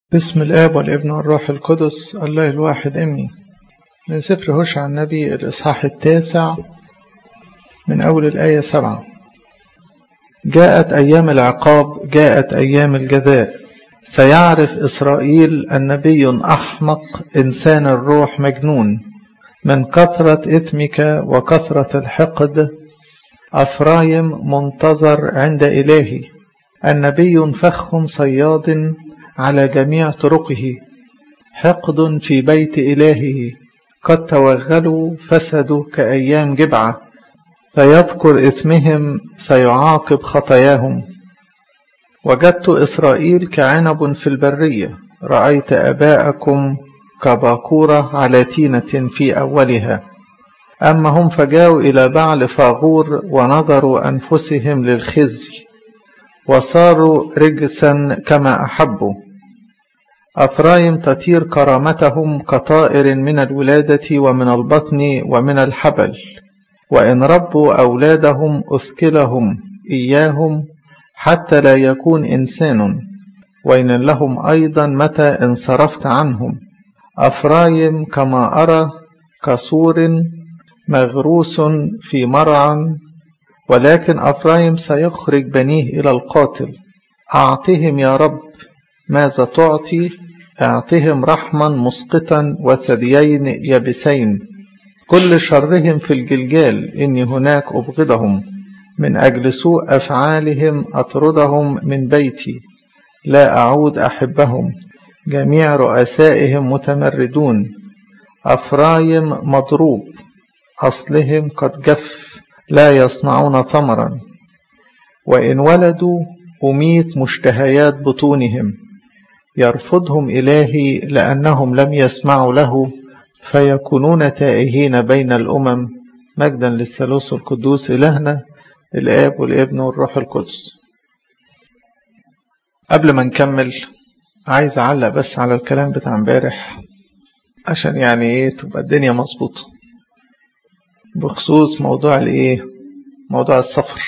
بسم الآب والابن والروح القدس الله الواحد أمين من سفر هوشع النبي الإصحاح التاسع من أول الآية سبعة جاءت أيام العقاب جاءت أيام الجزاء سيعرف إسرائيل النبي أحمق إنسان الروح مجنون من كثرة إثمك وكثرة الحقد أفرايم منتظر عند إلهي النبي فخ صياد على جميع طرقه حقد في بيت إلهه قد توغلوا فسدوا كأيام جبعة فيذكر اسمهم سيعاقب خطاياهم وجدت إسرائيل كعنب في البرية رأيت أباءكم كباكورة على تينة في أولها أما هم فجاءوا إلى بعل فاغور ونظروا أنفسهم للخزي وصاروا رجسا كما أحبوا أفرايم تطير كرامتهم كطائر من الولادة ومن البطن ومن الحبل وإن ربوا أولادهم أثكلهم إياهم حتى لا يكون إنسان وإن لهم أيضا متى انصرفت عنهم أفرايم كما أرى كسور مغروس في مرعى ولكن أفرايم سيخرج بنيه إلى القاتل أعطهم يا رب ماذا تعطي اعطهم رحما مسقطا وثديين يبسين كل شرهم في الجلجال إني هناك أبغضهم من أجل سوء أفعالهم أطردهم من بيتي لا أعود أحبهم جميع رؤسائهم متمردون أفرايم مضروب أصلهم قد جف لا يصنعون ثمرا وإن ولدوا أميت مشتهيات بطونهم يرفضهم إلهي لأنهم لم يسمعوا له فيكونون تائهين بين الأمم مجدا للثالوث القدوس إلهنا الآب والابن والروح القدس قبل ما نكمل عايز أعلق بس على الكلام بتاع امبارح عشان يعني ايه تبقى الدنيا مظبوطة بخصوص موضوع الايه موضوع السفر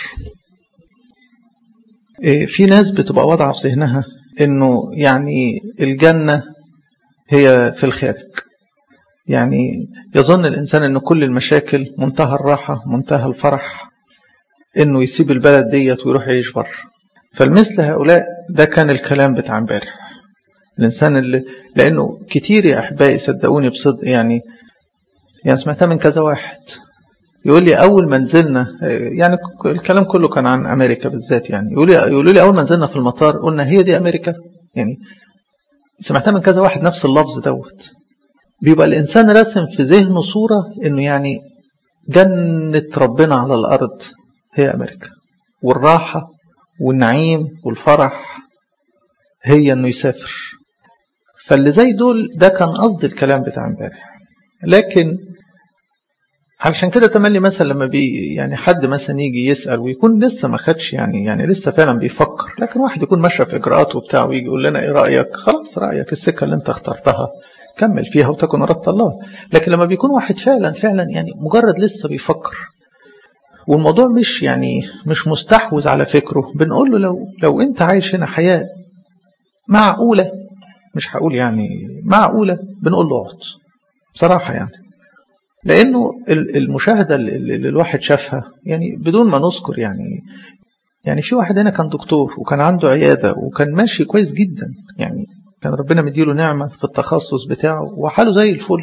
إيه في ناس بتبقى واضعة في ذهنها انه يعني الجنة هي في الخارج يعني يظن الانسان ان كل المشاكل منتهى الراحة منتهى الفرح انه يسيب البلد ديت ويروح يعيش بره فالمثل هؤلاء ده كان الكلام بتاع امبارح الانسان اللي لانه كتير يا احبائي صدقوني بصدق يعني يعني سمعتها من كذا واحد يقول لي اول ما نزلنا يعني الكلام كله كان عن امريكا بالذات يعني يقول لي يقولوا لي اول ما نزلنا في المطار قلنا هي دي امريكا يعني سمعتها من كذا واحد نفس اللفظ دوت بيبقى الانسان راسم في ذهنه صوره انه يعني جنه ربنا على الارض هي امريكا والراحه والنعيم والفرح هي انه يسافر فاللي زي دول ده كان قصد الكلام بتاع امبارح لكن علشان كده تملي مثلا لما بي يعني حد مثلا يجي يسأل ويكون لسه ما خدش يعني يعني لسه فعلا بيفكر لكن واحد يكون ماشي في اجراءاته وبتاع ويجي يقول لنا ايه رايك خلاص رايك السكه اللي انت اخترتها كمل فيها وتكن اراده الله لكن لما بيكون واحد فعلا فعلا يعني مجرد لسه بيفكر والموضوع مش يعني مش مستحوذ على فكره بنقول له لو لو انت عايش هنا حياه معقوله مش هقول يعني معقوله بنقول له اقعد بصراحه يعني لانه المشاهده اللي الواحد شافها يعني بدون ما نذكر يعني يعني في واحد هنا كان دكتور وكان عنده عياده وكان ماشي كويس جدا يعني كان ربنا مديله نعمه في التخصص بتاعه وحاله زي الفل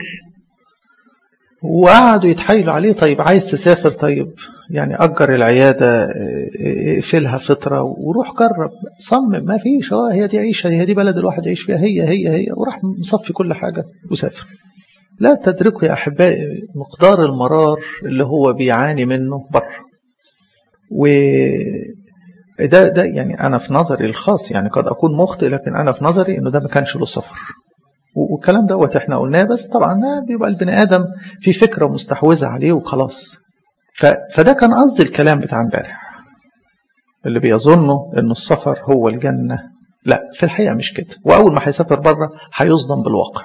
وقعدوا يتحايلوا عليه طيب عايز تسافر طيب يعني أجر العيادة اقفلها فترة وروح جرب صمم ما فيش اه هي دي عيشة هي دي بلد الواحد يعيش فيها هي هي هي وراح مصفي كل حاجة وسافر لا تدركوا يا أحبائي مقدار المرار اللي هو بيعاني منه بره و ده ده يعني أنا في نظري الخاص يعني قد أكون مخطئ لكن أنا في نظري إنه ده ما كانش له سفر والكلام دوت احنا قلناه بس طبعا بيبقى البني ادم في فكره مستحوذه عليه وخلاص فده كان قصد الكلام بتاع امبارح اللي بيظنوا انه السفر هو الجنه لا في الحقيقه مش كده واول ما هيسافر بره هيصدم بالواقع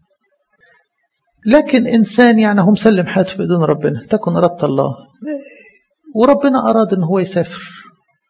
لكن انسان يعني هو مسلم حياته في ايدين ربنا تكن اراده الله وربنا اراد ان هو يسافر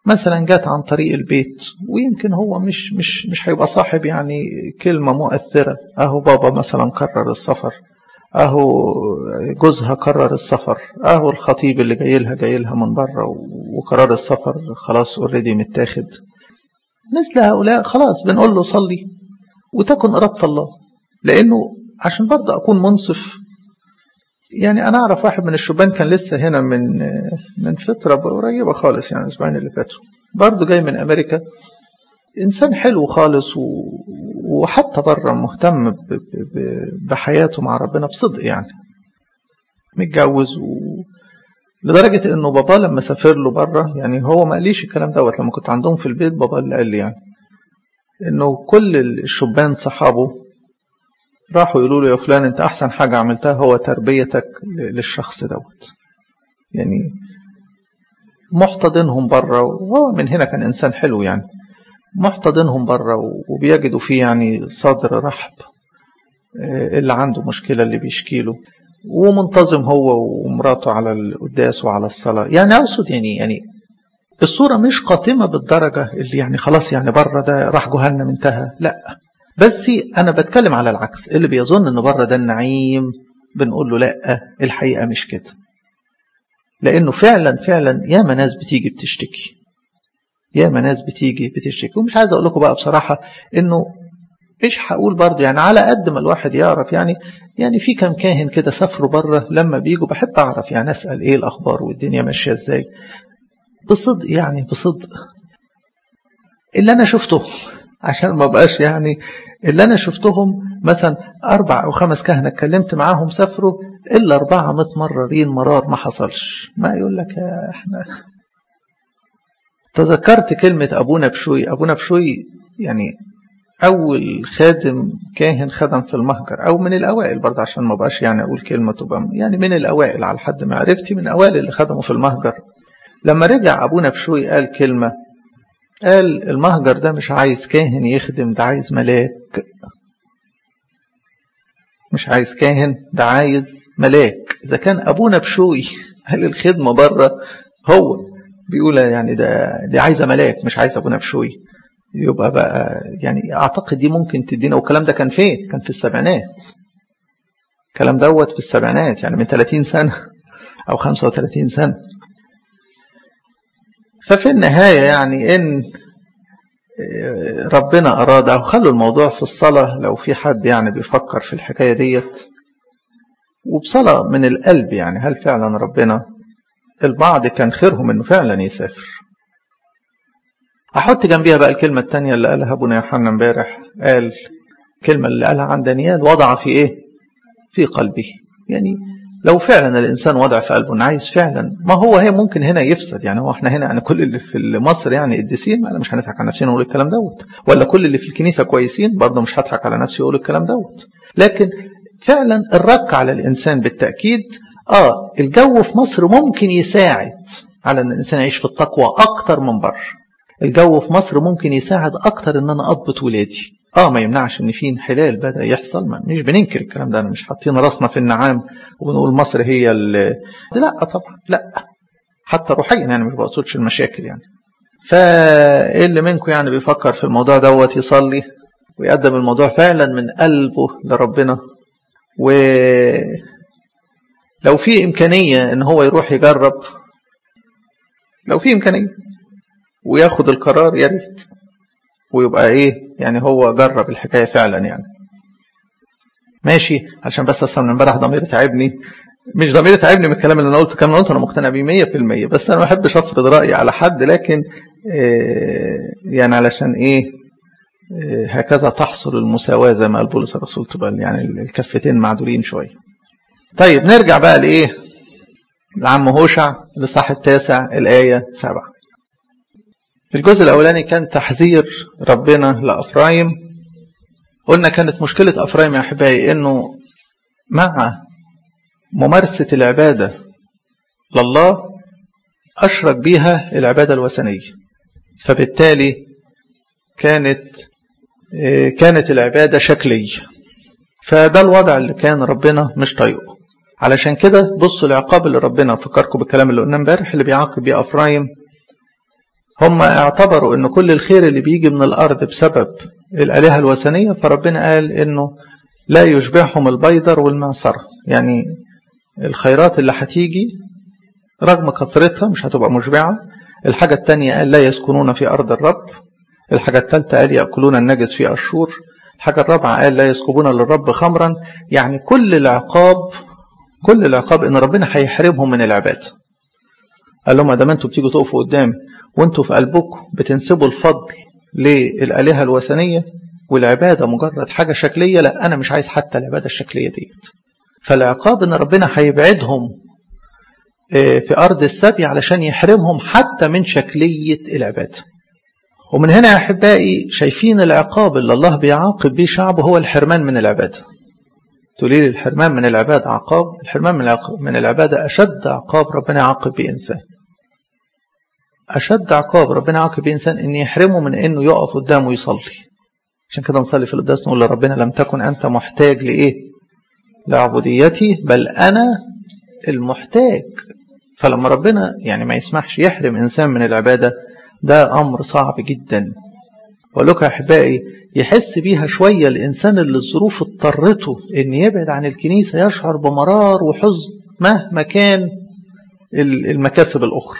مثلا جات عن طريق البيت ويمكن هو مش مش مش هيبقى صاحب يعني كلمة مؤثرة اهو بابا مثلا قرر السفر اهو جوزها قرر السفر اهو الخطيب اللي جاي لها جاي لها من بره وقرار السفر خلاص اوريدي متاخد مثل هؤلاء خلاص بنقول له صلي وتكن إرادة الله لأنه عشان برضه أكون منصف يعني أنا أعرف واحد من الشبان كان لسه هنا من من فترة قريبة خالص يعني الأسبوعين اللي فاتوا برضه جاي من أمريكا إنسان حلو خالص وحتى بره مهتم بحياته مع ربنا بصدق يعني متجوز و... لدرجة إنه بابا لما سافر له بره يعني هو ما قاليش الكلام دوت لما كنت عندهم في البيت بابا اللي قال لي يعني إنه كل الشبان صحابه راحوا يقولوا له يا فلان أنت أحسن حاجة عملتها هو تربيتك للشخص دوت يعني محتضنهم بره وهو من هنا كان إنسان حلو يعني محتضنهم بره وبيجدوا فيه يعني صدر رحب اللي عنده مشكلة اللي بيشكيله ومنتظم هو ومراته على القداس وعلى الصلاة يعني أقصد يعني يعني الصورة مش قاتمة بالدرجة اللي يعني خلاص يعني بره ده راح جهنم انتهى لا بس أنا بتكلم على العكس اللي بيظن إن بره ده النعيم بنقول له لا الحقيقة مش كده لأنه فعلا فعلا ياما ناس بتيجي بتشتكي ياما ناس بتيجي بتشتكي ومش عايز أقول لكم بقى بصراحة إنه مش هقول برضه يعني على قد ما الواحد يعرف يعني يعني في كم كاهن كده سافروا بره لما بيجوا بحب اعرف يعني اسال ايه الاخبار والدنيا ماشيه ازاي بصدق يعني بصدق اللي انا شفته عشان ما بقاش يعني اللي انا شفتهم مثلا اربع او خمس كهنه اتكلمت معاهم سافروا الا اربعه متمررين مرار ما حصلش ما يقول لك يا احنا تذكرت كلمه ابونا بشوي ابونا بشوي يعني أول خادم كاهن خدم في المهجر أو من الأوائل برضه عشان ما بقاش يعني أقول كلمة تبقى يعني من الأوائل على حد معرفتي من الأوائل اللي خدموا في المهجر لما رجع أبونا بشوي قال كلمة قال المهجر ده مش عايز كاهن يخدم ده عايز ملاك مش عايز كاهن ده عايز ملاك إذا كان أبونا بشوي قال الخدمة بره هو بيقول يعني ده دي عايزة ملاك مش عايز أبونا بشوي يبقى بقى يعني اعتقد دي ممكن تدينا والكلام ده كان فين كان في السبعينات الكلام دوت في السبعينات يعني من 30 سنة او 35 سنة ففي النهاية يعني ان ربنا اراد او خلوا الموضوع في الصلاة لو في حد يعني بيفكر في الحكاية ديت وبصلاة من القلب يعني هل فعلا ربنا البعض كان خيرهم انه فعلا يسافر احط جنبيها بقى الكلمه الثانيه اللي قالها ابونا يوحنا امبارح قال الكلمه اللي قالها عن دانيال وضع في ايه في قلبه يعني لو فعلا الانسان وضع في قلبه انه عايز فعلا ما هو هي ممكن هنا يفسد يعني هو احنا هنا يعني كل اللي في مصر يعني قديسين ما انا مش هنضحك على نفسنا ونقول الكلام دوت ولا كل اللي في الكنيسه كويسين برضه مش هضحك على نفسي واقول الكلام دوت لكن فعلا الرك على الانسان بالتاكيد اه الجو في مصر ممكن يساعد على ان الانسان يعيش في التقوى اكتر من بره الجو في مصر ممكن يساعد اكتر ان انا اضبط ولادي اه ما يمنعش ان في انحلال بدا يحصل ما مش بننكر الكلام ده انا مش حاطين راسنا في النعام وبنقول مصر هي اللي لا طبعا لا حتى روحيا يعني مش بقصدش المشاكل يعني فاللي منكم يعني بيفكر في الموضوع دوت يصلي ويقدم الموضوع فعلا من قلبه لربنا و لو في امكانيه ان هو يروح يجرب لو في امكانيه وياخد القرار يا ريت ويبقى ايه يعني هو جرب الحكايه فعلا يعني ماشي عشان بس اصلا امبارح ضميري تعبني مش ضميري تعبني من الكلام اللي انا قلته كام قلت انا مقتنع بيه 100% بس انا ما بحبش افرض رايي على حد لكن إيه يعني علشان ايه, إيه هكذا تحصل المساواه زي ما قال بولس الرسول تبقى يعني الكفتين معدولين شويه طيب نرجع بقى لايه لعم هوشع الاصحاح التاسع الايه سبعه الجزء الأولاني كان تحذير ربنا لأفرايم قلنا كانت مشكلة أفرايم يا أحبائي إنه مع ممارسة العبادة لله أشرك بيها العبادة الوثنية فبالتالي كانت كانت العبادة شكلية فده الوضع اللي كان ربنا مش طايقه علشان كده بصوا العقاب اللي ربنا فكركم بالكلام اللي قلنا امبارح اللي بيعاقب بيه أفرايم هم اعتبروا ان كل الخير اللي بيجي من الارض بسبب الالهه الوثنيه فربنا قال انه لا يشبعهم البيدر والمعصره يعني الخيرات اللي هتيجي رغم كثرتها مش هتبقى مشبعه الحاجه الثانيه قال لا يسكنون في ارض الرب الحاجه الثالثه قال ياكلون النجس في اشور الحاجه الرابعه قال لا يسكبون للرب خمرا يعني كل العقاب كل العقاب ان ربنا هيحرمهم من العباده قال لهم ما انتوا بتيجوا تقفوا قدامي وانتوا في قلبكم بتنسبوا الفضل للآلهة الوثنية والعبادة مجرد حاجة شكلية لا أنا مش عايز حتى العبادة الشكلية ديت فالعقاب إن ربنا هيبعدهم في أرض السبي علشان يحرمهم حتى من شكلية العبادة ومن هنا يا أحبائي شايفين العقاب اللي الله بيعاقب بيه شعبه هو الحرمان من العبادة تقولي لي الحرمان من العبادة عقاب الحرمان من من العبادة أشد عقاب ربنا يعاقب بيه إنسان أشد عقاب ربنا يعاقب بيه إنسان إن يحرمه من إنه يقف قدامه يصلي عشان كده نصلي في القداس نقول لربنا لم تكن أنت محتاج لإيه لعبوديتي بل أنا المحتاج فلما ربنا يعني ما يسمحش يحرم إنسان من العبادة ده أمر صعب جدا ولك يا أحبائي يحس بيها شوية الإنسان اللي الظروف اضطرته إن يبعد عن الكنيسة يشعر بمرار وحزن مهما كان المكاسب الأخرى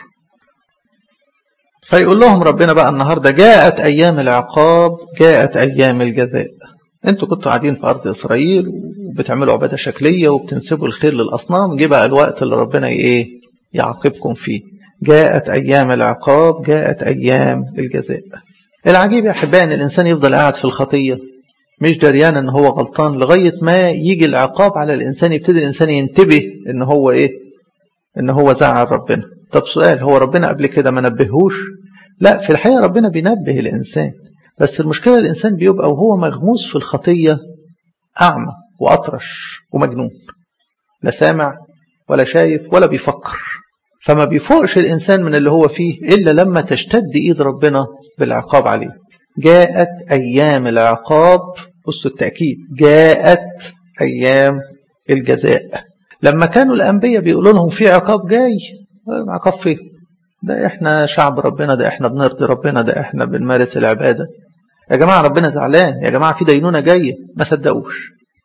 فيقول لهم ربنا بقى النهاردة جاءت أيام العقاب جاءت أيام الجزاء انتوا كنتوا قاعدين في أرض إسرائيل وبتعملوا عبادة شكلية وبتنسبوا الخير للأصنام جه بقى الوقت اللي ربنا إيه يعاقبكم فيه جاءت أيام العقاب جاءت أيام الجزاء العجيب يا أحبائي أن الإنسان يفضل قاعد في الخطية مش دريان أن هو غلطان لغاية ما يجي العقاب على الإنسان يبتدي الإنسان ينتبه أن هو إيه أن هو زعل ربنا طب سؤال هو ربنا قبل كده ما نبهوش لا في الحقيقة ربنا بينبه الإنسان بس المشكلة الإنسان بيبقى وهو مغموس في الخطية أعمى وأطرش ومجنون لا سامع ولا شايف ولا بيفكر فما بيفوقش الإنسان من اللي هو فيه إلا لما تشتد إيد ربنا بالعقاب عليه جاءت أيام العقاب بصوا التأكيد جاءت أيام الجزاء لما كانوا الأنبياء بيقولوا لهم في عقاب جاي عقاب فيه ده احنا شعب ربنا ده احنا بنرضي ربنا ده احنا بنمارس العبادة يا جماعة ربنا زعلان يا جماعة في دينونة جاية ما صدقوش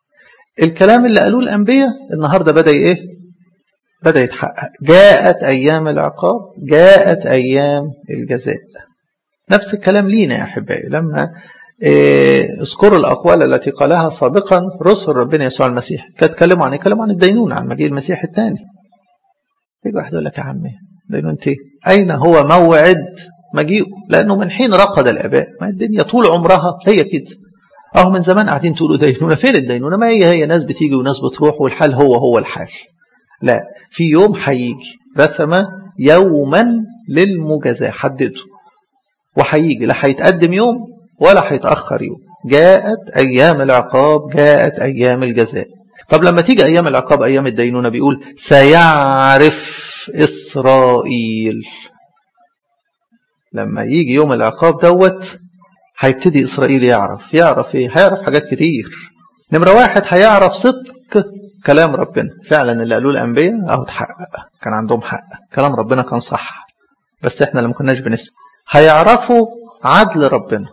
الكلام اللي قالوه الأنبياء النهاردة بدأ ايه بدأ يتحقق جاءت أيام العقاب جاءت أيام الجزاء نفس الكلام لينا يا أحبائي لما اذكروا الأقوال التي قالها سابقا رسل ربنا يسوع المسيح كانت تكلموا عن يتكلموا عن الدينونة عن مجيء المسيح الثاني يجي واحد يقول لك يا عمي دينونة ايه؟ أين هو موعد مجيئه؟ لأنه من حين رقد الآباء ما الدنيا طول عمرها هي كده أهو من زمان قاعدين تقولوا دينونة فين الدينونة؟ ما هي هي ناس بتيجي وناس بتروح والحال هو هو الحال لا في يوم هيجي رسم يوما للمجازاة حدده وهيجي لا هيتقدم يوم ولا هيتأخر يوم جاءت أيام العقاب جاءت أيام الجزاء طب لما تيجي أيام العقاب أيام الدينونة بيقول سيعرف إسرائيل لما يجي يوم العقاب دوت هيبتدي إسرائيل يعرف يعرف إيه هيعرف حاجات كتير نمرة واحد هيعرف صدق كلام ربنا فعلا اللي قالوه الأنبياء أهو اتحقق كان عندهم حق كلام ربنا كان صح بس احنا اللي ما كناش بنسمع هيعرفوا عدل ربنا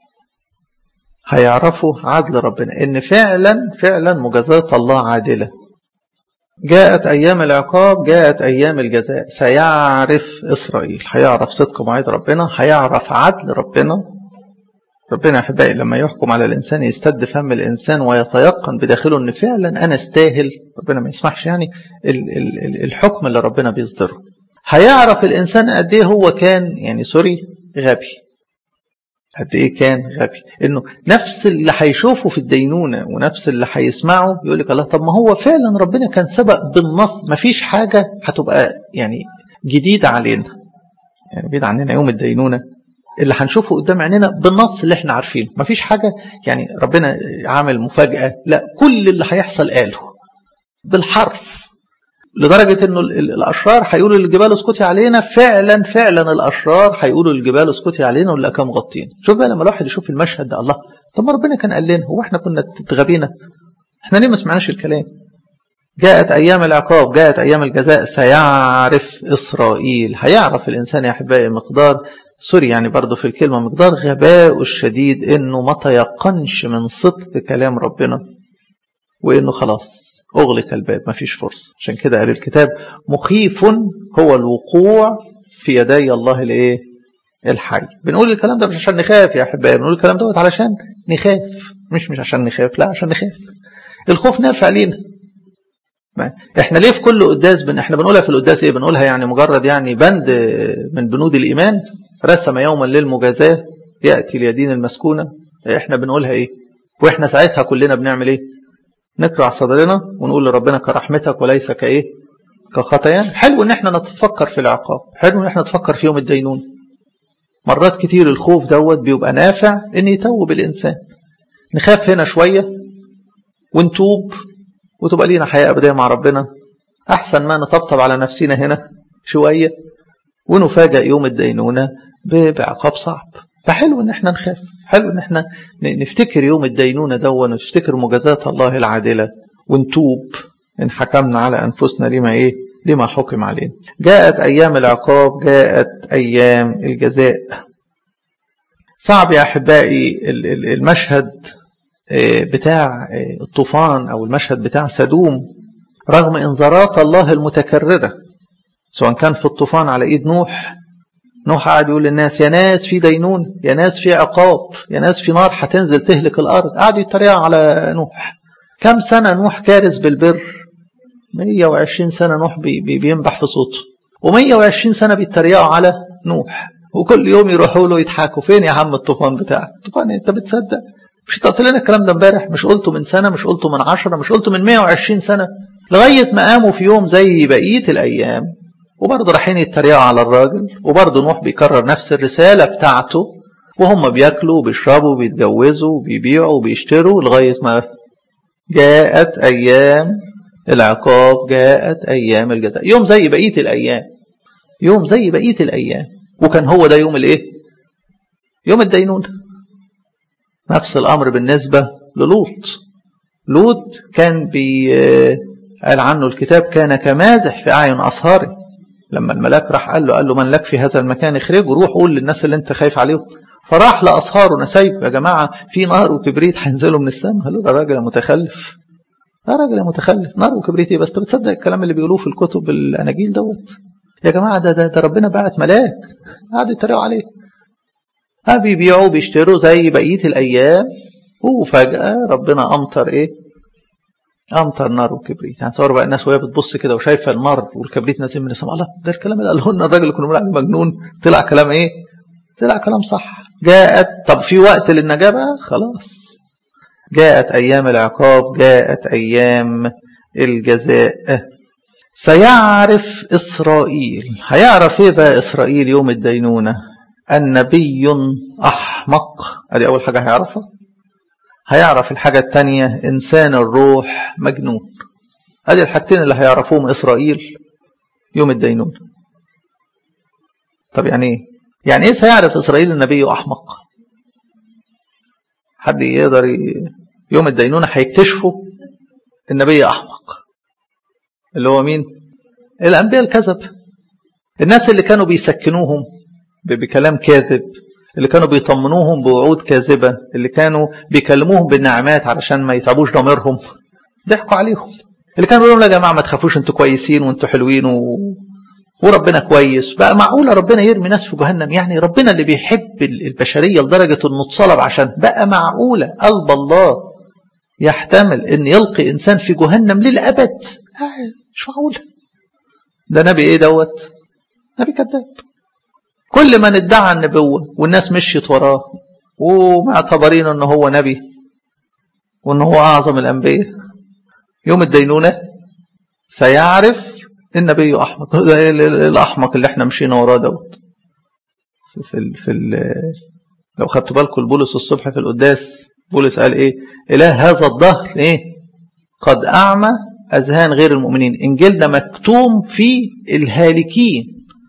هيعرفوا عدل ربنا ان فعلا فعلا مجازات الله عادلة جاءت أيام العقاب جاءت أيام الجزاء سيعرف إسرائيل هيعرف صدق موعد ربنا هيعرف عدل ربنا ربنا أحبائي لما يحكم على الإنسان يستد فم الإنسان ويتيقن بداخله أن فعلا أنا استاهل ربنا ما يسمحش يعني الحكم اللي ربنا بيصدره هيعرف الإنسان قد إيه هو كان يعني سوري غبي قد إيه كان غبي إنه نفس اللي هيشوفه في الدينونة ونفس اللي هيسمعه يقول لك الله طب ما هو فعلا ربنا كان سبق بالنص ما فيش حاجة هتبقى يعني جديدة علينا يعني بعيد عننا يوم الدينونة اللي هنشوفه قدام عينينا بالنص اللي احنا عارفينه مفيش حاجة يعني ربنا عامل مفاجأة لا كل اللي هيحصل قاله بالحرف لدرجة انه الاشرار هيقولوا للجبال اسكتي علينا فعلا فعلا الاشرار هيقولوا للجبال اسكتي علينا ولا كام غطين شوف بقى لما الواحد يشوف المشهد ده الله طب ما ربنا كان قال لنا هو احنا كنا اتغبينا احنا ليه ما سمعناش الكلام جاءت أيام العقاب جاءت أيام الجزاء سيعرف إسرائيل هيعرف الإنسان يا أحبائي مقدار سوري يعني برضه في الكلمة مقدار غباء الشديد انه ما تيقنش من صدق كلام ربنا وانه خلاص اغلق الباب ما فيش فرصة عشان كده قال الكتاب مخيف هو الوقوع في يدي الله الايه الحي بنقول الكلام ده مش عشان نخاف يا احبائي بنقول الكلام دوت علشان نخاف مش مش عشان نخاف لا عشان نخاف الخوف نافع لينا احنا ليه في كل قداس بن احنا بنقولها في القداس ايه بنقولها يعني مجرد يعني بند من بنود الايمان رسم يوما للمجازاه ياتي اليدين المسكونه احنا بنقولها ايه واحنا ساعتها كلنا بنعمل ايه نكرع صدرنا ونقول لربنا كرحمتك وليس كايه كخطيان حلو ان احنا نتفكر في العقاب حلو ان احنا نتفكر في يوم الدينون مرات كتير الخوف دوت بيبقى نافع ان يتوب الانسان نخاف هنا شويه ونتوب وتبقى لينا حياه ابديه مع ربنا احسن ما نطبطب على نفسنا هنا شويه ونفاجئ يوم الدينونه بعقاب صعب فحلو ان احنا نخاف حلو ان احنا نفتكر يوم الدينونه ده ونفتكر مجازات الله العادله ونتوب ان حكمنا على انفسنا لما ايه لما حكم علينا جاءت ايام العقاب جاءت ايام الجزاء صعب يا احبائي المشهد بتاع الطوفان او المشهد بتاع سدوم رغم انذارات الله المتكرره سواء كان في الطوفان على ايد نوح نوح قعد يقول للناس يا ناس في دينون يا ناس في عقاب يا ناس في نار هتنزل تهلك الارض قعدوا يتريقوا على نوح كم سنه نوح كارث بالبر 120 سنه نوح بي بي بينبح في صوته و120 سنه بيتريقوا على نوح وكل يوم يروحوا له يضحكوا فين يا عم الطوفان بتاعك الطوفان انت بتصدق مش انت قلت لنا الكلام ده امبارح مش قلته من سنه مش قلته من 10 مش قلته من 120 سنه لغايه ما قاموا في يوم زي بقيه الايام وبرضه رايحين يتريقوا على الراجل وبرضه نوح بيكرر نفس الرسالة بتاعته وهم بياكلوا وبيشربوا وبيتجوزوا وبيبيعوا وبيشتروا لغاية ما جاءت أيام العقاب جاءت أيام الجزاء يوم زي بقية الأيام يوم زي بقية الأيام وكان هو ده يوم الإيه؟ يوم الدينونة نفس الأمر بالنسبة للوط لوط كان بي قال عنه الكتاب كان كمازح في أعين أصهاره لما الملاك راح قال له قال له من لك في هذا المكان اخرجه روح قول للناس اللي انت خايف عليهم فراح لاصهاره نسايب يا جماعه في نار وكبريت هينزلوا من السماء قالوا ده راجل متخلف ده راجل متخلف نار وكبريت ايه بس انت بتصدق الكلام اللي بيقولوه في الكتب الاناجيل دوت يا جماعه ده ده, ده ربنا بعت ملاك قعدوا يتريقوا عليه ها بيبيعوا بيشتروا زي بقيه الايام وفجاه ربنا امطر ايه امطر نار وكبريت يعني تصور بقى الناس وهي بتبص كده وشايفه النار والكبريت نازل من السماء الله ده الكلام اللي قاله لنا الراجل اللي كنا بنقول عليه مجنون طلع كلام ايه؟ طلع كلام صح جاءت طب في وقت للنجاه بقى خلاص جاءت ايام العقاب جاءت ايام الجزاء سيعرف اسرائيل هيعرف ايه بقى اسرائيل يوم الدينونه النبي احمق ادي اول حاجه هيعرفها هيعرف الحاجة التانية إنسان الروح مجنون هذه الحاجتين اللي هيعرفوهم إسرائيل يوم الدينون طب يعني إيه؟ يعني إيه سيعرف إسرائيل النبي أحمق حد يقدر ي... يوم الدينونة هيكتشفوا النبي أحمق اللي هو مين الأنبياء الكذب الناس اللي كانوا بيسكنوهم بكلام كاذب اللي كانوا بيطمنوهم بوعود كاذبة اللي كانوا بيكلموهم بالنعمات علشان ما يتعبوش ضميرهم ضحكوا عليهم اللي كانوا بيقولوا لهم يا جماعة ما تخافوش انتوا كويسين وانتوا حلوين و... وربنا كويس بقى معقولة ربنا يرمي ناس في جهنم يعني ربنا اللي بيحب البشرية لدرجة انه اتصلب عشان بقى معقولة قلب الله يحتمل ان يلقي انسان في جهنم للابد آه مش معقولة ده نبي ايه دوت نبي كذاب كل من ادعى النبوة والناس مشيت وراه ومعتبرين ان هو نبي وان هو اعظم الانبياء يوم الدينونة سيعرف النبي احمق الاحمق اللي احنا مشينا وراه دوت في ال في ال لو خدت بالكم بولس الصبح في القداس بولس قال ايه اله هذا الظهر ايه قد اعمى اذهان غير المؤمنين انجيلنا مكتوم في الهالكين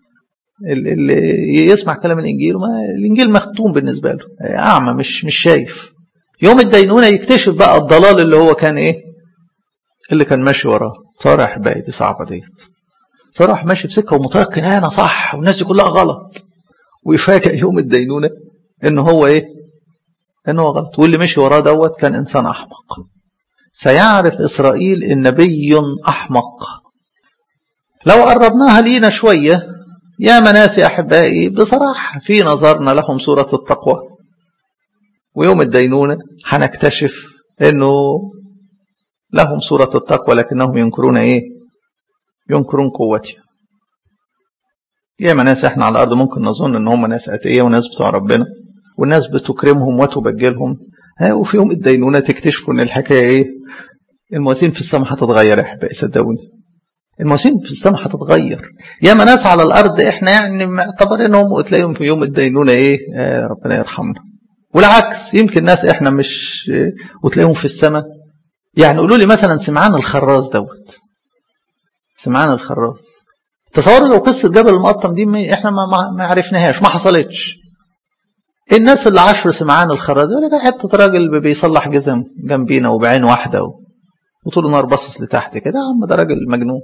اللي يسمع كلام الانجيل ما الانجيل مختوم بالنسبه له اعمى مش مش شايف يوم الدينونه يكتشف بقى الضلال اللي هو كان ايه اللي كان ماشي وراه صار يا احبائي دي صعبه ديت صراحة ماشي في سكه ومتيقن انا صح والناس دي كلها غلط ويفاجئ يوم الدينونة إن هو إيه إن هو غلط واللي مشي وراه دوت كان إنسان أحمق سيعرف إسرائيل إن نبي أحمق لو قربناها لينا شوية يا مناس يا أحبائي بصراحة في نظرنا لهم صورة التقوى ويوم الدينونة هنكتشف إنه لهم صورة التقوى لكنهم ينكرون إيه ينكرون قوتها ياما ناس احنا على الارض ممكن نظن ان هم ناس اتقيه وناس بتوع ربنا والناس بتكرمهم وتبجلهم ها وفي يوم الدينونه تكتشفوا ان الحكايه ايه الموازين في السماء هتتغير يا احبائي صدقوني الموازين في السماء هتتغير ياما ناس على الارض احنا يعني معتبرينهم وتلاقيهم في يوم الدينونه ايه آه ربنا يرحمنا والعكس يمكن ناس احنا مش وتلاقيهم في السماء يعني قولوا لي مثلا سمعان الخراز دوت سمعان الخراز تصوروا لو قصه جبل المقطم دي احنا ما, ما عرفناهاش ما حصلتش الناس اللي عاشوا سمعان الخراز يقول لك حته راجل بيصلح جزم جنبينا وبعين واحده و... وطول النهار باصص لتحت كده يا عم ده راجل مجنون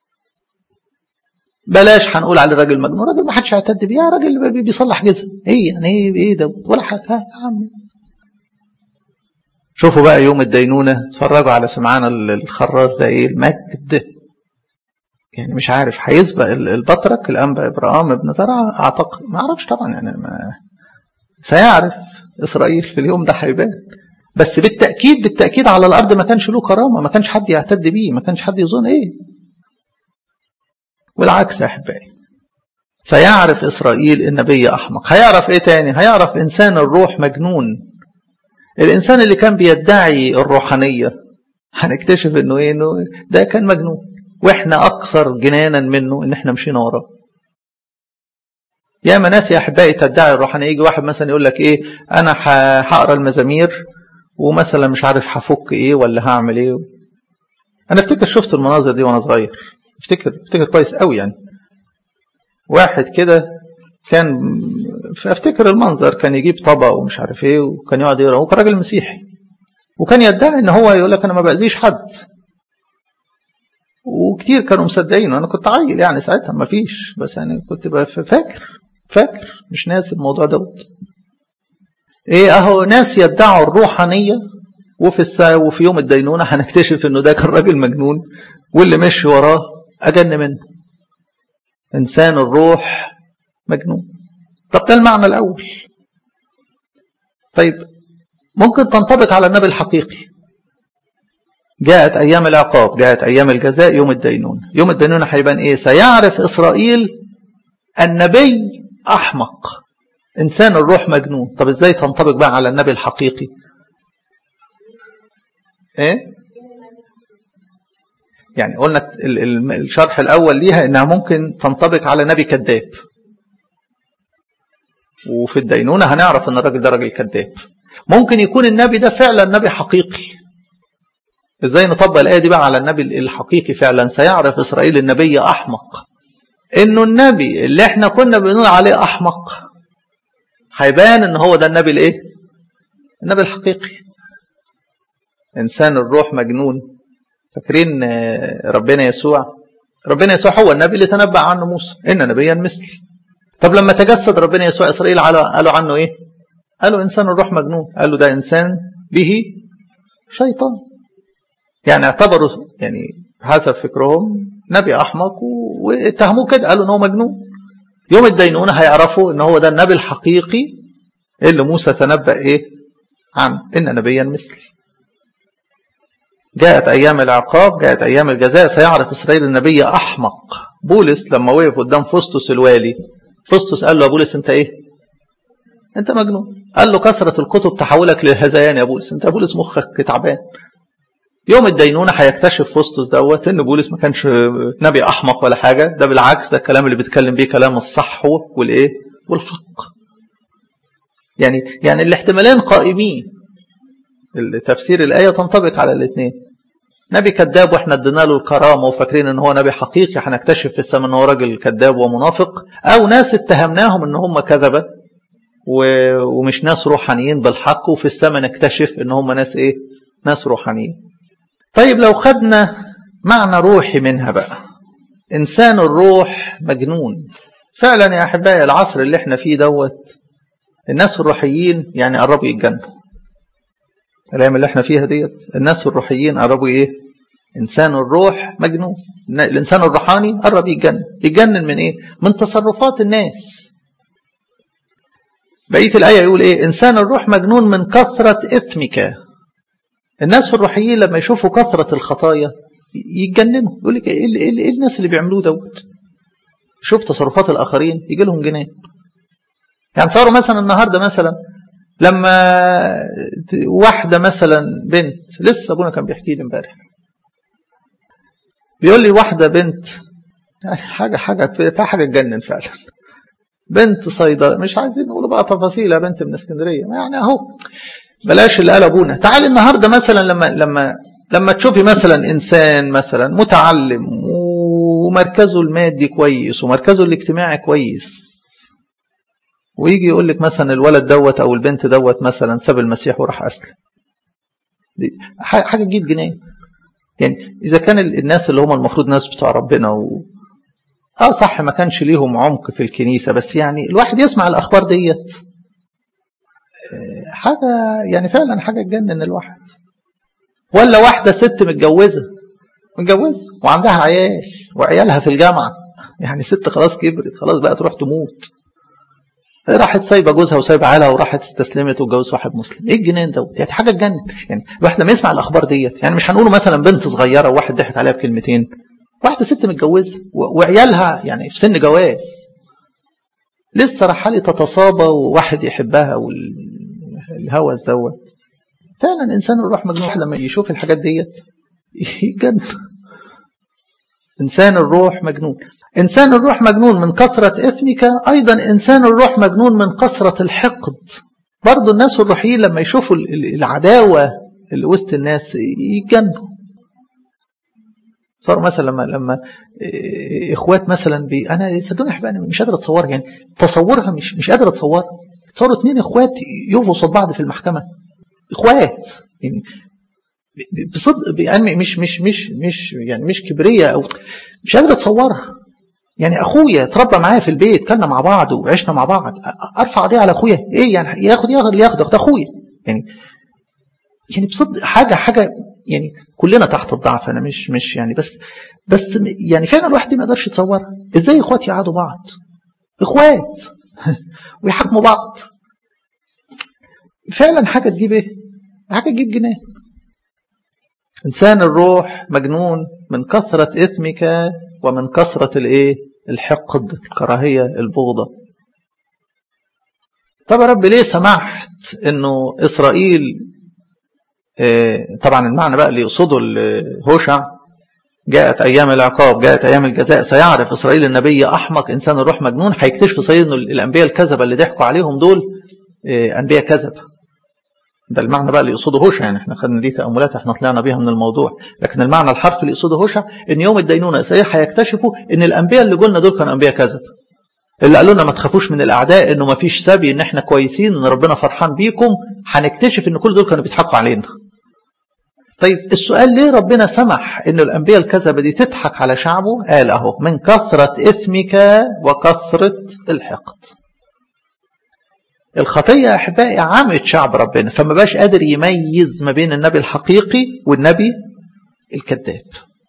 بلاش هنقول عليه راجل مجنون راجل ما حدش هيعتد بيه راجل بيصلح جزم ايه يعني ايه ايه ده ولا حاجه يا عم شوفوا بقى يوم الدينونه اتفرجوا على سمعان الخراز ده ايه المجد يعني مش عارف هيسبق البطرك الانبا ابراهام ابن زرعه اعتقد ما اعرفش طبعا يعني ما سيعرف اسرائيل في اليوم ده هيبان بس بالتاكيد بالتاكيد على الارض ما كانش له كرامه ما كانش حد يعتد بيه ما كانش حد يظن ايه والعكس يا احبائي سيعرف اسرائيل النبي احمق هيعرف ايه تاني هيعرف انسان الروح مجنون الانسان اللي كان بيدعي الروحانيه هنكتشف انه ايه انه ده كان مجنون واحنا اكثر جنانا منه ان احنا مشينا وراه يا ناس يا احبائي تدعي الروحانيه يجي واحد مثلا يقول لك ايه انا هقرا المزامير ومثلا مش عارف هفك ايه ولا هعمل ايه انا افتكر شفت المناظر دي وانا صغير افتكر افتكر كويس قوي يعني واحد كده كان افتكر المنظر كان يجيب طبق ومش عارف ايه وكان يقعد يقرا هو كان راجل مسيحي وكان يدعي ان هو يقول لك انا ما باذيش حد وكتير كانوا مصدقين انا كنت عيل يعني ساعتها ما فيش بس يعني كنت فاكر فاكر مش ناسي الموضوع دوت ايه اهو ناس يدعوا الروحانيه وفي الساعة وفي يوم الدينونه هنكتشف انه ده كان راجل مجنون واللي مشي وراه اجن منه انسان الروح مجنون طب ده المعنى الاول طيب ممكن تنطبق على النبي الحقيقي جاءت أيام العقاب جاءت أيام الجزاء يوم الدينون يوم الدينون هيبان إيه سيعرف إسرائيل النبي أحمق إنسان الروح مجنون طب إزاي تنطبق بقى على النبي الحقيقي إيه يعني قلنا الشرح الأول ليها إنها ممكن تنطبق على نبي كذاب وفي الدينونة هنعرف إن الراجل ده راجل كذاب ممكن يكون النبي ده فعلا نبي حقيقي ازاي نطبق الايه دي بقى على النبي الحقيقي فعلا سيعرف اسرائيل النبي احمق انه النبي اللي احنا كنا بنقول عليه احمق هيبان ان هو ده النبي الايه النبي الحقيقي انسان الروح مجنون فاكرين ربنا يسوع ربنا يسوع هو النبي اللي تنبأ عنه موسى ان نبيا مثلي طب لما تجسد ربنا يسوع اسرائيل قالوا عنه ايه قالوا انسان الروح مجنون قالوا ده انسان به شيطان يعني اعتبروا يعني حسب فكرهم نبي احمق واتهموه كده قالوا ان هو مجنون يوم الدينونه هيعرفوا ان هو ده النبي الحقيقي اللي موسى تنبأ ايه عنه ان نبيا مثلي جاءت ايام العقاب جاءت ايام الجزاء سيعرف اسرائيل النبي احمق بولس لما وقف قدام فسطس الوالي فسطس قال له يا بولس انت ايه انت مجنون قال له كثره الكتب تحولك للهذيان يا بولس انت يا بولس مخك تعبان يوم الدينونه هيكتشف فسطس دوت ان بولس ما كانش نبي احمق ولا حاجه ده بالعكس ده الكلام اللي بيتكلم بيه كلام الصح والايه والحق يعني يعني الاحتمالين قائمين تفسير الايه تنطبق على الاثنين نبي كذاب واحنا ادينا له الكرامه وفاكرين ان هو نبي حقيقي هنكتشف في السماء ان هو راجل كذاب ومنافق او ناس اتهمناهم ان هم كذبه ومش ناس روحانيين بالحق وفي السماء نكتشف ان هم ناس ايه ناس روحانيين طيب لو خدنا معنى روحي منها بقى إنسان الروح مجنون فعلا يا أحبائي العصر اللي احنا فيه دوت الناس الروحيين يعني قربوا يتجنوا الأيام اللي احنا فيها ديت الناس الروحيين قربوا إيه إنسان الروح مجنون الإنسان الروحاني قرب يتجنن يتجنن من إيه من تصرفات الناس بقية الآية يقول إيه إنسان الروح مجنون من كثرة إثمك الناس الروحيين لما يشوفوا كثرة الخطايا يتجننوا يقول لك إيه, إيه, إيه الناس اللي بيعملوه دوت شوف تصرفات الآخرين يجي لهم جنان يعني صاروا مثلا النهاردة مثلا لما واحدة مثلا بنت لسه أبونا كان بيحكي لي امبارح بيقول لي واحدة بنت يعني حاجة حاجة فيها حاجة تجنن فعلا بنت صيدلة مش عايزين نقول بقى تفاصيل يا بنت من اسكندرية يعني اهو بلاش اللي قال ابونا تعال النهارده مثلا لما لما لما تشوفي مثلا انسان مثلا متعلم ومركزه المادي كويس ومركزه الاجتماعي كويس ويجي يقول لك مثلا الولد دوت او البنت دوت مثلا ساب المسيح وراح اسلم حاجه تجيب جنيه يعني اذا كان الناس اللي هم المفروض ناس بتوع ربنا و... اه صح ما كانش ليهم عمق في الكنيسه بس يعني الواحد يسمع الاخبار ديت حاجه يعني فعلا حاجه تجنن الواحد ولا واحده ست متجوزه متجوزه وعندها عيال وعيالها في الجامعه يعني ست خلاص كبرت خلاص بقى تروح تموت راحت سايبه جوزها وسايبه عيالها وراحت استسلمت واتجوزت واحد مسلم ايه الجنان دوت يعني حاجه تجنن يعني الواحد لما يسمع الاخبار ديت يعني مش هنقوله مثلا بنت صغيره وواحد ضحك عليها بكلمتين واحده ست متجوزه وعيالها يعني في سن جواز لسه رحالي تتصابى وواحد يحبها والهوس دوت فعلا انسان الروح مجنون لما يشوف الحاجات ديت يجنن انسان الروح مجنون إنسان الروح مجنون من كثرة إثمك أيضا إنسان الروح مجنون من كثرة الحقد برضو الناس الروحيين لما يشوفوا العداوة اللي وسط الناس يتجنوا صاروا مثلا لما لما اخوات مثلا بي انا صدقوني احبائي انا مش قادر اتصورها يعني تصورها مش مش قادر اتصورها صاروا اثنين اخوات يقفوا قصاد بعض في المحكمه اخوات يعني بصدق يعني مش مش مش مش يعني مش كبريه او مش قادر اتصورها يعني اخويا اتربى معايا في البيت كنا مع بعض وعشنا مع بعض ارفع ايدي على اخويا ايه يعني ياخد ياخد اللي ياخد اخويا يعني يعني بصدق حاجه حاجه يعني كلنا تحت الضعف انا مش مش يعني بس بس يعني فعلا الواحد ما يقدرش يتصورها ازاي اخوات يقعدوا بعض اخوات ويحكموا بعض فعلا حاجه تجيب ايه حاجه تجيب جنان انسان الروح مجنون من كثره اثمك ومن كثره الايه الحقد الكراهيه البغضه طب يا رب ليه سمحت انه اسرائيل طبعا المعنى بقى اللي يقصده هوشع جاءت ايام العقاب جاءت ايام الجزاء سيعرف اسرائيل النبي احمق انسان الروح مجنون هيكتشف اسرائيل انه الانبياء الكذبه اللي ضحكوا عليهم دول انبياء كذب ده المعنى بقى اللي يقصده هوشع يعني احنا خدنا دي تاملات احنا طلعنا بيها من الموضوع لكن المعنى الحرفي اللي يقصده هوشع ان يوم الدينونه اسرائيل هيكتشفوا ان الانبياء اللي قلنا دول كانوا انبياء كذب اللي قالوا لنا ما تخافوش من الاعداء انه ما فيش سبي ان احنا كويسين ان ربنا فرحان بيكم هنكتشف ان كل دول كانوا بيضحكوا علينا طيب السؤال ليه ربنا سمح ان الانبياء الكذبه دي تضحك على شعبه قال اهو من كثره اثمك وكثره الحقد الخطيه يا احبائي عمت شعب ربنا فما بقاش قادر يميز ما بين النبي الحقيقي والنبي الكذاب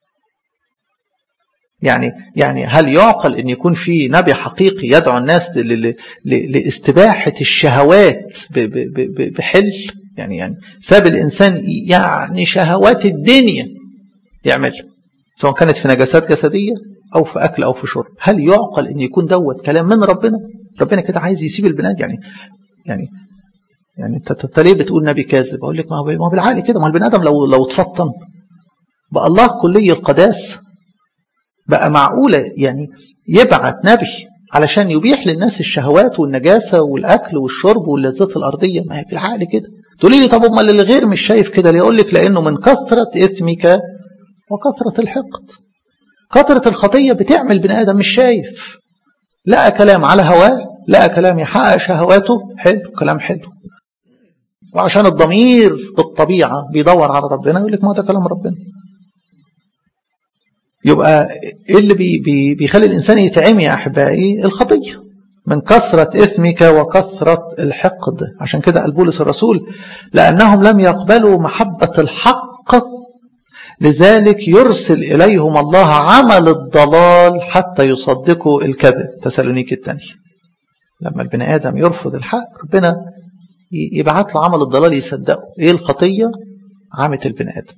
يعني يعني هل يعقل ان يكون في نبي حقيقي يدعو الناس لاستباحه الشهوات بحل يعني يعني ساب الانسان يعني شهوات الدنيا يعملها سواء كانت في نجاسات جسديه او في اكل او في شرب هل يعقل ان يكون دوت كلام من ربنا ربنا كده عايز يسيب البنات يعني يعني يعني انت ليه بتقول نبي كاذب اقول لك ما هو بالعقل كده ما البني ادم لو لو اتفطن بقى الله كلي القداس بقى معقوله يعني يبعت نبي علشان يبيح للناس الشهوات والنجاسه والاكل والشرب واللذات الارضيه ما هي بالعقل كده تقولي لي طب امال اللي غير مش شايف كده ليه اقول لك لانه من كثره اثمك وكثره الحقد كثره الخطيه بتعمل بني ادم مش شايف لقى كلام على هواه لقى كلام يحقق شهواته حلو كلام حلو وعشان الضمير بالطبيعه بيدور على ربنا يقول لك ما ده كلام ربنا يبقى ايه اللي بي بي بيخلي الانسان يتعمي يا احبائي الخطيه من كثرة إثمك وكثرة الحقد عشان كده قال بولس الرسول لأنهم لم يقبلوا محبة الحق لذلك يرسل إليهم الله عمل الضلال حتى يصدقوا الكذب تسالونيك الثانية لما البني آدم يرفض الحق ربنا يبعت له عمل الضلال يصدقه إيه الخطية عامة البني آدم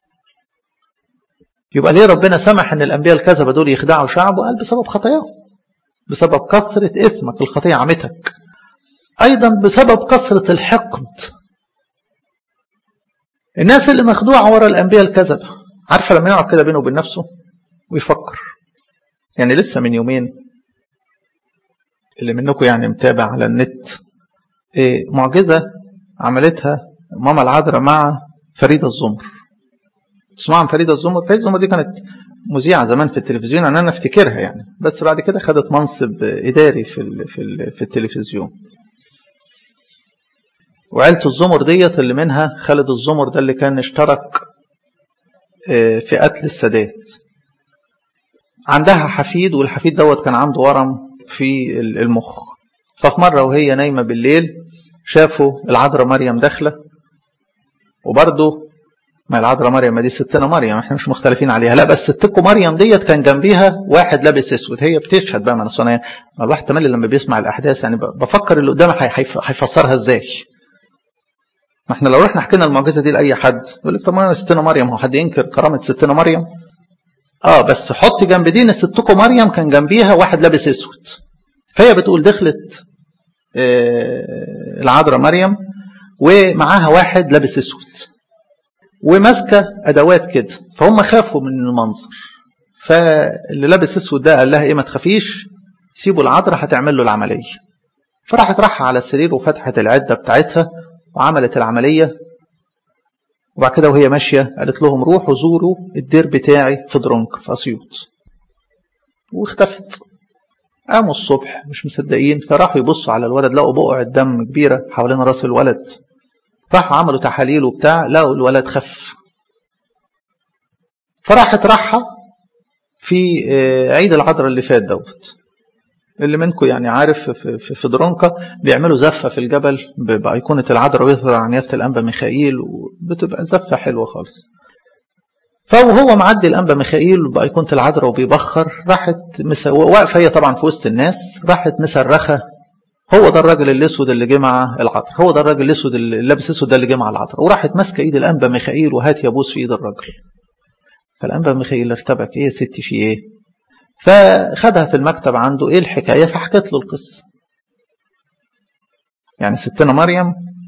يبقى ليه ربنا سمح ان الانبياء الكذبه دول يخدعوا شعبه قال بسبب خطاياهم بسبب كثره اثمك الخطيه عمتك ايضا بسبب كثره الحقد الناس اللي مخدوعه ورا الانبياء الكذبه عارفه لما يقعد كده بينه وبين نفسه ويفكر يعني لسه من يومين اللي منكم يعني متابع على النت إيه معجزه عملتها ماما العذراء مع فريده الزمر تسمعوا عن فريده الزمر فريده الزمر دي كانت مذيعه زمان في التلفزيون انا افتكرها يعني بس بعد كده خدت منصب اداري في ال في ال في التلفزيون وعيله الزمر ديت اللي منها خالد الزمر ده اللي كان اشترك في قتل السادات عندها حفيد والحفيد دوت كان عنده ورم في المخ ففي مره وهي نايمه بالليل شافوا العذراء مريم داخله وبرضه ما العذراء مريم دي ستنا مريم احنا مش مختلفين عليها لا بس ستكم مريم ديت كان جنبيها واحد لابس اسود هي بتشهد بقى من الصنايع ما الواحد تملي لما بيسمع الاحداث يعني بفكر اللي قدامي هيفسرها ازاي ما احنا لو رحنا حكينا المعجزه دي لاي حد يقول لك طب ما ستنا مريم هو حد ينكر كرامه ستنا مريم اه بس حط جنب دي ان ستكم مريم كان جنبيها واحد لابس اسود فهي بتقول دخلت آه العذراء مريم ومعاها واحد لابس اسود وماسكه ادوات كده فهم خافوا من المنظر فاللي لابس اسود ده قال لها ايه ما تخافيش سيبوا العذراء هتعمل له العمليه فراحت راحة على السرير وفتحت العده بتاعتها وعملت العمليه وبعد كده وهي ماشيه قالت لهم روحوا زوروا الدير بتاعي في درونك في اسيوط واختفت قاموا الصبح مش مصدقين فراحوا يبصوا على الولد لقوا بقع الدم كبيره حوالين راس الولد راحوا عملوا تحاليل وبتاع لقوا الولد خف فراحت راحة في عيد العذراء اللي فات دوت اللي منكم يعني عارف في, في, في درونكا بيعملوا زفة في الجبل بأيقونة العذراء ويظهر عن يافة الأنبا ميخائيل وبتبقى زفة حلوة خالص فوهو معدي الأنبا ميخائيل بأيقونة العذراء وبيبخر راحت مس... واقفة هي طبعا في وسط الناس راحت مسرخة هو ده الراجل الاسود اللي جه مع العطر هو ده الراجل الاسود اللي لابس اسود ده اللي جه مع العطر وراحت ماسكه ايد الانبا ميخائيل وهات يبوس في ايد الراجل فالانبا ميخائيل ارتبك ايه يا ستي في ايه فخدها في المكتب عنده ايه الحكايه فحكت له القصه يعني ستنا مريم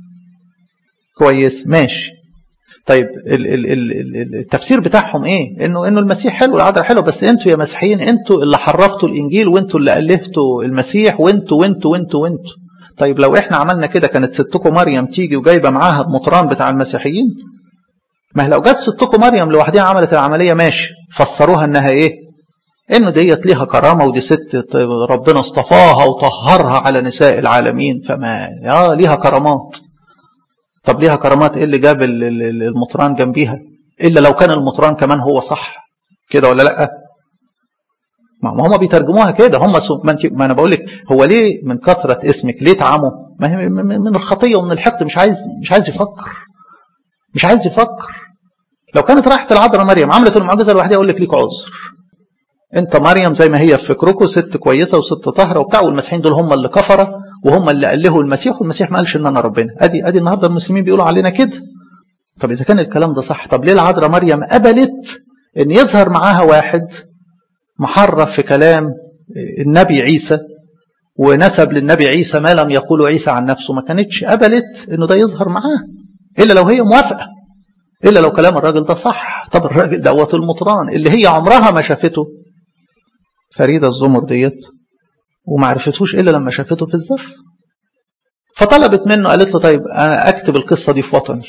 كويس ماشي طيب ال ال ال التفسير بتاعهم ايه انه انه المسيح حلو العذراء حلو بس انتوا يا مسيحيين انتوا اللي حرفتوا الانجيل وانتوا اللي الهتوا المسيح وانتوا وانتوا وانتوا وانتوا طيب لو احنا عملنا كده كانت ستكم مريم تيجي وجايبه معاها المطران بتاع المسيحيين ما لو جت ستكم مريم لوحدها عملت العمليه ماشي فسروها انها ايه انه ديت ليها كرامه ودي ست ربنا اصطفاها وطهرها على نساء العالمين فما اه ليها كرامات طب ليها كرامات ايه اللي جاب المطران جنبيها الا لو كان المطران كمان هو صح كده ولا لا ما هم بيترجموها كده هم ما, انت ما انا بقول لك هو ليه من كثره اسمك ليه طعمه ما هي من الخطيه ومن الحقد مش عايز مش عايز يفكر مش عايز يفكر لو كانت راحت العذراء مريم عملت المعجزه لوحدها اقول لك ليك عذر انت مريم زي ما هي في فكركم ست كويسه وست طاهره وبتاع والمسيحيين دول هم اللي كفره وهم اللي ألهوا المسيح والمسيح ما قالش ان انا ربنا ادي ادي النهارده المسلمين بيقولوا علينا كده طب اذا كان الكلام ده صح طب ليه العذراء مريم قبلت ان يظهر معاها واحد محرف في كلام النبي عيسى ونسب للنبي عيسى ما لم يقوله عيسى عن نفسه ما كانتش قبلت انه ده يظهر معاه الا لو هي موافقه الا لو كلام الراجل ده صح طب الراجل دوت المطران اللي هي عمرها ما شافته فريده الزمر ديت وما عرفتوش الا لما شافته في الزف فطلبت منه قالت له طيب انا اكتب القصه دي في وطني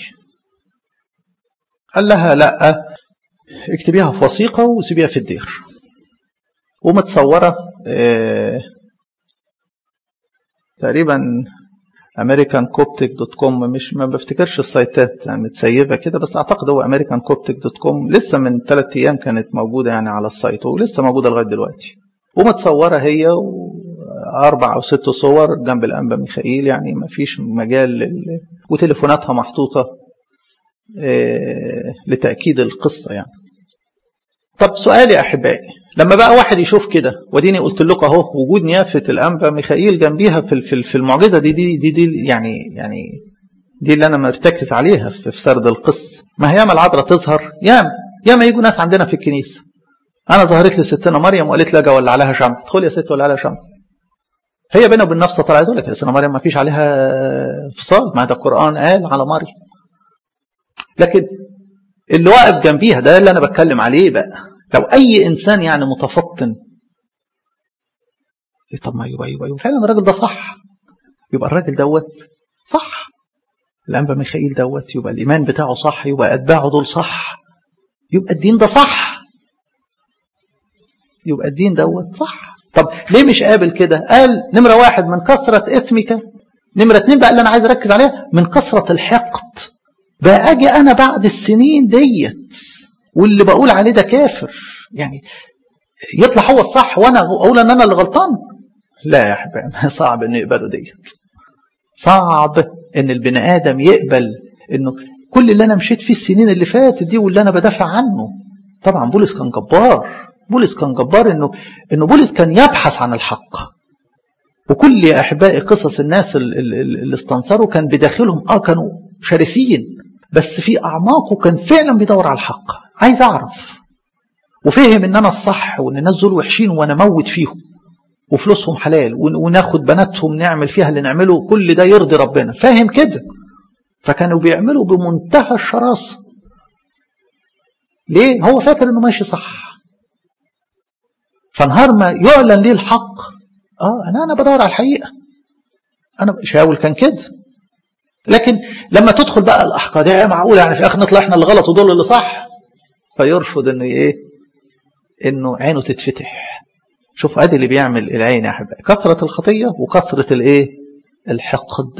قال لها لا اكتبيها في وثيقه وسيبيها في الدير ومتصوره اه تقريبا امريكان كوبتك دوت كوم مش ما بفتكرش السايتات يعني متسيبه كده بس اعتقد هو امريكان كوبتك دوت كوم لسه من ثلاث ايام كانت موجوده يعني على السايت ولسه موجوده لغايه دلوقتي ومتصوره هي اربع او ست صور جنب الانبا ميخائيل يعني ما فيش مجال لل... وتليفوناتها محطوطه إيه لتاكيد القصه يعني طب سؤالي يا احبائي لما بقى واحد يشوف كده وديني قلت لكم اهو وجود نيافه الانبا ميخائيل جنبيها في في المعجزه دي دي دي, دي يعني يعني دي اللي انا مرتكز عليها في سرد القصه ما هي ياما العذراء تظهر ياما ياما يجوا ناس عندنا في الكنيسه انا ظهرت لي ستنا مريم وقالت لي اجي اولع عليها شمع ادخل يا ست ولع عليها شمع هي بينها وبين نفسها طلعت تقول لك يا ستنا مريم ما فيش عليها فصال ما ده القران قال على مريم لكن اللي واقف جنبيها ده اللي انا بتكلم عليه بقى لو اي انسان يعني متفطن إيه طب ما يبقى يبقى, يبقى فعلا الراجل ده صح يبقى الراجل دوت صح الانبا ميخائيل دوت يبقى الايمان بتاعه صح يبقى اتباعه دول صح يبقى الدين ده صح يبقى الدين دوت صح طب ليه مش قابل كده قال نمره واحد من كثره اثمك نمره اتنين بقى اللي انا عايز اركز عليها من كثره الحقد بقى اجي انا بعد السنين ديت واللي بقول عليه ده كافر يعني يطلع هو الصح وانا اقول ان انا اللي غلطان لا يا احبابي صعب انه يقبلوا ديت صعب ان البني ادم يقبل انه كل اللي انا مشيت فيه السنين اللي فاتت دي واللي انا بدافع عنه طبعا بولس كان جبار بولس كان جبار انه انه بولس كان يبحث عن الحق وكل يا احبائي قصص الناس اللي استنصروا كان بداخلهم اه كانوا شرسين بس في اعماقه كان فعلا بيدور على الحق عايز اعرف وفهم ان انا الصح وان الناس دول وحشين وانا موت فيهم وفلوسهم حلال وناخد بناتهم نعمل فيها اللي نعمله كل ده يرضي ربنا فاهم كده فكانوا بيعملوا بمنتهى الشراسة ليه هو فاكر انه ماشي صح فنهار ما يعلن ليه الحق اه انا انا بدور على الحقيقه انا شاول كان كده لكن لما تدخل بقى الاحقاد دي معقوله يعني في الاخر نطلع احنا اللي غلط ودول اللي صح فيرفض انه ايه انه عينه تتفتح شوف ادي اللي بيعمل العين يا احبائي كثره الخطيه وكثره الايه الحقد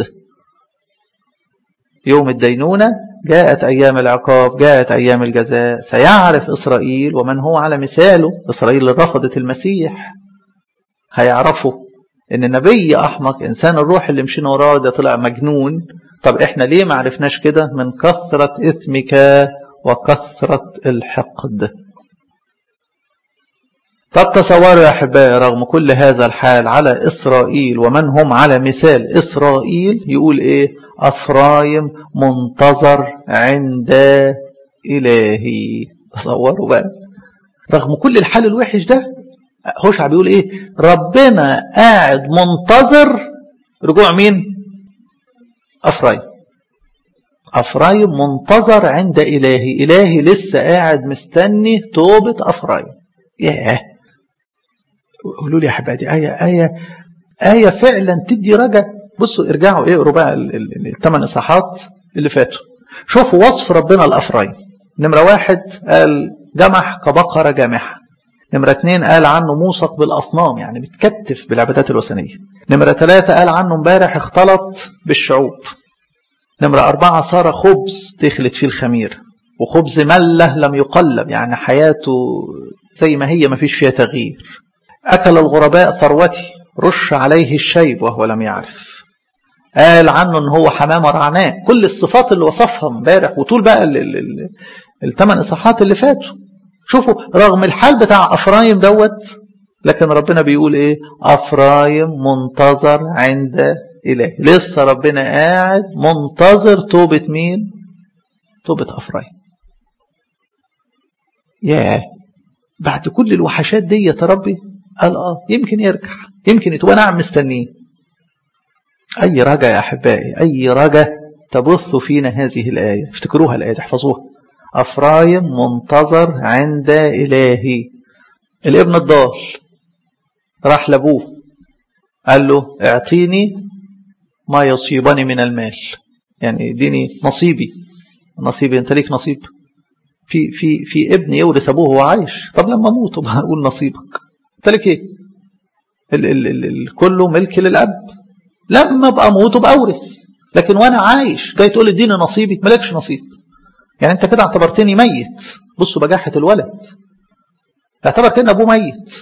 يوم الدينونه جاءت ايام العقاب جاءت ايام الجزاء سيعرف اسرائيل ومن هو على مثاله اسرائيل اللي رفضت المسيح هيعرفوا ان النبي احمق انسان الروح اللي مشينا وراه ده طلع مجنون طب احنا ليه ما عرفناش كده من كثره اثمك وكثره الحقد طب تصوروا يا احبائي رغم كل هذا الحال على اسرائيل ومن هم على مثال اسرائيل يقول ايه افرايم منتظر عند الهي تصوروا بقى رغم كل الحال الوحش ده هوشع بيقول ايه ربنا قاعد منتظر رجوع مين افرايم افرايم منتظر عند الهي الهي لسه قاعد مستني توبه افرايم ياه قولوا لي يا حبايبي آية آية آية فعلا تدي رجا بصوا ارجعوا اقروا بقى الثمان اصحاحات اللي فاتوا شوفوا وصف ربنا لأفرايم نمرة واحد قال جمح كبقرة جامحة نمرة اثنين قال عنه موثق بالأصنام يعني متكتف بالعبادات الوثنية نمرة ثلاثة قال عنه امبارح اختلط بالشعوب نمرة أربعة صار خبز دخلت فيه الخمير وخبز مله لم يقلب يعني حياته زي ما هي ما فيش فيها تغيير أكل الغرباء ثروتي رش عليه الشيب وهو لم يعرف قال عنه ان هو حمامة رعناء كل الصفات اللي وصفها امبارح وطول بقى الثمان اصحاحات اللي فاتوا شوفوا رغم الحال بتاع افرايم دوت لكن ربنا بيقول ايه افرايم منتظر عند اله لسه ربنا قاعد منتظر توبة مين توبة افرايم ياه بعد كل الوحشات دي يا ربي قال اه يمكن يرجع يمكن يتوب انا عم مستنيه اي رجا يا احبائي اي رجا تبث فينا هذه الايه افتكروها الايه دي احفظوها افرايم منتظر عند الهي الابن الضال راح لابوه قال له اعطيني ما يصيبني من المال يعني اديني نصيبي نصيبي انت ليك نصيب في في في ابن يورث ابوه وهو عايش طب لما اموت اقول نصيبك انت لك ايه ال ال ال ال كله ملك للاب لما ابقى اموت ابقى اورث لكن وانا عايش جاي تقول اديني نصيبي مالكش نصيب يعني انت كده اعتبرتني ميت بصوا بجاحة الولد اعتبر كأن ابوه ميت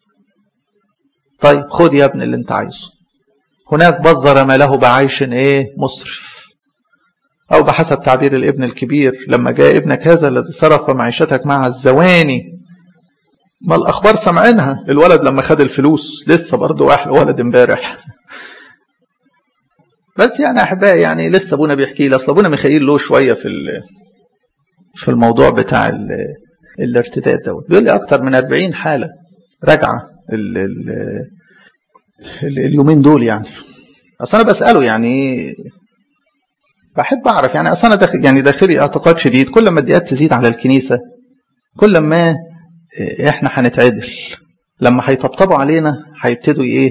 طيب خد يا ابن اللي انت عايزه هناك بذر ماله بعيش ايه مسرف او بحسب تعبير الابن الكبير لما جاء ابنك هذا الذي صرف معيشتك مع الزواني ما الاخبار سمعينها الولد لما خد الفلوس لسه برضه احلى ولد امبارح بس يعني احبائي يعني لسه ابونا بيحكي لي اصل ابونا ميخائيل له شويه في في الموضوع بتاع الارتداد دوت بيقول لي اكتر من 40 حاله راجعه ال ال ال اليومين دول يعني اصل انا بساله يعني بحب اعرف يعني اصل انا داخل يعني داخلي اعتقاد شديد كل ما الدقات تزيد على الكنيسه كل ما احنا هنتعدل لما هيطبطبوا علينا هيبتدوا ايه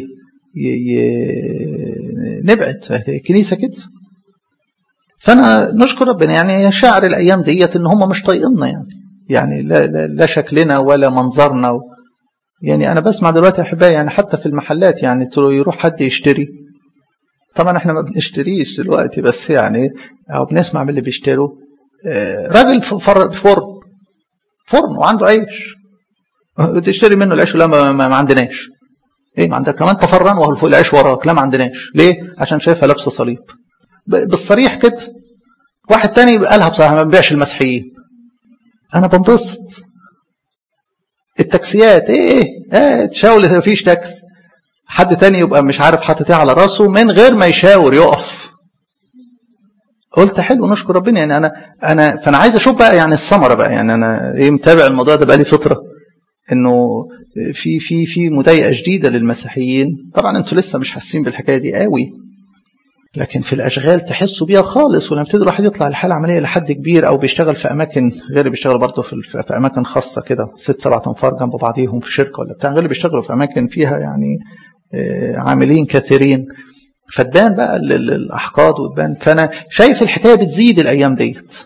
نبعد الكنيسه كده فانا نشكر ربنا يعني شاعر الايام ديت ان هم مش طايقيننا يعني يعني لا, لا, لا شكلنا ولا منظرنا و يعني انا بسمع دلوقتي يا احبائي يعني حتى في المحلات يعني يروح حد يشتري طبعا احنا ما بنشتريش دلوقتي بس يعني او بنسمع من اللي بيشتروا راجل فرن فرن وعنده عيش تشتري منه العيش لا ما, ما, ما عندناش ايه ما عندك كمان تفرن وهو فوق العيش وراك لا ما عندناش ليه عشان شايفها لابسه صليب بالصريح كده واحد تاني قالها بصراحه ما بيبيعش المسيحيين انا بنبسط التاكسيات ايه ايه تشاول مفيش تاكس حد تاني يبقى مش عارف حاطط ايه على راسه من غير ما يشاور يقف قلت حلو نشكر ربنا يعني انا انا فانا عايز اشوف بقى يعني الثمره بقى يعني انا ايه متابع الموضوع ده بقى لي فتره انه في في في مضايقه جديده للمسيحيين طبعا انتوا لسه مش حاسين بالحكايه دي قوي لكن في الاشغال تحسوا بيها خالص ولما يبتدي الواحد يطلع الحاله عمليه لحد كبير او بيشتغل في اماكن غير بيشتغل برضه في, في اماكن خاصه كده ست سبع انفار جنب بعضيهم في شركه ولا بتاع غير بيشتغلوا في اماكن فيها يعني عاملين كثيرين فتبان بقى الاحقاد وتبان فانا شايف الحكايه بتزيد الايام ديت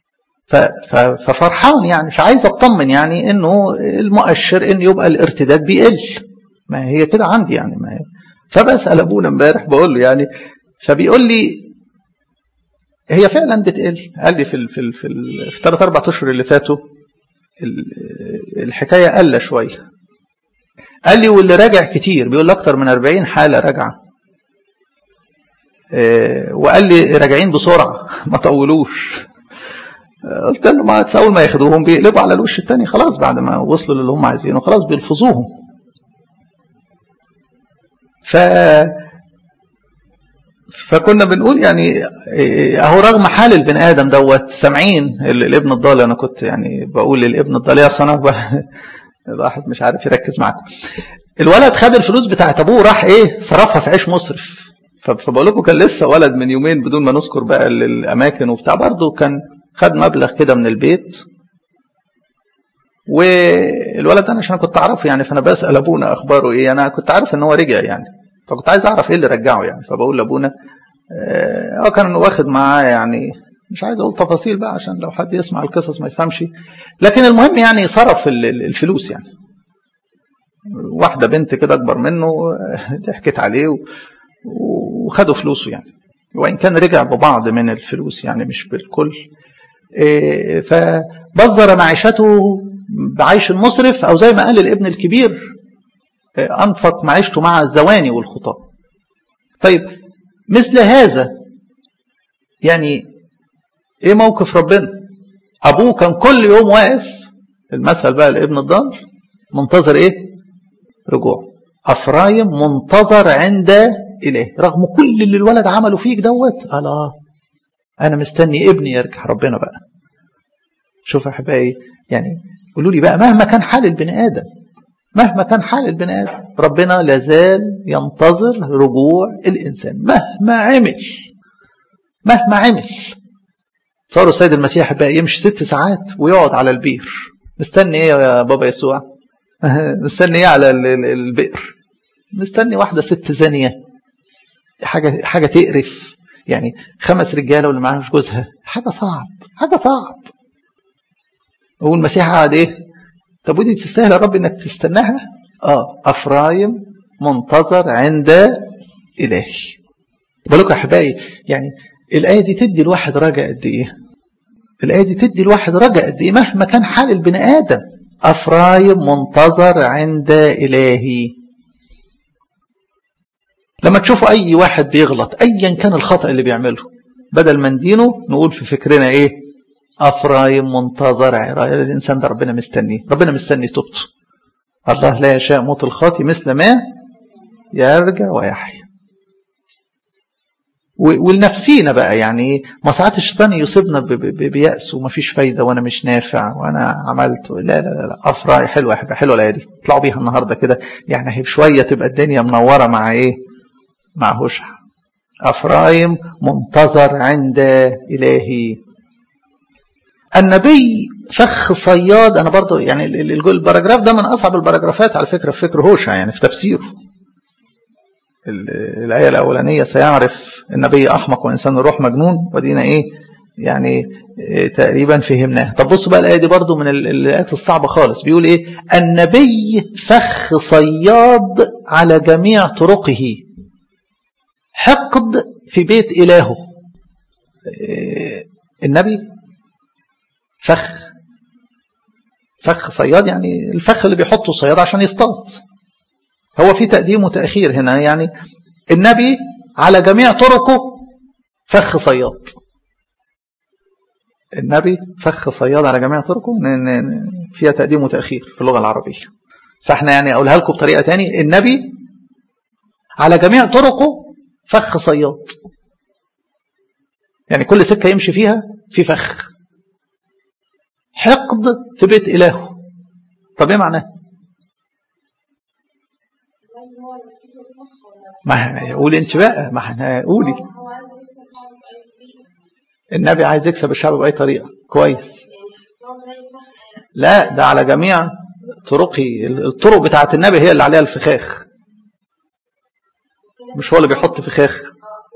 ففرحان يعني فعايز اطمن يعني انه المؤشر ان يبقى الارتداد بيقل ما هي كده عندي يعني ما هي فبسال ابونا امبارح بقول له يعني فبيقول لي هي فعلا بتقل قال لي في ال في ال في, ال في ثلاث اربع اشهر اللي فاتوا الحكايه قل شويه قال لي واللي راجع كتير بيقول لي اكتر من 40 حاله راجعه وقال لي راجعين بسرعه ما طولوش قلت له ما اول ما ياخدوهم بيقلبوا على الوش الثاني خلاص بعد ما وصلوا للي هم عايزينه خلاص بيلفظوهم ف فكنا بنقول يعني اهو رغم حال البني ادم دوت سامعين الابن الضال انا كنت يعني بقول للابن الضال يا صنع الواحد مش عارف يركز معاكم الولد خد الفلوس بتاعت ابوه راح ايه صرفها في عيش مسرف فبقول لكم كان لسه ولد من يومين بدون ما نذكر بقى الاماكن وبتاع برضه كان خد مبلغ كده من البيت والولد انا عشان كنت اعرفه يعني فانا بسال ابونا اخباره ايه انا كنت عارف ان هو رجع يعني فكنت عايز اعرف ايه اللي رجعه يعني فبقول لابونا اه كان واخد معاه يعني مش عايز اقول تفاصيل بقى عشان لو حد يسمع القصص ما يفهمش لكن المهم يعني صرف الفلوس يعني واحده بنت كده اكبر منه ضحكت عليه وخدوا فلوسه يعني وان كان رجع ببعض من الفلوس يعني مش بالكل فبذر معيشته بعيش المسرف او زي ما قال الابن الكبير انفق معيشته مع الزواني والخطاه طيب مثل هذا يعني ايه موقف ربنا ابوه كان كل يوم واقف المثل بقى الابن الضال منتظر ايه رجوع افرايم منتظر عند اله رغم كل اللي الولد عمله فيك دوت قال اه انا مستني ابني يرجع ربنا بقى شوف يا احبائي يعني قولوا لي بقى مهما كان حال البني ادم مهما كان حال البني ادم ربنا لازال ينتظر رجوع الانسان مهما عمل مهما عمل صاروا السيد المسيح بقى يمشي ست ساعات ويقعد على البير مستني ايه يا بابا يسوع مستني ايه على البئر مستني واحده ست زانيه حاجه حاجه تقرف يعني خمس رجاله واللي معاها مش جوزها حاجه صعب حاجه صعب والمسيح قعد ايه طب ودي تستاهل يا رب انك تستناها اه افرايم منتظر عند الهي بالك يا احبائي يعني الايه دي تدي الواحد رجاء قد ايه الايه دي تدي الواحد رجاء قد ايه مهما كان حال البني ادم افرايم منتظر عند الهي لما تشوفوا اي واحد بيغلط ايا كان الخطا اللي بيعمله بدل ما ندينه نقول في فكرنا ايه افرايم منتظر الانسان ده ربنا مستنيه ربنا مستني توبته الله لا يشاء موت الخاطي مثل ما يرجع ويحيا ولنفسينا بقى يعني ما ساعات الشيطان يصيبنا بيأس ومفيش فايدة وأنا مش نافع وأنا عملت لا لا لا أفراي حلوة حلوة حلوة الآية دي اطلعوا بيها النهاردة كده يعني هي شوية تبقى الدنيا منورة مع إيه؟ مع هوشع أفرايم منتظر عند إلهي النبي فخ صياد أنا برضو يعني الباراجراف ده من أصعب الباراجرافات على فكرة في فكر هوشع يعني في تفسيره الآية الأولانية سيعرف النبي أحمق وإنسان الروح مجنون ودينا إيه يعني إيه تقريبا فهمناها طب بصوا بقى الآية دي برضو من الآيات الصعبة خالص بيقول إيه النبي فخ صياد على جميع طرقه حقد في بيت إلهه إيه النبي فخ فخ صياد يعني الفخ اللي بيحطه الصياد عشان يصطاد هو في تقديم وتأخير هنا يعني النبي على جميع طرقه فخ صياد النبي فخ صياد على جميع طرقه فيها تقديم وتأخير في اللغة العربية فاحنا يعني أقولها لكم بطريقة تاني النبي على جميع طرقه فخ صياد يعني كل سكة يمشي فيها في فخ حقد في بيت إلهه طب ايه معناه ما قولي انت بقى ما احنا قولي النبي عايز يكسب الشعب بأي طريقة كويس لا ده على جميع طرقه الطرق بتاعت النبي هي اللي عليها الفخاخ مش هو اللي بيحط فخاخ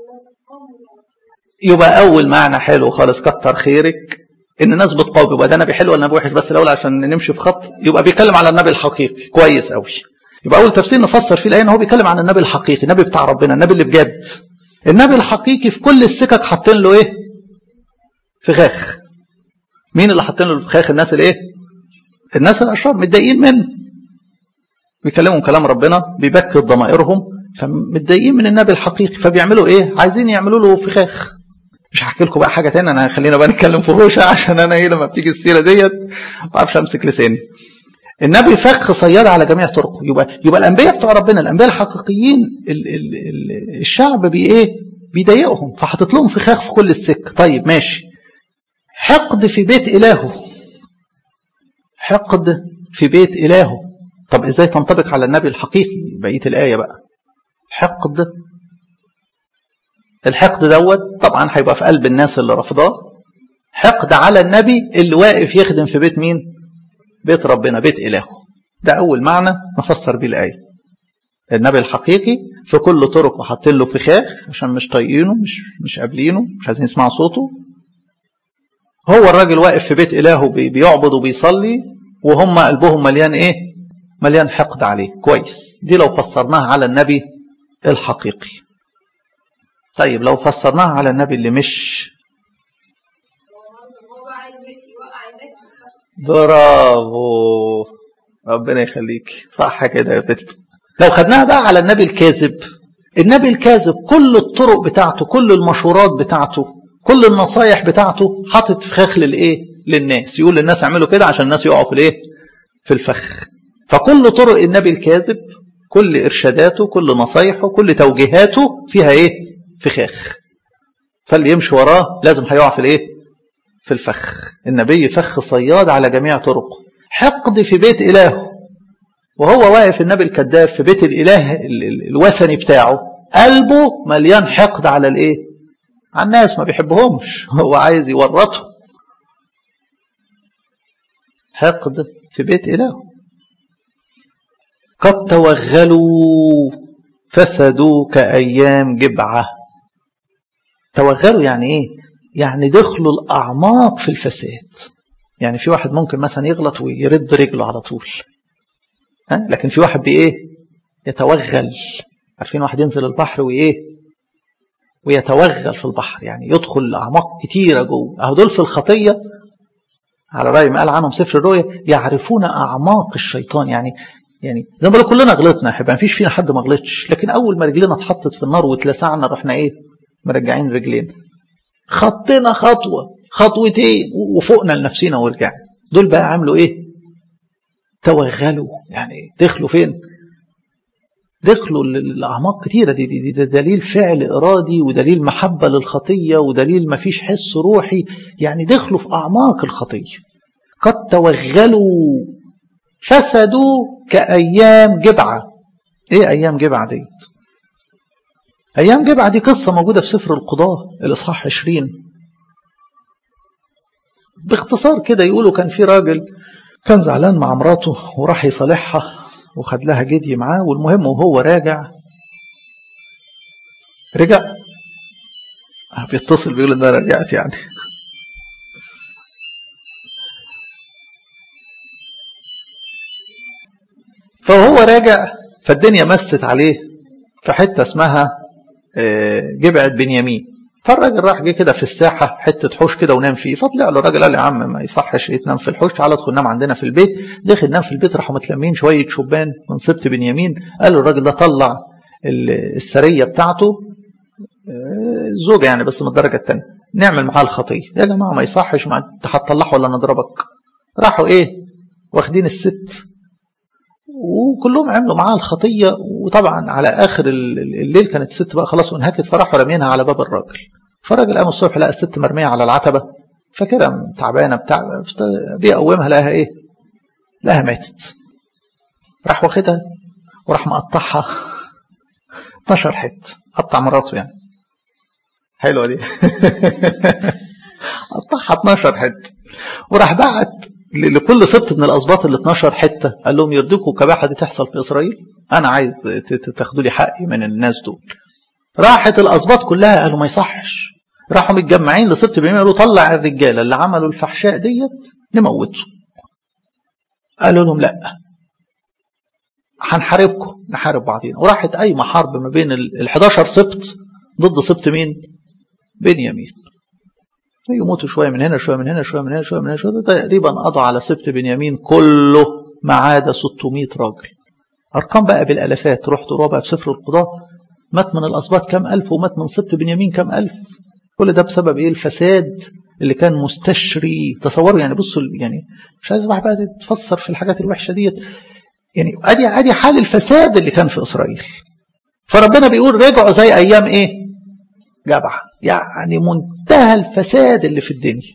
يبقى أول معنى حلو خالص كتر خيرك ان الناس بتقاوم يبقى ده نبي حلو ولا نبي وحش بس الاول عشان نمشي في خط يبقى بيتكلم على النبي الحقيقي كويس قوي يبقى اول تفسير نفسر فيه الايه ان هو بيتكلم عن النبي الحقيقي النبي بتاع ربنا النبي اللي بجد النبي الحقيقي في كل السكك حاطين له ايه فخاخ مين اللي حاطين له الفخاخ الناس الايه الناس الاشرار متضايقين منه بيكلمهم كلام ربنا بيبكت ضمائرهم فمتضايقين من النبي الحقيقي فبيعملوا ايه عايزين يعملوا له فخاخ مش هحكي لكم بقى حاجه تانية انا خلينا بقى نتكلم في روشه عشان انا ايه لما بتيجي السيره ديت ما اعرفش امسك لساني النبي فخ صياد على جميع طرقه يبقى يبقى الانبياء بتوع ربنا الانبياء الحقيقيين ال ال ال الشعب بي ايه بيضايقهم فحاطط لهم فخاخ في كل السكه طيب ماشي حقد في بيت الهه حقد في بيت الهه طب ازاي تنطبق على النبي الحقيقي بقيه الايه بقى حقد الحقد دوت طبعا هيبقى في قلب الناس اللي رافضاه حقد على النبي اللي واقف يخدم في بيت مين بيت ربنا بيت إلهه ده أول معنى نفسر بيه الآية النبي الحقيقي في كل طرقه حاطين له فخاخ عشان مش طايقينه مش مش قابلينه مش عايزين يسمعوا صوته هو الراجل واقف في بيت إلهه بيعبد وبيصلي وهم قلبهم مليان إيه مليان حقد عليه كويس دي لو فسرناها على النبي الحقيقي طيب لو فسرناها على النبي اللي مش برافو ربنا يخليك صح كده يا بنت لو خدناها بقى على النبي الكاذب النبي الكاذب كل الطرق بتاعته كل المشورات بتاعته كل النصايح بتاعته حاطط فخاخ للايه للناس يقول للناس اعملوا كده عشان الناس يقعوا في الايه في الفخ فكل طرق النبي الكاذب كل ارشاداته كل نصايحه كل توجيهاته فيها ايه فخاخ فاللي يمشي وراه لازم هيقع في الايه في الفخ النبي فخ صياد على جميع طرقه حقد في بيت إلهه وهو واقف النبي الكذاب في بيت الإله الوثني بتاعه قلبه مليان حقد على الايه على الناس ما بيحبهمش هو عايز يورطهم حقد في بيت إلهه قد توغلوا فسدوا كأيام جبعة توغلوا يعني ايه يعني دخلوا الأعماق في الفساد يعني في واحد ممكن مثلا يغلط ويرد رجله على طول ها؟ لكن في واحد بإيه يتوغل عارفين واحد ينزل البحر وإيه ويتوغل في البحر يعني يدخل أعماق كتيرة جوه أهو دول في الخطية على رأي ما قال عنهم سفر الرؤيا يعرفون أعماق الشيطان يعني يعني زي ما بقول كلنا غلطنا يا ما فيش فينا حد ما غلطش لكن أول ما رجلنا اتحطت في النار واتلسعنا رحنا إيه مرجعين رجلينا خطينا خطوة خطوتين وفوقنا لنفسنا ورجعنا دول بقى عملوا إيه توغلوا يعني دخلوا فين دخلوا الأعماق كتيرة دي, دي, دي دليل فعل إرادي ودليل محبة للخطية ودليل ما فيش حس روحي يعني دخلوا في أعماق الخطية قد توغلوا فسدوا كأيام جبعة إيه أيام جبعة ديت أيام جبعة دي قصة موجودة في سفر القضاء الإصحاح 20 باختصار كده يقولوا كان في راجل كان زعلان مع مراته وراح يصالحها وخد لها جدي معاه والمهم وهو راجع رجع بيتصل بيقول ان انا رجعت يعني فهو راجع فالدنيا مست عليه في حته اسمها جبعه بنيامين فالراجل راح جه كده في الساحه حته حوش كده ونام فيه فطلع له الراجل قال يا عم ما يصحش تنام في الحوش تعالى ادخل نام عندنا في البيت دخل نام في البيت راحوا متلمين شويه شبان من سبط بنيامين قال له الراجل ده طلع السريه بتاعته زوجة يعني بس من الدرجة الثانية نعمل معاه الخطية يا جماعة ما يصحش ما انت هتطلعه ولا نضربك راحوا ايه واخدين الست وكلهم عملوا معاها الخطية وطبعا على آخر الليل كانت الست بقى خلاص انهكت فراحوا رامينها على باب الراجل فالراجل قام الصبح لقى الست مرمية على العتبة فكده تعبانة بتاع بيقومها لقاها ايه لقاها ماتت راح واخدها وراح مقطعها 12 حت قطع مراته يعني حلوة دي قطعها 12 حت وراح بعت لكل سبط من الاسباط ال 12 حته قال لهم يرضيكم كباحه دي تحصل في اسرائيل انا عايز تاخدوا لي حقي من الناس دول راحت الاسباط كلها قالوا ما يصحش راحوا متجمعين لسبط بنيامين قالوا طلع الرجاله اللي عملوا الفحشاء ديت نموته قالوا لهم لا هنحاربكم نحارب بعضينا وراحت قايمه حرب ما بين ال 11 سبط ضد سبط مين؟ بنيامين يموتوا شويه من هنا شويه من هنا شويه من هنا شويه من هنا شويه تقريبا قضوا على سبط بنيامين كله ما عدا 600 راجل ارقام بقى بالالافات تروح تروح بقى في سفر القضاء مات من الاسباط كام الف ومات من سبط بنيامين كام الف كل ده بسبب ايه الفساد اللي كان مستشري تصوروا يعني بصوا يعني مش عايز بقى تفسر في الحاجات الوحشه ديت يعني ادي ادي حال الفساد اللي كان في اسرائيل فربنا بيقول رجعوا زي ايام ايه جبعه يعني منتهى الفساد اللي في الدنيا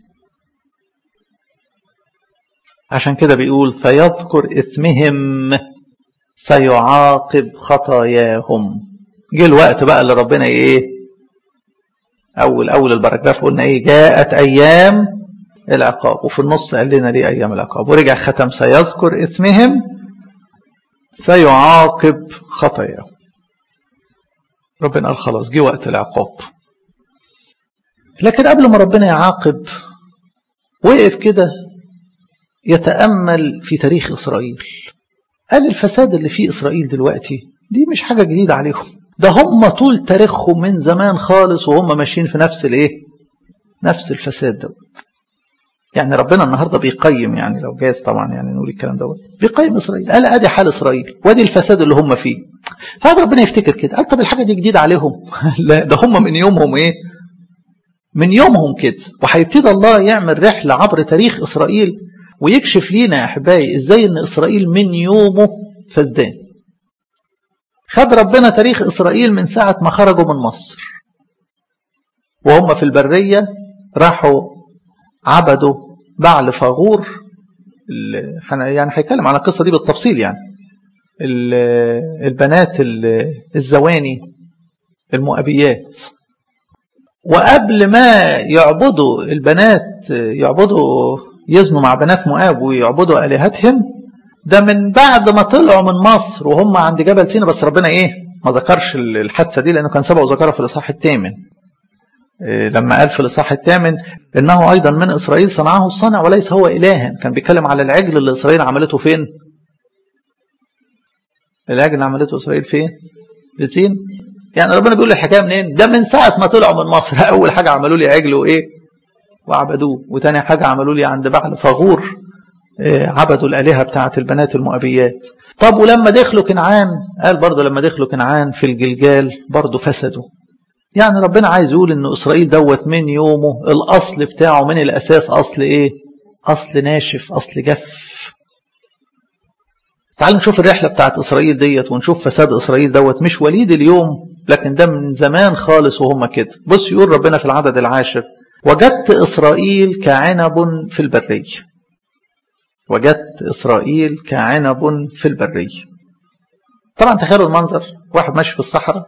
عشان كده بيقول فيذكر اثمهم سيعاقب خطاياهم جه الوقت بقى اللي ربنا ايه اول اول البراجراف قلنا ايه جاءت ايام العقاب وفي النص قال لنا دي ايام العقاب ورجع ختم سيذكر اثمهم سيعاقب خطاياهم ربنا قال خلاص جه وقت العقاب لكن قبل ما ربنا يعاقب وقف كده يتأمل في تاريخ إسرائيل قال الفساد اللي في إسرائيل دلوقتي دي مش حاجة جديدة عليهم ده هم طول تاريخهم من زمان خالص وهم ماشيين في نفس الايه نفس الفساد دوت يعني ربنا النهارده بيقيم يعني لو جايز طبعا يعني نقول الكلام دوت بيقيم اسرائيل قال ادي حال اسرائيل وادي الفساد اللي هم فيه فهذا ربنا يفتكر كده قال طب الحاجه دي جديده عليهم لا ده هم من يومهم ايه من يومهم كده وهيبتدي الله يعمل رحله عبر تاريخ اسرائيل ويكشف لينا يا احبائي ازاي ان اسرائيل من يومه فسدان خد ربنا تاريخ اسرائيل من ساعه ما خرجوا من مصر وهم في البريه راحوا عبدوا بعل فاغور يعني هيتكلم عن القصه دي بالتفصيل يعني البنات الزواني المؤبيات وقبل ما يعبدوا البنات يعبدوا يزنوا مع بنات مؤاب ويعبدوا الهتهم ده من بعد ما طلعوا من مصر وهم عند جبل سينا بس ربنا ايه ما ذكرش الحادثه دي لانه كان سبق وذكرها في الاصحاح الثامن لما قال في الاصحاح الثامن انه ايضا من اسرائيل صنعه الصنع وليس هو الها كان بيتكلم على العجل اللي اسرائيل عملته فين العجل اللي عملته اسرائيل فين في سين يعني ربنا بيقول الحكايه منين ده من ساعه ما طلعوا من مصر اول حاجه عملوا لي عجل وايه وعبدوه وتاني حاجه عملوا لي عند بعل فغور عبدوا الالهه بتاعه البنات المؤبيات طب ولما دخلوا كنعان قال برضه لما دخلوا كنعان في الجلجال برضه فسدوا يعني ربنا عايز يقول ان اسرائيل دوت من يومه الاصل بتاعه من الاساس اصل ايه اصل ناشف اصل جف تعالوا نشوف الرحله بتاعت اسرائيل ديت ونشوف فساد اسرائيل دوت مش وليد اليوم لكن ده من زمان خالص وهم كده بص يقول ربنا في العدد العاشر وجدت اسرائيل كعنب في البريه وجدت اسرائيل كعنب في البريه طبعا تخيلوا المنظر واحد ماشي في الصحراء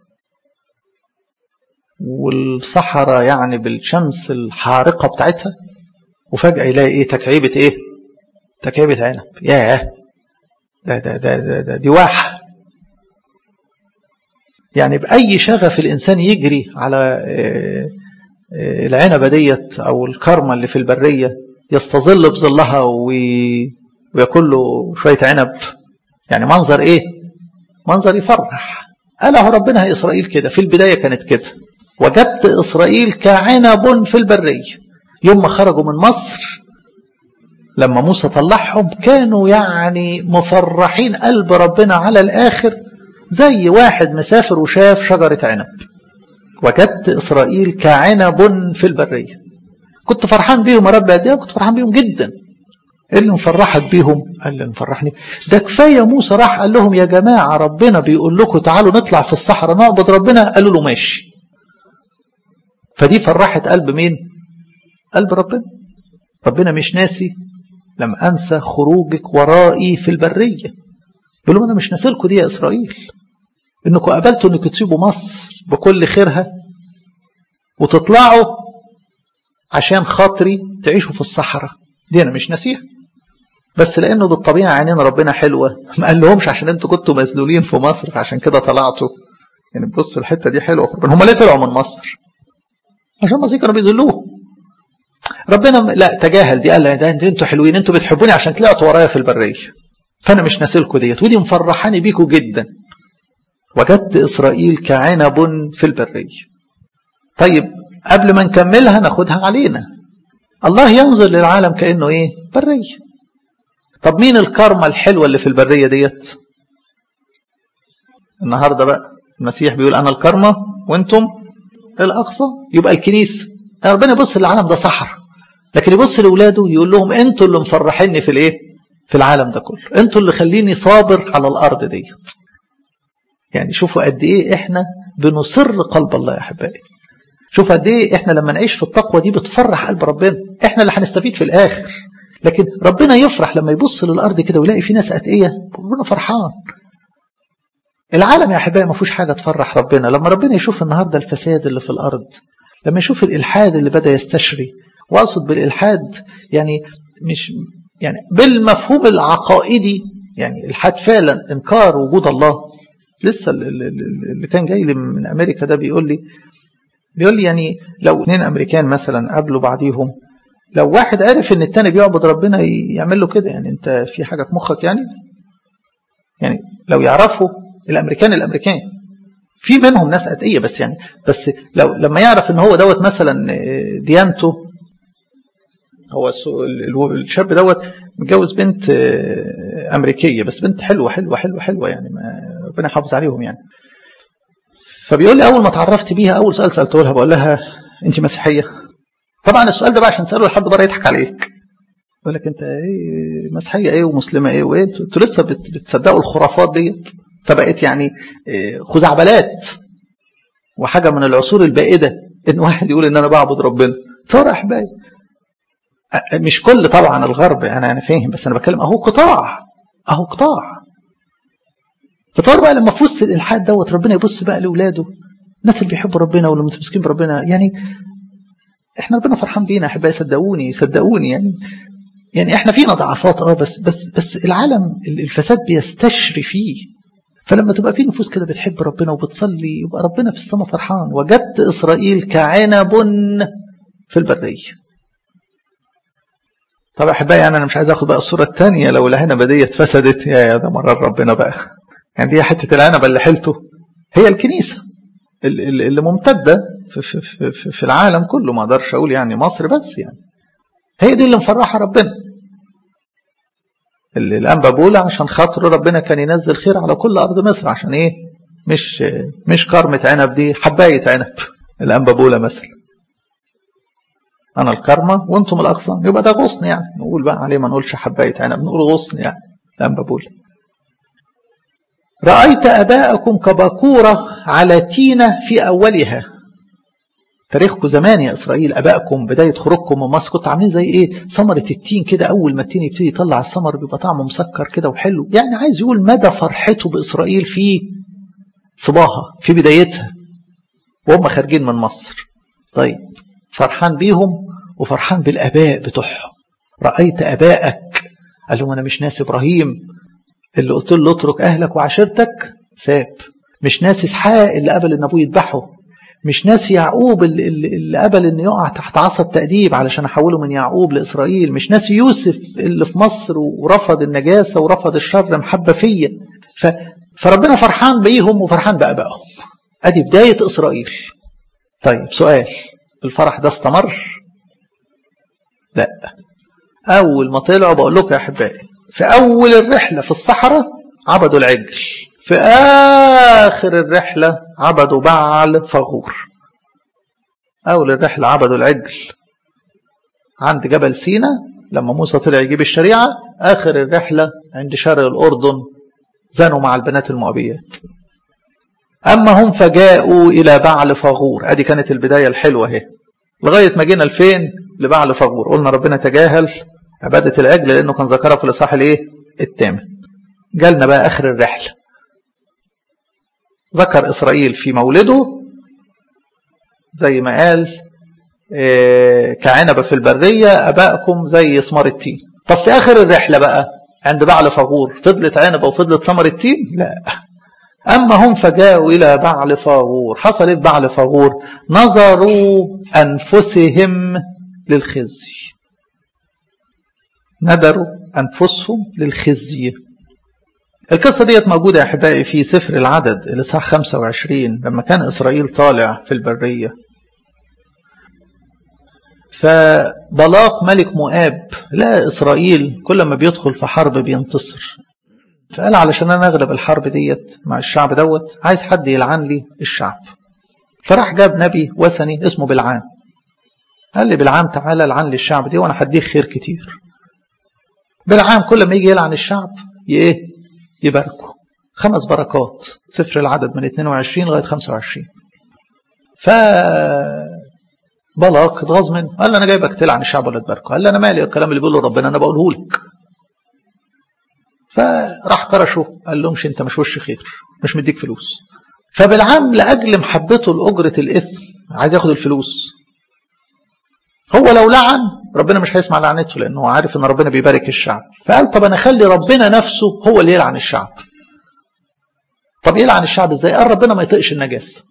والصحراء يعني بالشمس الحارقة بتاعتها وفجأة يلاقي ايه تكعيبة ايه تكعيبة عنب ياه ده ده ده ده, ده دي واحة يعني بأي شغف الإنسان يجري على العنبة ديت أو الكرمة اللي في البرية يستظل بظلها وياكل له شوية عنب يعني منظر ايه منظر يفرح قاله ربنا يا إسرائيل كده في البداية كانت كده وجدت إسرائيل كعنب في البرية يوم ما خرجوا من مصر لما موسى طلعهم كانوا يعني مفرحين قلب ربنا على الآخر زي واحد مسافر وشاف شجرة عنب وجدت إسرائيل كعنب في البرية كنت فرحان بيهم يا رب قد كنت فرحان بيهم جدا ايه اللي مفرحك بيهم قال اللي مفرحني ده كفايه موسى راح قال لهم يا جماعه ربنا بيقول لكم تعالوا نطلع في الصحراء نعبد ربنا قالوا له ماشي فدي فرحت قلب مين قلب ربنا ربنا مش ناسي لم أنسى خروجك ورائي في البرية بيقول لهم أنا مش ناسلكم دي يا إسرائيل إنكم قبلتوا إنكم تسيبوا مصر بكل خيرها وتطلعوا عشان خاطري تعيشوا في الصحراء دي أنا مش ناسيها بس لأنه بالطبيعة عينين ربنا حلوة ما قال لهمش عشان أنتوا كنتوا مذلولين في مصر فعشان كده طلعتوا يعني بصوا الحتة دي حلوة هم ليه طلعوا من مصر عشان المصريين كانوا بيذلوه ربنا لا تجاهل دي قال ده انتوا حلوين انتوا بتحبوني عشان طلعتوا ورايا في البريه فانا مش ناسلكوا ديت ودي مفرحاني بيكوا جدا وجدت اسرائيل كعنب في البريه طيب قبل ما نكملها ناخدها علينا الله ينظر للعالم كانه ايه بريه طب مين الكرمه الحلوه اللي في البريه ديت النهارده بقى المسيح بيقول انا الكرمه وانتم الاقصى يبقى الكنيسه ربنا يبص للعالم ده صحر لكن يبص لاولاده يقول لهم انتوا اللي مفرحيني في الايه في العالم ده كله انتوا اللي خليني صابر على الارض ديت يعني شوفوا قد ايه احنا بنصر قلب الله يا احبائي شوفوا قد ايه احنا لما نعيش في التقوى دي بتفرح قلب ربنا احنا اللي هنستفيد في الاخر لكن ربنا يفرح لما يبص للارض كده ويلاقي في ناس اتقيه ربنا فرحان العالم يا احبائي ما فيهوش حاجه تفرح ربنا لما ربنا يشوف النهارده الفساد اللي في الارض لما يشوف الالحاد اللي بدا يستشري واقصد بالالحاد يعني مش يعني بالمفهوم العقائدي يعني الحاد فعلا انكار وجود الله لسه اللي كان جاي لي من امريكا ده بيقول لي بيقول لي يعني لو اثنين امريكان مثلا قابلوا بعضيهم لو واحد عرف ان التاني بيعبد ربنا يعمل له كده يعني انت في حاجه في مخك يعني يعني لو يعرفوا الامريكان الامريكان في منهم ناس اتقيه بس يعني بس لو لما يعرف ان هو دوت مثلا ديانته هو الشاب دوت متجوز بنت امريكيه بس بنت حلوه حلوه حلوه حلوه يعني ربنا يحافظ عليهم يعني فبيقول لي اول ما اتعرفت بيها اول سؤال سالته لها بقول لها انت مسيحيه طبعا السؤال ده بقى عشان تساله لحد بره يضحك عليك يقول لك انت ايه مسيحيه ايه ومسلمه ايه وايه انتوا لسه بتصدقوا الخرافات ديت فبقت يعني خزعبلات وحاجه من العصور البائده ان واحد يقول ان انا بعبد ربنا صار احبائي مش كل طبعا الغرب يعني انا فاهم بس انا بتكلم اهو قطاع اهو قطاع فطار بقى لما في وسط الالحاد دوت ربنا يبص بقى لاولاده الناس اللي بيحبوا ربنا واللي متمسكين بربنا يعني احنا ربنا فرحان بينا احبائي صدقوني صدقوني يعني يعني احنا فينا ضعفات اه بس بس بس العالم الفساد بيستشري فيه فلما تبقى في نفوس كده بتحب ربنا وبتصلي يبقى ربنا في السماء فرحان وجدت اسرائيل كعنب في البريه طب احبائي انا مش عايز اخد بقى الصوره الثانيه لو العنبه ديت فسدت يا ده مرار ربنا بقى يعني دي حته العنبه اللي حلته هي الكنيسه اللي ممتدة في, في, في, في العالم كله ما اقدرش اقول يعني مصر بس يعني هي دي اللي مفرحة ربنا اللي الانبا بولا عشان خاطره ربنا كان ينزل خير على كل ارض مصر عشان ايه مش مش كرمة عنب دي حباية عنب الانبا بولا مثلا انا الكرمة وانتم الاغصان يبقى ده غصن يعني نقول بقى عليه ما نقولش حباية عنب نقول غصن يعني الانبا بولا رأيت أباءكم كبكورة على تينة في أولها تاريخكم زمان يا إسرائيل أبائكم بداية خروجكم من مصر كنتوا عاملين زي إيه ثمرة التين كده أول ما التين يبتدي يطلع الثمر بيبقى طعمه مسكر كده وحلو يعني عايز يقول مدى فرحته بإسرائيل في صباها في بدايتها وهم خارجين من مصر طيب فرحان بيهم وفرحان بالآباء بتوعهم رأيت أبائك قال لهم أنا مش ناس إبراهيم اللي قلت له اترك أهلك وعشيرتك ساب مش ناس إسحاق اللي قبل إن أبوه يذبحه مش ناس يعقوب اللي, اللي قبل إنه يقع تحت عصا التأديب علشان أحوله من يعقوب لإسرائيل مش ناس يوسف اللي في مصر ورفض النجاسة ورفض الشر محبة فيا ف... فربنا فرحان بيهم وفرحان بأبائهم أدي بداية إسرائيل طيب سؤال الفرح ده استمر لا أول ما طلعوا بقول لكم يا أحبائي في أول الرحلة في الصحراء عبدوا العجل في آخر الرحلة عبدوا بعل فغور أول الرحلة عبدوا العجل عند جبل سينا لما موسى طلع يجيب الشريعة آخر الرحلة عند شرق الأردن زنوا مع البنات المؤبيات أما هم فجاءوا إلى بعل فغور أدي كانت البداية الحلوة اهي لغاية ما جينا لفين لبعل فغور قلنا ربنا تجاهل عبادة العجل لأنه كان ذكرها في الإصحاح الإيه الثامن جالنا بقى آخر الرحلة ذكر إسرائيل في مولده زي ما قال إيه كعنبة في البرية أبائكم زي ثمار التين طب في آخر الرحلة بقى عند بعل فغور فضلت عنبة وفضلت ثمر التين لا أما هم فجاءوا إلى بعل فاغور حصل إيه بعل فاغور نظروا أنفسهم للخزي ندروا أنفسهم للخزي القصة ديت موجودة يا أحبائي في سفر العدد الإصحاح 25 لما كان إسرائيل طالع في البرية فبلاق ملك مؤاب لا إسرائيل كل ما بيدخل في حرب بينتصر فقال علشان أنا أغلب الحرب ديت مع الشعب دوت عايز حد يلعن لي الشعب فراح جاب نبي وثني اسمه بلعام قال لي بلعام تعالى لعن لي الشعب دي وأنا هديك خير كتير بلعام كل ما يجي يلعن الشعب ايه يباركه خمس بركات سفر العدد من 22 لغايه 25 ف بلاق اتغاظ منه قال له انا جايبك تلعن الشعب ولا تباركه قال له انا مالي الكلام اللي بيقوله ربنا انا بقوله لك فراح كرشه قال لهمش انت مش وش خير مش مديك فلوس فبالعام لاجل محبته لاجره الاثم عايز ياخد الفلوس هو لو لعن ربنا مش هيسمع لعنته لانه عارف ان ربنا بيبارك الشعب فقال طب انا اخلي ربنا نفسه هو اللي يلعن الشعب طب يلعن الشعب ازاي قال ربنا ما يطقش النجاسه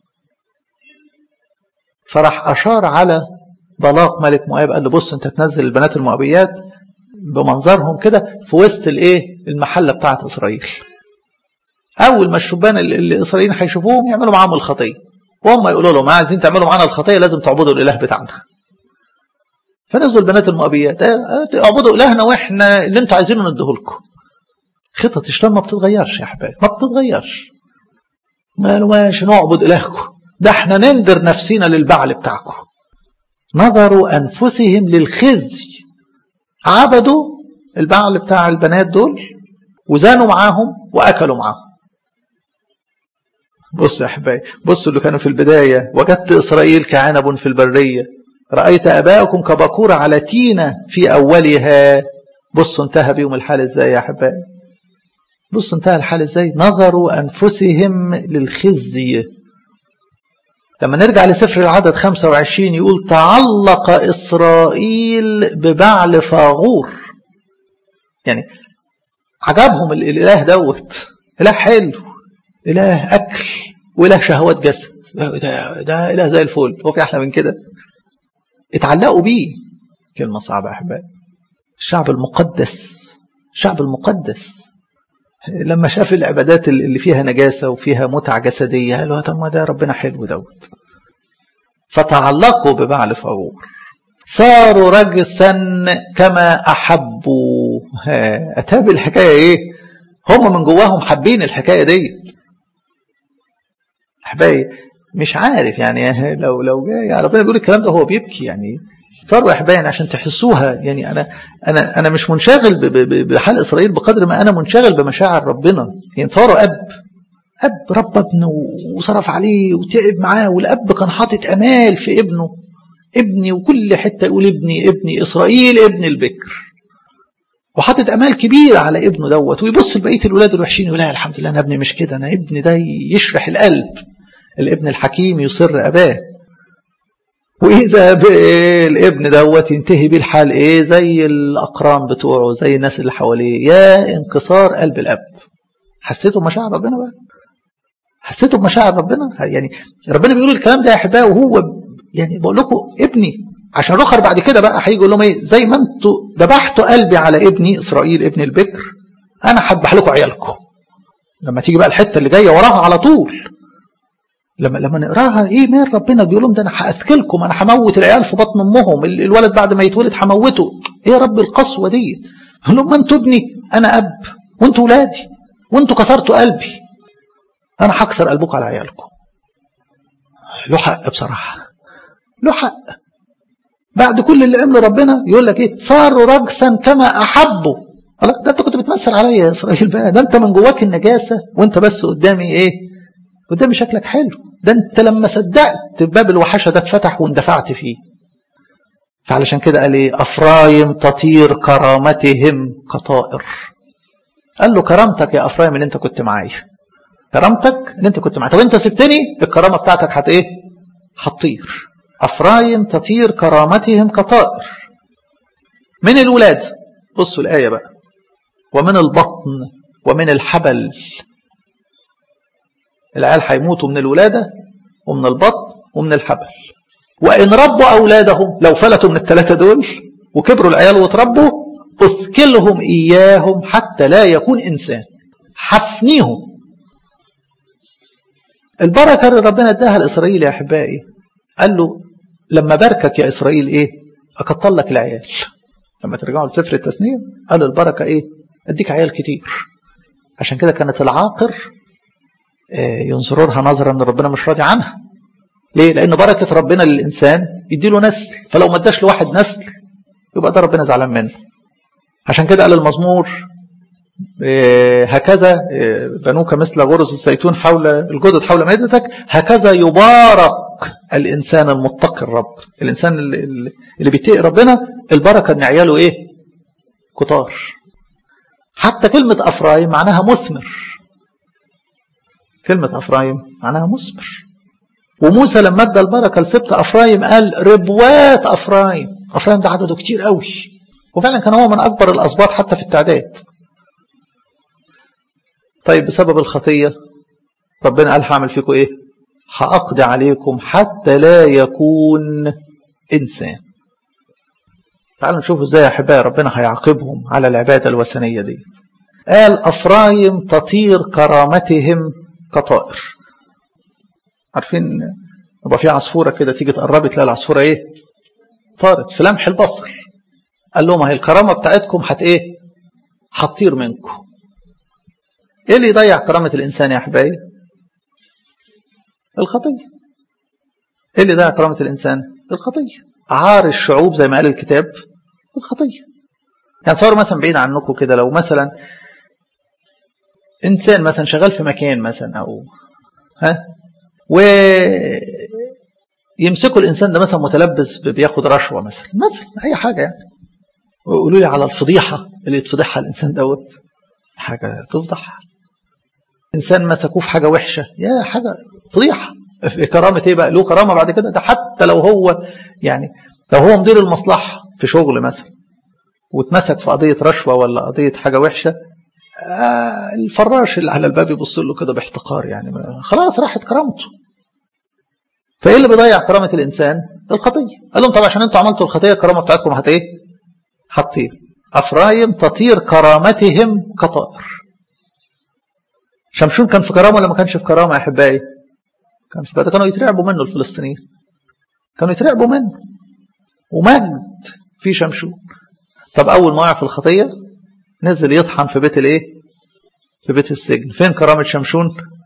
فراح اشار على بلاق ملك مؤاب قال له بص انت تنزل البنات المؤابيات بمنظرهم كده في وسط الايه المحله بتاعه اسرائيل اول ما الشبان الاسرائيليين هيشوفوهم يعملوا معاهم الخطيه وهم يقولوا لهم عايزين تعملوا معانا الخطيه لازم تعبدوا الاله بتاعنا فنزلوا البنات المؤبيات اعبدوا الهنا واحنا اللي انتوا عايزينه نديه لكم خطط الاسلام ما بتتغيرش يا احبابي ما بتتغيرش قالوا ماشي نعبد الهكم ده احنا نندر نفسينا للبعل بتاعكم نظروا انفسهم للخزي عبدوا البعل بتاع البنات دول وزانوا معاهم واكلوا معاهم بص يا احبائي بصوا اللي كانوا في البدايه وجدت اسرائيل كعنب في البريه رأيت أباءكم كبكور على تينة في أولها بصوا انتهى بيهم الحال ازاي يا أحبائي بصوا انتهى الحال ازاي نظروا أنفسهم للخزي لما نرجع لسفر العدد 25 يقول تعلق إسرائيل ببعل فاغور يعني عجبهم الإله دوت إله حلو إله أكل وإله شهوات جسد ده, ده إله زي الفل هو في أحلى من كده اتعلقوا بيه كلمة صعبة يا أحبائي الشعب المقدس الشعب المقدس لما شاف العبادات اللي فيها نجاسة وفيها متعة جسدية قال له طب ما ده ربنا حلو دوت فتعلقوا ببعل فغور صاروا رجسا كما أحبوا أتاب الحكاية إيه هم من جواهم حابين الحكاية ديت أحبائي مش عارف يعني لو لو جاي ربنا بيقول الكلام ده هو بيبكي يعني صاروا احبائي عشان تحسوها يعني انا انا انا مش منشغل بحال اسرائيل بقدر ما انا منشغل بمشاعر ربنا يعني صاروا اب اب رب ابنه وصرف عليه وتعب معاه والاب كان حاطط امال في ابنه ابني وكل حته يقول ابني ابني اسرائيل ابن البكر وحاطط امال كبيره على ابنه دوت ويبص لبقيه الولاد الوحشين يقول لا الحمد لله انا ابني مش كده انا ابني ده يشرح القلب الابن الحكيم يصر اباه واذا الابن دوت ينتهي بيه الحال ايه زي الاقران بتوعه زي الناس اللي حواليه يا انكسار قلب الاب حسيتوا بمشاعر ربنا بقى حسيتوا بمشاعر ربنا يعني ربنا بيقول الكلام ده يا احبائي وهو يعني بقول لكم ابني عشان رخر بعد كده بقى هيجي يقول لهم ايه زي ما انتوا ذبحتوا قلبي على ابني اسرائيل ابن البكر انا هذبح لكم عيالكم لما تيجي بقى الحته اللي جايه وراها على طول لما لما نقراها ايه مين ربنا بيقول لهم ده انا هاثكلكم انا هموت العيال في بطن امهم الولد بعد ما يتولد هموته ايه يا رب القسوه ديت يقول لهم ما انتوا ابني انا اب وانتوا ولادي وانتوا كسرتوا قلبي انا هكسر قلبكم على عيالكم له حق بصراحه له حق بعد كل اللي عمله ربنا يقول لك ايه صاروا رجسا كما احبوا ده انت كنت بتمثل عليا يا اسرائيل بقى ده انت من جواك النجاسه وانت بس قدامي ايه قدامي شكلك حلو ده انت لما صدقت باب الوحشه ده اتفتح واندفعت فيه فعلشان كده قال ايه افرايم تطير كرامتهم كطائر قال له كرامتك يا افرايم ان انت كنت معايا كرامتك ان انت كنت معايا طب انت سبتني الكرامه بتاعتك هت ايه هتطير افرايم تطير كرامتهم كطائر من الولاد بصوا الايه بقى ومن البطن ومن الحبل العيال هيموتوا من الولادة ومن البطن ومن الحبل وإن ربوا أولادهم لو فلتوا من الثلاثة دول وكبروا العيال وتربوا أثكلهم إياهم حتى لا يكون إنسان حسنيهم البركة اللي ربنا اداها لإسرائيل يا أحبائي قال له لما باركك يا إسرائيل إيه أكتر لك العيال لما ترجعوا لسفر التثنية قال البركة إيه أديك عيال كتير عشان كده كانت العاقر ينظروا لها نظرة ان ربنا مش راضي عنها ليه لان بركة ربنا للإنسان يديله نسل فلو ما اداش لواحد نسل يبقى ده ربنا زعلان منه عشان كده قال المزمور هكذا بنوك مثل غرز الزيتون حول الجدد حول مائدتك هكذا يبارك الإنسان المتقي الرب الإنسان اللي بيتقي ربنا البركة ان عياله ايه كتار حتى كلمة أفرايم معناها مثمر كلمة أفرايم معناها مثمر وموسى لما ادى البركة لسبت أفرايم قال ربوات أفرايم أفرايم ده عدده كتير قوي وفعلا كان هو من أكبر الأسباط حتى في التعداد طيب بسبب الخطية ربنا قال هعمل فيكم إيه هأقضي عليكم حتى لا يكون إنسان تعالوا نشوف ازاي يا احبائي ربنا هيعاقبهم على العباده الوثنيه دي قال افرايم تطير كرامتهم كطائر عارفين يبقى في عصفوره كده تيجي تقربي تلاقي العصفوره ايه طارت في لمح البصر قال لهم هي الكرامه بتاعتكم هت ايه هتطير منكم ايه اللي يضيع كرامه الانسان يا احبائي الخطيه ايه اللي يضيع كرامه الانسان الخطيه عار الشعوب زي ما قال الكتاب الخطيه يعني تصوروا مثلا بعيد عنكم كده لو مثلا انسان مثلا شغال في مكان مثلا او ها و يمسكوا الانسان ده مثلا متلبس بياخد رشوه مثلا مثلا اي حاجه يعني ويقولوا لي على الفضيحه اللي يتفضحها الانسان دوت حاجه تفضح انسان مسكوه في حاجه وحشه يا حاجه فضيحه كرامه ايه بقى له كرامه بعد كده ده حتى لو هو يعني لو هو مدير المصلحه في شغل مثلا واتمسك في قضيه رشوه ولا قضيه حاجه وحشه آه الفراش اللي على الباب يبص له كده باحتقار يعني خلاص راحت كرامته فايه اللي بيضيع كرامه الانسان الخطيه قال لهم طب عشان انتوا عملتوا الخطيه الكرامه بتاعتكم هت ايه هتطير افرايم تطير كرامتهم كطائر شمشون كان في كرامة ولا ما كانش في كرامة يا أحبائي كان في كانوا يترعبوا منه الفلسطينيين كانوا يترعبوا منه ومجد في شمشون طب أول ما وقع في الخطية نزل يطحن في بيت الايه في بيت السجن فين كرامة شمشون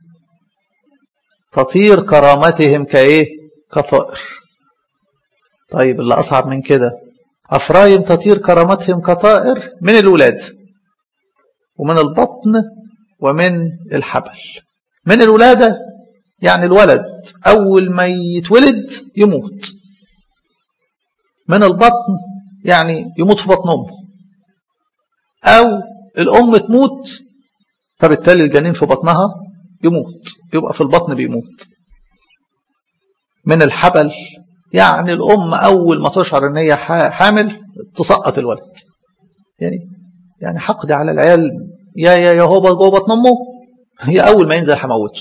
تطير كرامتهم كايه كطائر طيب اللي أصعب من كده أفرايم تطير كرامتهم كطائر من الولاد ومن البطن ومن الحبل من الولادة يعني الولد أول ما يتولد يموت من البطن يعني يموت في بطن أمه أو الأم تموت فبالتالي الجنين في بطنها يموت يبقى في البطن بيموت من الحبل يعني الأم أول ما تشعر إن هي حامل تسقط الولد يعني يعني حقد على العيال يا يا يا هو جوه بطن أمه هي أول ما ينزل هموته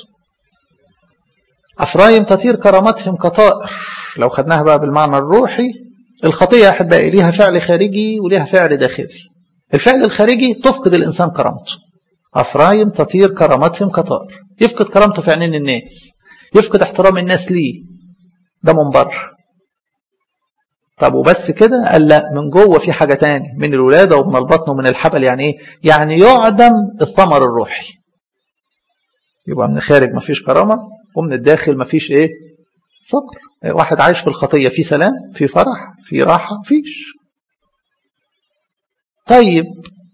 أفرايم تطير كرامتهم كطائر لو خدناها بقى بالمعنى الروحي الخطية يا أحبائي ليها فعل خارجي وليها فعل داخلي الفعل الخارجي تفقد الإنسان كرامته أفرايم تطير كرامتهم كطائر يفقد كرامته في عينين الناس يفقد احترام الناس ليه ده من بره طب وبس كده قال لا من جوه في حاجة تاني من الولادة ومن البطن ومن الحبل يعني ايه يعني يعدم الثمر الروحي يبقى من الخارج مفيش كرامة ومن الداخل مفيش ايه فقر واحد عايش في الخطية في سلام في فرح في راحة فيش طيب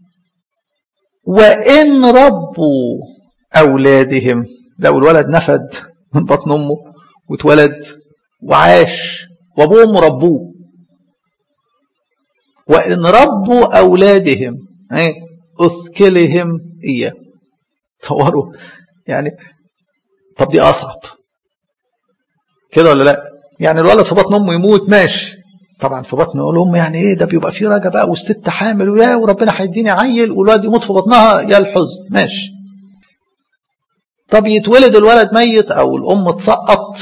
وإن ربوا أولادهم لو الولد نفد من بطن أمه واتولد وعاش وأبوه وأمه ربوه وإن ربوا أولادهم أثكلهم إياه تصوروا يعني طب دي أصعب كده ولا لا يعني الولد في بطن أمه يموت ماشي طبعا في بطن الأم يعني إيه ده بيبقى فيه رجا بقى والست حامل ويا وربنا هيديني عيل والولد يموت في بطنها يا الحزن ماشي طب يتولد الولد ميت أو الأم تسقط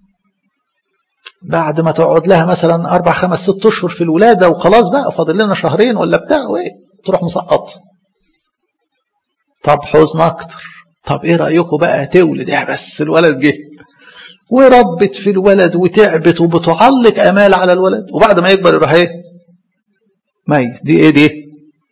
بعد ما تقعد لها مثلا أربع خمس ست أشهر في الولادة وخلاص بقى فاضل لنا شهرين ولا بتاع وإيه تروح مسقط طب حزن أكتر طب إيه رأيكم بقى تولد يعني بس الولد جه وربت في الولد وتعبت وبتعلق امال على الولد وبعد ما يكبر يروح ايه ميت دي ايه دي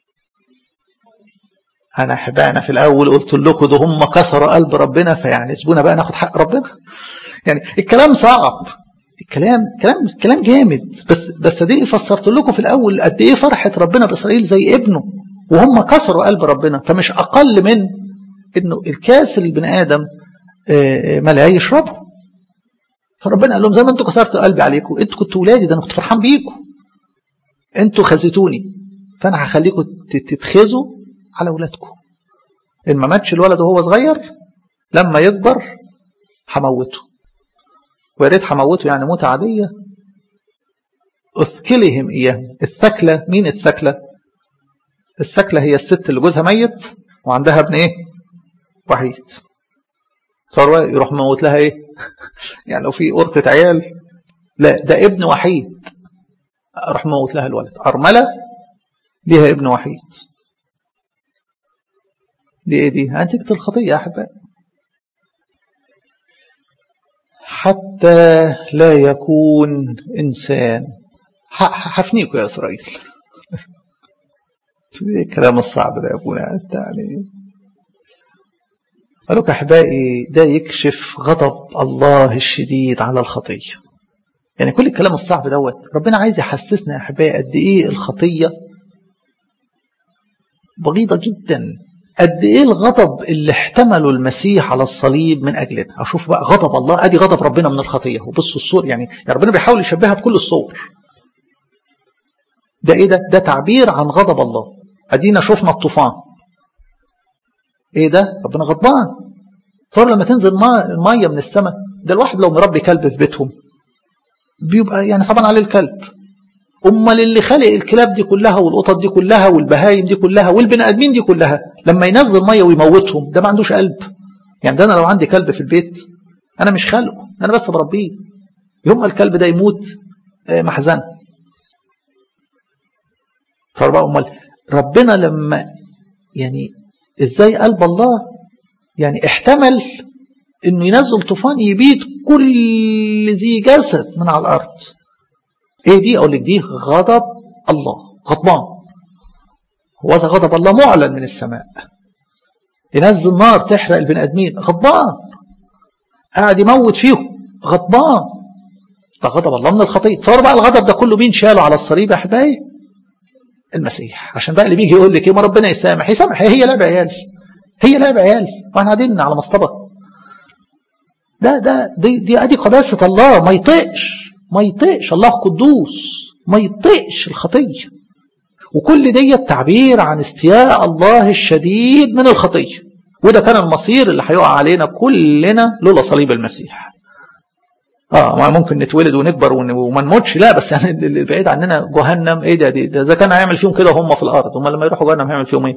انا احبائنا في الاول قلت لكم ده هم كسروا قلب ربنا فيعني سيبونا بقى ناخد حق ربنا يعني الكلام صعب الكلام كلام كلام جامد بس بس دي فسرت لكم في الاول قد ايه فرحه ربنا باسرائيل زي ابنه وهم كسروا قلب ربنا فمش اقل من انه الكاس اللي البني ادم ملاه يشربه فربنا قال لهم زي ما انتوا كسرتوا قلبي عليكم انتوا كنتوا ولادي ده انا كنت فرحان بيكم انتوا خزيتوني فانا هخليكم تتخزوا على اولادكم ان ما ماتش الولد وهو صغير لما يكبر هموته ويا ريت هموته يعني موته عاديه اثكلهم اياهم الثكله مين الثكله الثكله هي الست اللي جوزها ميت وعندها ابن ايه وحيد صار يروح موت لها ايه يعني لو في قرطة عيال لا ده ابن وحيد اروح موت لها الولد ارمله ليها ابن وحيد دي ايه دي نتيجة الخطية يا احبائي حتى لا يكون انسان حفنيكوا يا اسرائيل ايه الكلام الصعب ده يا ابونا يعني قالوا أحبائي ده يكشف غضب الله الشديد على الخطية يعني كل الكلام الصعب دوت ربنا عايز يحسسنا يا أحبائي قد إيه الخطية بغيضة جدا قد إيه الغضب اللي احتمله المسيح على الصليب من أجلنا أشوف بقى غضب الله أدي غضب ربنا من الخطية وبصوا الصور يعني, يعني ربنا بيحاول يشبهها بكل الصور ده إيه ده ده تعبير عن غضب الله أدينا شفنا الطوفان ايه ده ربنا غضبان صار لما تنزل الميه من السماء ده الواحد لو مربي كلب في بيتهم بيبقى يعني صعبان عليه الكلب امال اللي خلق الكلاب دي كلها والقطط دي كلها والبهايم دي كلها والبني ادمين دي كلها لما ينزل ميه ويموتهم ده ما عندوش قلب يعني ده انا لو عندي كلب في البيت انا مش خالقه انا بس بربيه يوم ما الكلب ده يموت محزن صار بقى امال ربنا لما يعني ازاي قلب الله يعني احتمل انه ينزل طوفان يبيد كل ذي جسد من على الارض ايه دي اقول لك دي غضب الله غضبان وذا غضب الله معلن من السماء ينزل نار تحرق البني ادمين غضبان قاعد يموت فيهم غضبان ده غضب الله من الخطيه تصور بقى الغضب ده كله مين شاله على الصليب يا احبائي المسيح عشان بقى اللي بيجي يقول لك ايه ما ربنا يسامح يسامح هي لعبه عيال هي لعبه عيال واحنا قاعدين على مصطبه ده ده دي دي ادي قداسه الله ما يطقش ما يطقش الله قدوس ما يطقش الخطيه وكل دي التعبير عن استياء الله الشديد من الخطيه وده كان المصير اللي هيقع علينا كلنا لولا صليب المسيح اه ما ممكن نتولد ونكبر وما نموتش لا بس يعني اللي بعيد عننا جهنم ايه ده دي ده اذا كان هيعمل فيهم كده هم في الارض هم لما يروحوا جهنم هيعمل فيهم ايه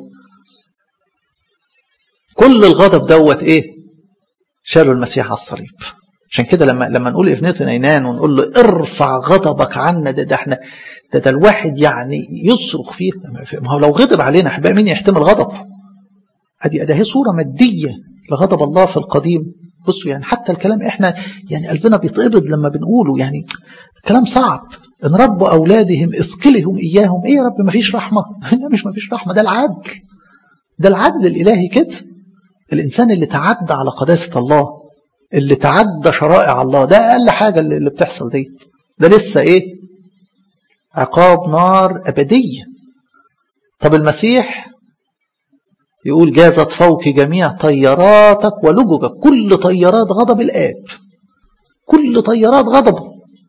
كل الغضب دوت ايه شالوا المسيح على الصليب عشان كده لما لما نقول ابنته نينان ونقول له ارفع غضبك عنا ده ده احنا ده, ده الواحد يعني يصرخ فيه ما هو لو غضب علينا احبائي مين يحتمل غضبه ادي ده هي صوره ماديه لغضب الله في القديم بصوا يعني حتى الكلام احنا يعني قلبنا بيتقبض لما بنقوله يعني كلام صعب ان ربوا اولادهم اثقلهم اياهم ايه يا رب ما فيش رحمه لا مش ما فيش رحمه ده العدل ده العدل الالهي كده الانسان اللي تعدى على قداسه الله اللي تعدى شرائع الله ده اقل حاجه اللي بتحصل ديت ده لسه ايه عقاب نار ابديه طب المسيح يقول جازت فوق جميع طياراتك ولججك كل طيارات غضب الآب كل طيارات غضبه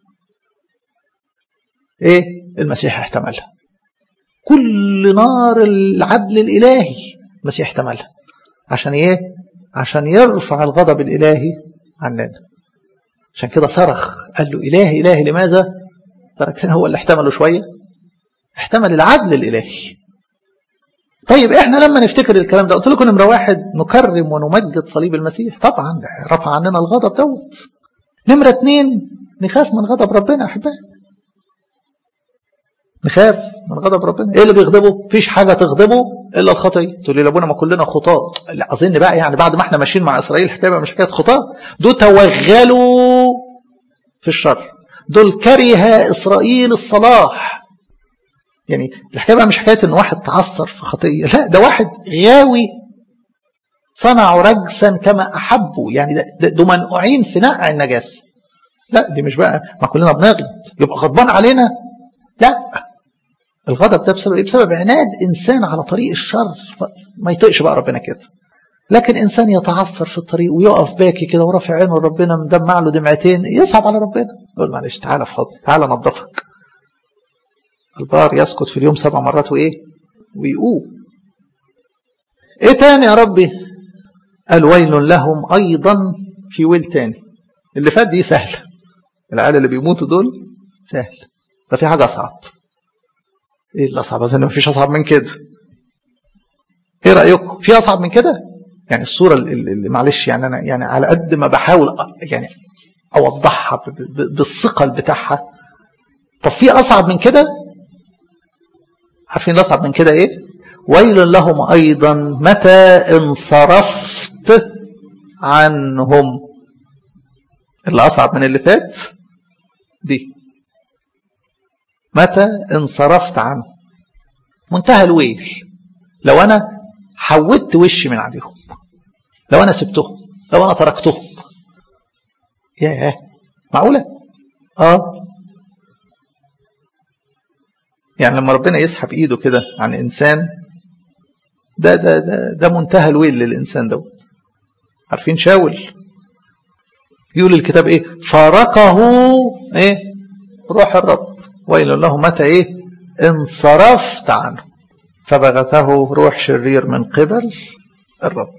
ايه المسيح احتملها كل نار العدل الإلهي المسيح احتملها عشان ايه عشان يرفع الغضب الإلهي عننا عشان كده صرخ قال له إلهي إلهي لماذا تركتنا هو اللي احتمله شوية احتمل العدل الإلهي طيب احنا لما نفتكر الكلام ده قلت لكم نمره واحد نكرم ونمجد صليب المسيح طبعا رفع عننا الغضب دوت نمره اتنين نخاف من غضب ربنا احبائي نخاف من غضب ربنا ايه اللي بيغضبه مفيش حاجه تغضبه الا الخطيه تقول لي لابونا ما كلنا خطاه لا اظن بقى يعني بعد ما احنا ماشيين مع اسرائيل الحكايه مش حكايه خطاه دول توغلوا في الشر دول كره اسرائيل الصلاح يعني الحكايه بقى مش حكايه ان واحد تعثر في خطيه لا ده واحد غاوي صنعوا رجسا كما احبوا يعني ده, ده منقوعين في نقع النجاسه لا دي مش بقى ما كلنا بنغلط يبقى غضبان علينا لا الغضب ده بسبب ايه بسبب عناد انسان على طريق الشر ما يطيقش بقى ربنا كده لكن انسان يتعثر في الطريق ويقف باكي كده ورافع عينه لربنا مدمع له دمعتين يصعب على ربنا يقول معلش تعالى في حضن تعالى نظفك البار يسكت في اليوم سبع مرات وايه ويقوم ايه تاني يا ربي قال ويل لهم ايضا في ويل تاني اللي فات دي سهله العيال اللي بيموتوا دول سهل ده في حاجه اصعب ايه اللي اصعب اظن مفيش اصعب من كده ايه رايكم في اصعب من كده يعني الصوره اللي معلش يعني انا يعني على قد ما بحاول يعني اوضحها بالثقل بتاعها طب في اصعب من كده عارفين الاصعب من كده ايه ويل لهم ايضا متى انصرفت عنهم اللي اصعب من اللي فات دي متى انصرفت عنه منتهى الويل لو انا حودت وشي من عليهم لو انا سبتهم لو انا تركتهم ياه معقوله اه يعني لما ربنا يسحب ايده كده عن انسان ده ده ده ده منتهى الويل للانسان دوت عارفين شاول يقول الكتاب ايه فارقه ايه روح الرب ويل له متى ايه انصرفت عنه فبغته روح شرير من قبل الرب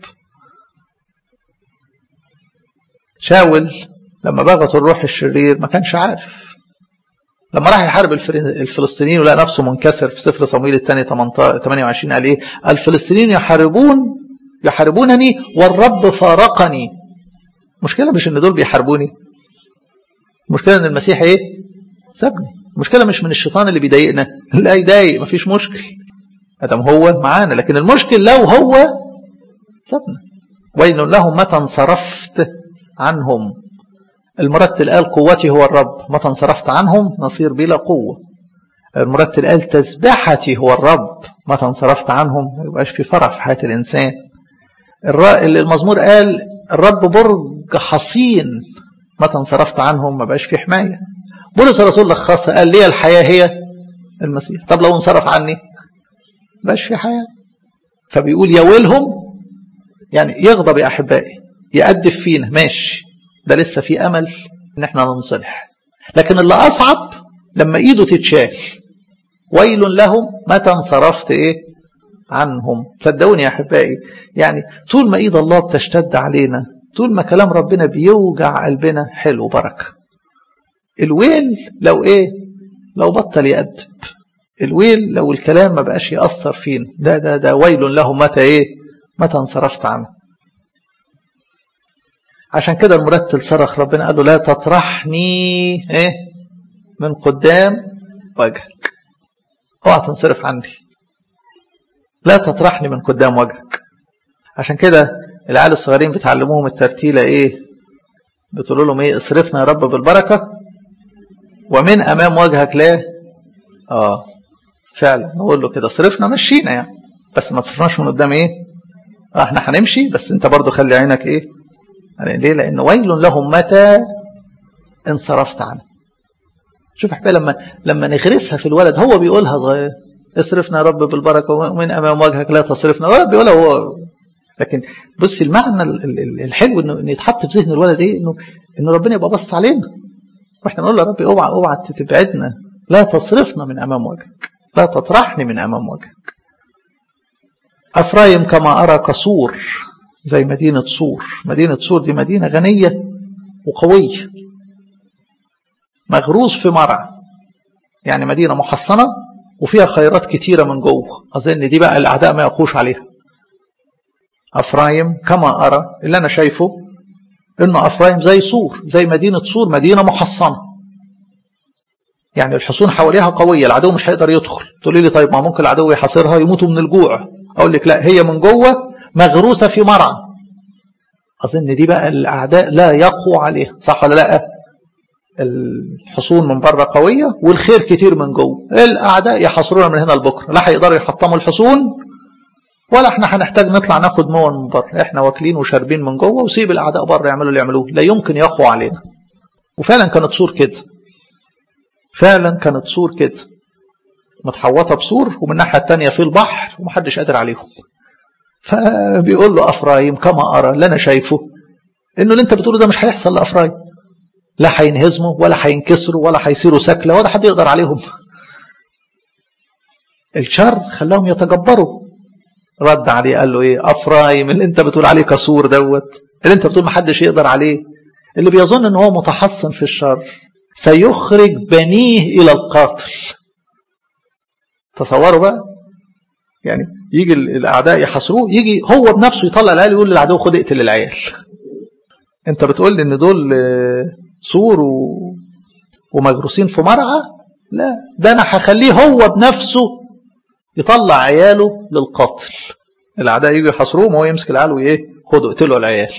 شاول لما بغت الروح الشرير ما كانش عارف لما راح يحارب الفلسطينيين ولقى نفسه منكسر في سفر صمويل الثاني 28 قال ايه؟ الفلسطينيين يحاربون يحاربونني والرب فارقني. المشكله مش ان دول بيحاربوني. المشكله ان المسيح ايه؟ سابني. المشكله مش من الشيطان اللي بيضايقنا، لا يضايق مفيش مشكل. ادم هو معانا لكن المشكل لو هو سابنا. ويل لهم متى انصرفت عنهم المرتل قال قوتي هو الرب متى انصرفت عنهم نصير بلا قوة المرتل قال تسبحتي هو الرب متى انصرفت عنهم ما يبقاش في فرح في حياة الإنسان المزمور قال الرب برج حصين متى انصرفت عنهم ما بقاش في حماية بولس الرسول لخصها قال لي الحياة هي المسيح طب لو انصرف عني بقاش في حياة فبيقول يا ويلهم يعني يغضب يا أحبائي يأدب فينا ماشي ده لسه في أمل إن احنا ننصلح لكن اللي أصعب لما إيده تتشال ويل لهم متى انصرفت إيه عنهم صدقوني يا أحبائي يعني طول ما إيد الله بتشتد علينا طول ما كلام ربنا بيوجع قلبنا حلو بركة الويل لو إيه لو بطل يأدب الويل لو الكلام ما بقاش يأثر فينا ده ده ده ويل لهم متى إيه متى انصرفت عنه عشان كده المرتل صرخ ربنا قال له لا تطرحني ايه من قدام وجهك اوعى تنصرف عني لا تطرحني من قدام وجهك عشان كده العيال الصغيرين بتعلموهم الترتيله ايه بتقولوا لهم ايه اصرفنا يا رب بالبركه ومن امام وجهك لا اه فعلا نقول له كده صرفنا مشينا يعني بس ما تصرفناش من قدام ايه اه احنا هنمشي بس انت برضو خلي عينك ايه يعني ليه لان ويل لهم متى انصرفت عنه شوف احبائي لما لما نغرسها في الولد هو بيقولها صغير اصرفنا يا رب بالبركه ومن امام وجهك لا تصرفنا هو بيقولها هو لكن بص المعنى الحلو انه ان يتحط في ذهن الولد ايه انه انه ربنا يبقى بص علينا واحنا نقول له يا رب اوعى اوعى تبعدنا لا تصرفنا من امام وجهك لا تطرحني من امام وجهك افرايم كما ارى كسور زي مدينه صور مدينه صور دي مدينه غنيه وقويه مغروس في مرعى يعني مدينه محصنه وفيها خيرات كتيره من جوه اظن دي بقى الاعداء ما يقوش عليها افرايم كما ارى اللي انا شايفه انه افرايم زي سور زي مدينه سور مدينه محصنه يعني الحصون حواليها قويه العدو مش هيقدر يدخل تقولي لي طيب ما ممكن العدو يحاصرها يموتوا من الجوع اقول لك لا هي من جوه مغروسه في مرعى اظن دي بقى الاعداء لا يقوى عليها صح ولا لا الحصون من بره قويه والخير كتير من جوه الاعداء يحاصرونا من هنا لبكره لا هيقدروا يحطموا الحصون ولا احنا هنحتاج نطلع ناخد مون من بره احنا واكلين وشاربين من جوه وسيب الاعداء بره يعملوا اللي يعملوه لا يمكن يقوى علينا وفعلا كانت سور كده فعلا كانت سور كده متحوطه بسور ومن الناحيه الثانيه في البحر ومحدش قادر عليهم فبيقول له افرايم كما ارى اللي انا شايفه انه اللي انت بتقوله ده مش هيحصل لافرايم لا هينهزموا ولا هينكسروا ولا هيصيروا سكله ولا حد يقدر عليهم الشر خلاهم يتجبروا رد عليه قال له ايه افرايم اللي انت بتقول عليه كسور دوت اللي انت بتقول محدش يقدر عليه اللي بيظن ان هو متحصن في الشر سيخرج بنيه الى القاتل تصوروا بقى يعني يجي الاعداء يحاصروه يجي هو بنفسه يطلع العيال يقول للعدو خد اقتل العيال انت بتقول لي ان دول سور و... ومجروسين في مرعى لا ده انا هخليه هو بنفسه يطلع عياله للقاتل الاعداء يجوا يحاصروهم وهو يمسك العيال وايه خدوا اقتلوا العيال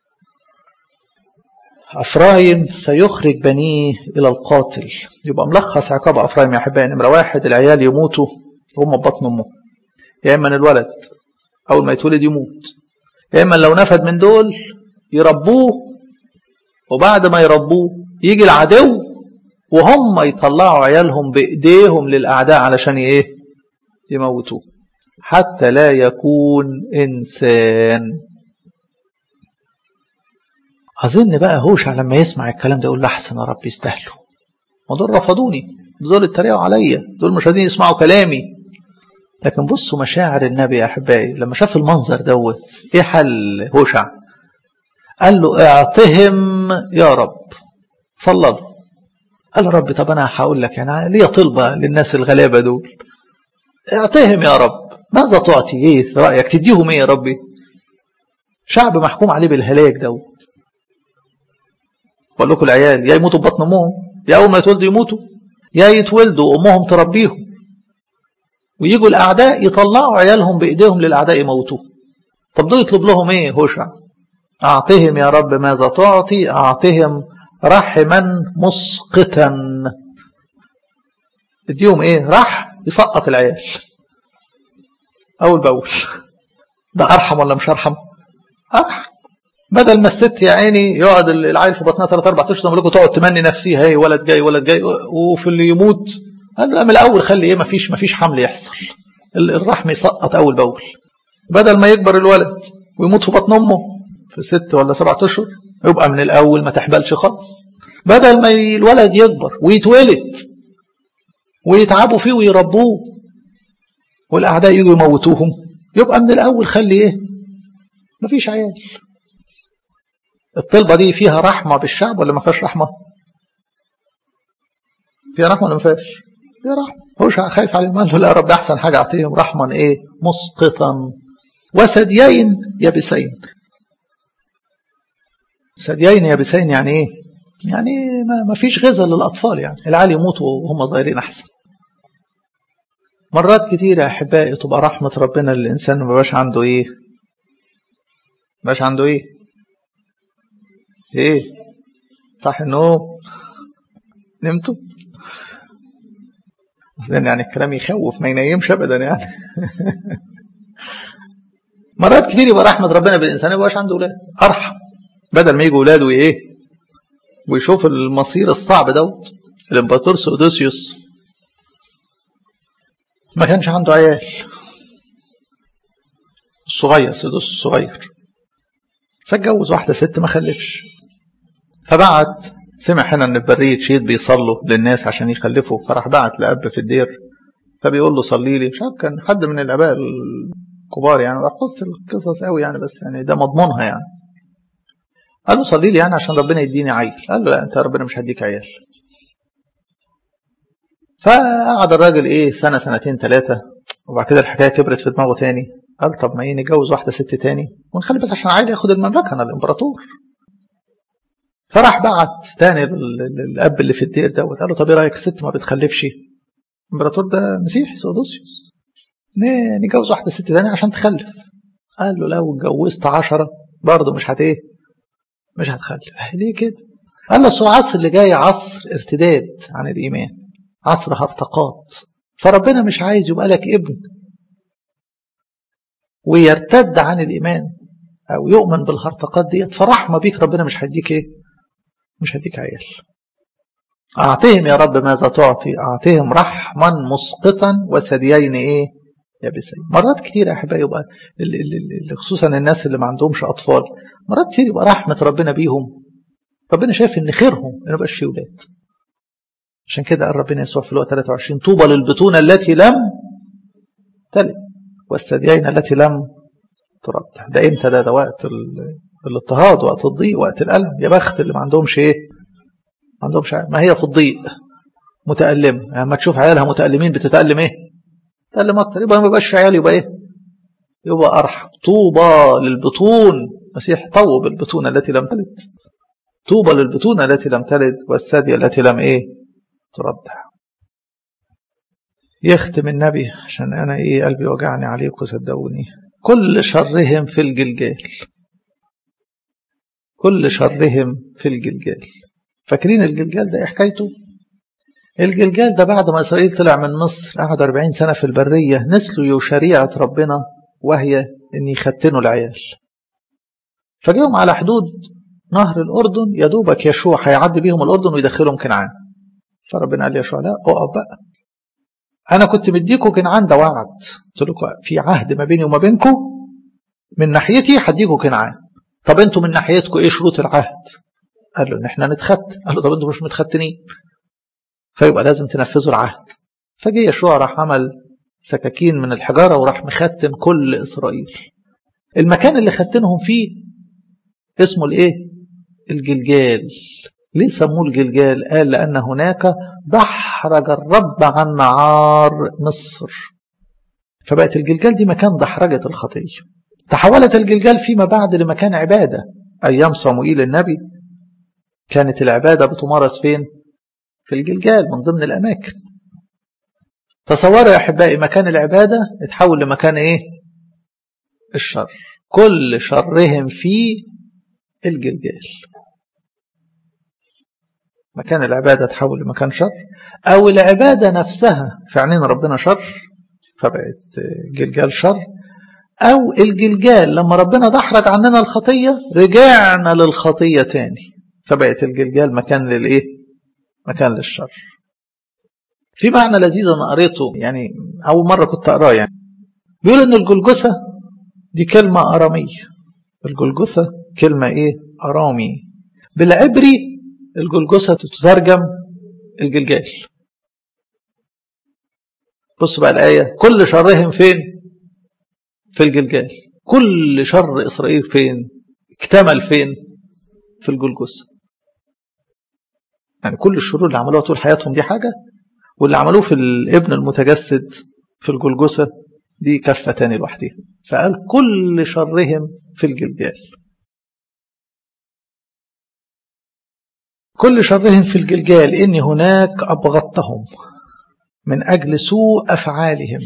افرايم سيخرج بنيه الى القاتل يبقى ملخص عقاب افرايم يا احبائي نمره واحد العيال يموتوا وهم بطن امه يا اما الولد اول ما يتولد يموت يا اما لو نفد من دول يربوه وبعد ما يربوه يجي العدو وهم يطلعوا عيالهم بايديهم للاعداء علشان ايه يموتوه حتى لا يكون انسان اظن بقى هوشع لما يسمع الكلام ده يقول احسن يا رب يستاهلوا ما دول رفضوني دول اتريقوا عليا دول مش راضيين يسمعوا كلامي لكن بصوا مشاعر النبي يا احبائي لما شاف المنظر دوت ايه حل هوشع قال له اعطهم يا رب صلى له قال له رب طب انا هقول لك يعني ليا طلبه للناس الغلابه دول اعطهم يا رب ماذا تعطي ايه رايك تديهم ايه يا ربي شعب محكوم عليه بالهلاك دوت بقول لكم العيال يا يموتوا ببطن امهم يا اول ما يتولدوا يموتوا يا يتولدوا امهم تربيهم ويجوا الاعداء يطلعوا عيالهم بايديهم للاعداء يموتوه طب دول يطلب لهم ايه هوشع أعطهم يا رب ماذا تعطي أعطهم رحما مسقطا اديهم ايه رحم يسقط العيال اول باول ده ارحم ولا مش ارحم ارحم بدل ما الست يا عيني يقعد العيل في بطنها ثلاث اربع اشهر لكم تقعد تمني نفسها هي ولد جاي ولد جاي وفي اللي يموت قال لا من الاول خلي ايه ما فيش ما فيش حمل يحصل الرحم يسقط اول باول بدل ما يكبر الولد ويموت في بطن امه في ست ولا سبعة اشهر يبقى من الاول ما تحبلش خالص بدل ما الولد يكبر ويتولد ويتعبوا فيه ويربوه والاعداء يجوا يموتوهم يبقى من الاول خلي ايه مفيش عيال الطلبه دي فيها رحمه بالشعب ولا ما فيهاش رحمه فيها رحمه ولا ما فيهاش فيها رحمه هو خايف عليهم قال له لا يا رب احسن حاجه اعطيهم رحما ايه مسقطا وثديين يابسين ثديين يابسين يعني ايه يعني ما فيش غذاء للاطفال يعني العيال يموتوا وهم صغيرين احسن مرات كتير يا احبائي تبقى رحمه ربنا للانسان ما بقاش عنده ايه ما بقاش عنده ايه ايه صح النوم نمتوا يعني الكلام يخوف ما ينيمش ابدا يعني مرات كتير يبقى رحمه ربنا بالانسان ما يبقاش عنده اولاد ارحم بدل ما يجوا اولاده ايه ويشوف المصير الصعب دوت الامبراطور سودوسيوس ما كانش عنده عيال الصغير سيدوس الصغير فاتجوز واحده ست ما خلفش فبعت سمع هنا ان البريه شيد بيصلوا للناس عشان يخلفوا فراح بعت لاب في الدير فبيقول له صلي لي مش عارف كان حد من الاباء الكبار يعني ما بحفظش القصص قوي يعني بس يعني ده مضمونها يعني قال له صلي لي يعني عشان ربنا يديني عيل قال له لا انت ربنا مش هيديك عيال فقعد الراجل ايه سنه سنتين ثلاثه وبعد كده الحكايه كبرت في دماغه تاني قال طب ما ايه نتجوز واحده ست تاني ونخلي بس عشان عيل ياخد المملكه انا الامبراطور فراح بعت تاني الاب اللي في الدير دوت قال له طب ايه رايك الست ما بتخلفش الامبراطور ده مسيحي سودوسيوس نتجوز واحده ست تاني عشان تخلف قال له لو اتجوزت عشرة برضه مش هت ايه مش هتخلف ليه كده قال له العصر اللي جاي عصر ارتداد عن الايمان عصر هرطقات فربنا مش عايز يبقى لك ابن ويرتد عن الإيمان أو يؤمن بالهرطقات ديت فرحمة بيك ربنا مش هيديك إيه؟ مش هيديك عيال أعطيهم يا رب ماذا تعطي أعطيهم رحما مسقطا وثديين إيه يابسين مرات كتير يا أحبائي يبقى خصوصا الناس اللي ما عندهمش أطفال مرات كتير يبقى رحمة ربنا بيهم ربنا شايف إن خيرهم إن يبقاش في ولاد عشان كده قال ربنا يسوع في الوقت 23 طوبى للبطون التي لم تلد والثديين التي لم ترضع ده امتى ده ده وقت الاضطهاد وقت الضيق وقت الألم يا بخت اللي ما عندهمش ايه ما عندهمش ما هي في الضيق متألمة لما يعني تشوف عيالها متألمين بتتألم ايه تألم أكتر يبقى ما يبقاش عيال يبقى ايه يبقى أرحم طوبى للبطون مسيح طوب البطون التي لم تلد طوبى للبطون التي لم تلد والثدي التي لم ايه ترضع يختم النبي عشان انا ايه قلبي وجعني عليكم صدقوني كل شرهم في الجلجال كل شرهم في الجلجال فاكرين الجلجال ده ايه حكايته الجلجال ده بعد ما اسرائيل طلع من مصر قعد 40 سنه في البريه نسلوا شريعه ربنا وهي ان يختنوا العيال فجيهم على حدود نهر الاردن يا دوبك يشوع هيعدي بيهم الاردن ويدخلهم كنعان فربنا قال يشوع لا اقف بقى انا كنت مديكم كنعان ده وعد قلت لكم في عهد ما بيني وما بينكم من ناحيتي هديكم كنعان طب انتوا من ناحيتكم ايه شروط العهد قال له ان احنا نتختن قال له طب انتوا مش متختنين فيبقى لازم تنفذوا العهد فجه يشوع راح عمل سكاكين من الحجاره وراح مختن كل اسرائيل المكان اللي ختنهم فيه اسمه الايه الجلجال ليه سموه الجلجال قال لأن هناك دحرج الرب عن نعار مصر فبقت الجلجال دي مكان دحرجة الخطية تحولت الجلجال فيما بعد لمكان عبادة أيام صموئيل النبي كانت العبادة بتمارس فين في الجلجال من ضمن الأماكن تصوروا يا أحبائي مكان العبادة اتحول لمكان إيه الشر كل شرهم فيه الجلجال مكان العبادة تحول لمكان شر أو العبادة نفسها في عينين ربنا شر فبقت جلجال شر أو الجلجال لما ربنا دحرج عننا الخطية رجعنا للخطية تاني فبقت الجلجال مكان للإيه؟ مكان للشر في معنى لذيذ أنا قريته يعني أول مرة كنت أقراه يعني بيقول إن الجلجثة دي كلمة أرامية الجلجثة كلمة إيه؟ أرامي بالعبري الجلجثة تترجم الجلجال بص بقى الآية كل شرهم فين في الجلجال كل شر إسرائيل فين اكتمل فين في الجلجثة يعني كل الشرور اللي عملوها طول حياتهم دي حاجة واللي عملوه في الابن المتجسد في الجلجثة دي كفة تاني لوحدها فقال كل شرهم في الجلجال كل شرهم في الجلجال إني هناك أبغضتهم من أجل سوء أفعالهم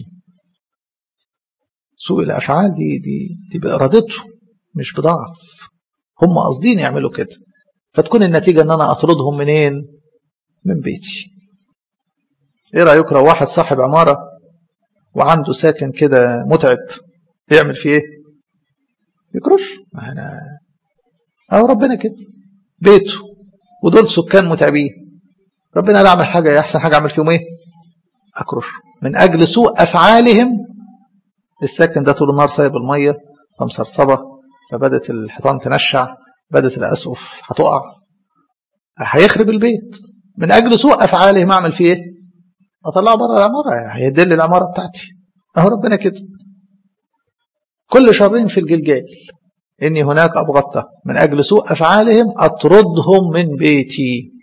سوء الأفعال دي دي دي بإرادتهم مش بضعف هم قاصدين يعملوا كده فتكون النتيجة إن أنا أطردهم منين؟ من بيتي إيه رأيك لو واحد صاحب عمارة وعنده ساكن كده متعب يعمل فيه إيه؟ يكرش أنا أو ربنا كده بيته ودول سكان متعبين ربنا لا أعمل حاجة أحسن حاجة أعمل فيهم إيه؟ أكرش من أجل سوء أفعالهم الساكن ده طول النهار سايب المية فمسرسبة فبدت الحيطان تنشع بدت الأسقف هتقع هيخرب البيت من أجل سوء أفعالهم أعمل فيه إيه؟ أطلعه بره العمارة هيدل العمارة بتاعتي أهو ربنا كده كل شرين في الجلجال إني هناك أبغضته من أجل سوء أفعالهم أطردهم من بيتي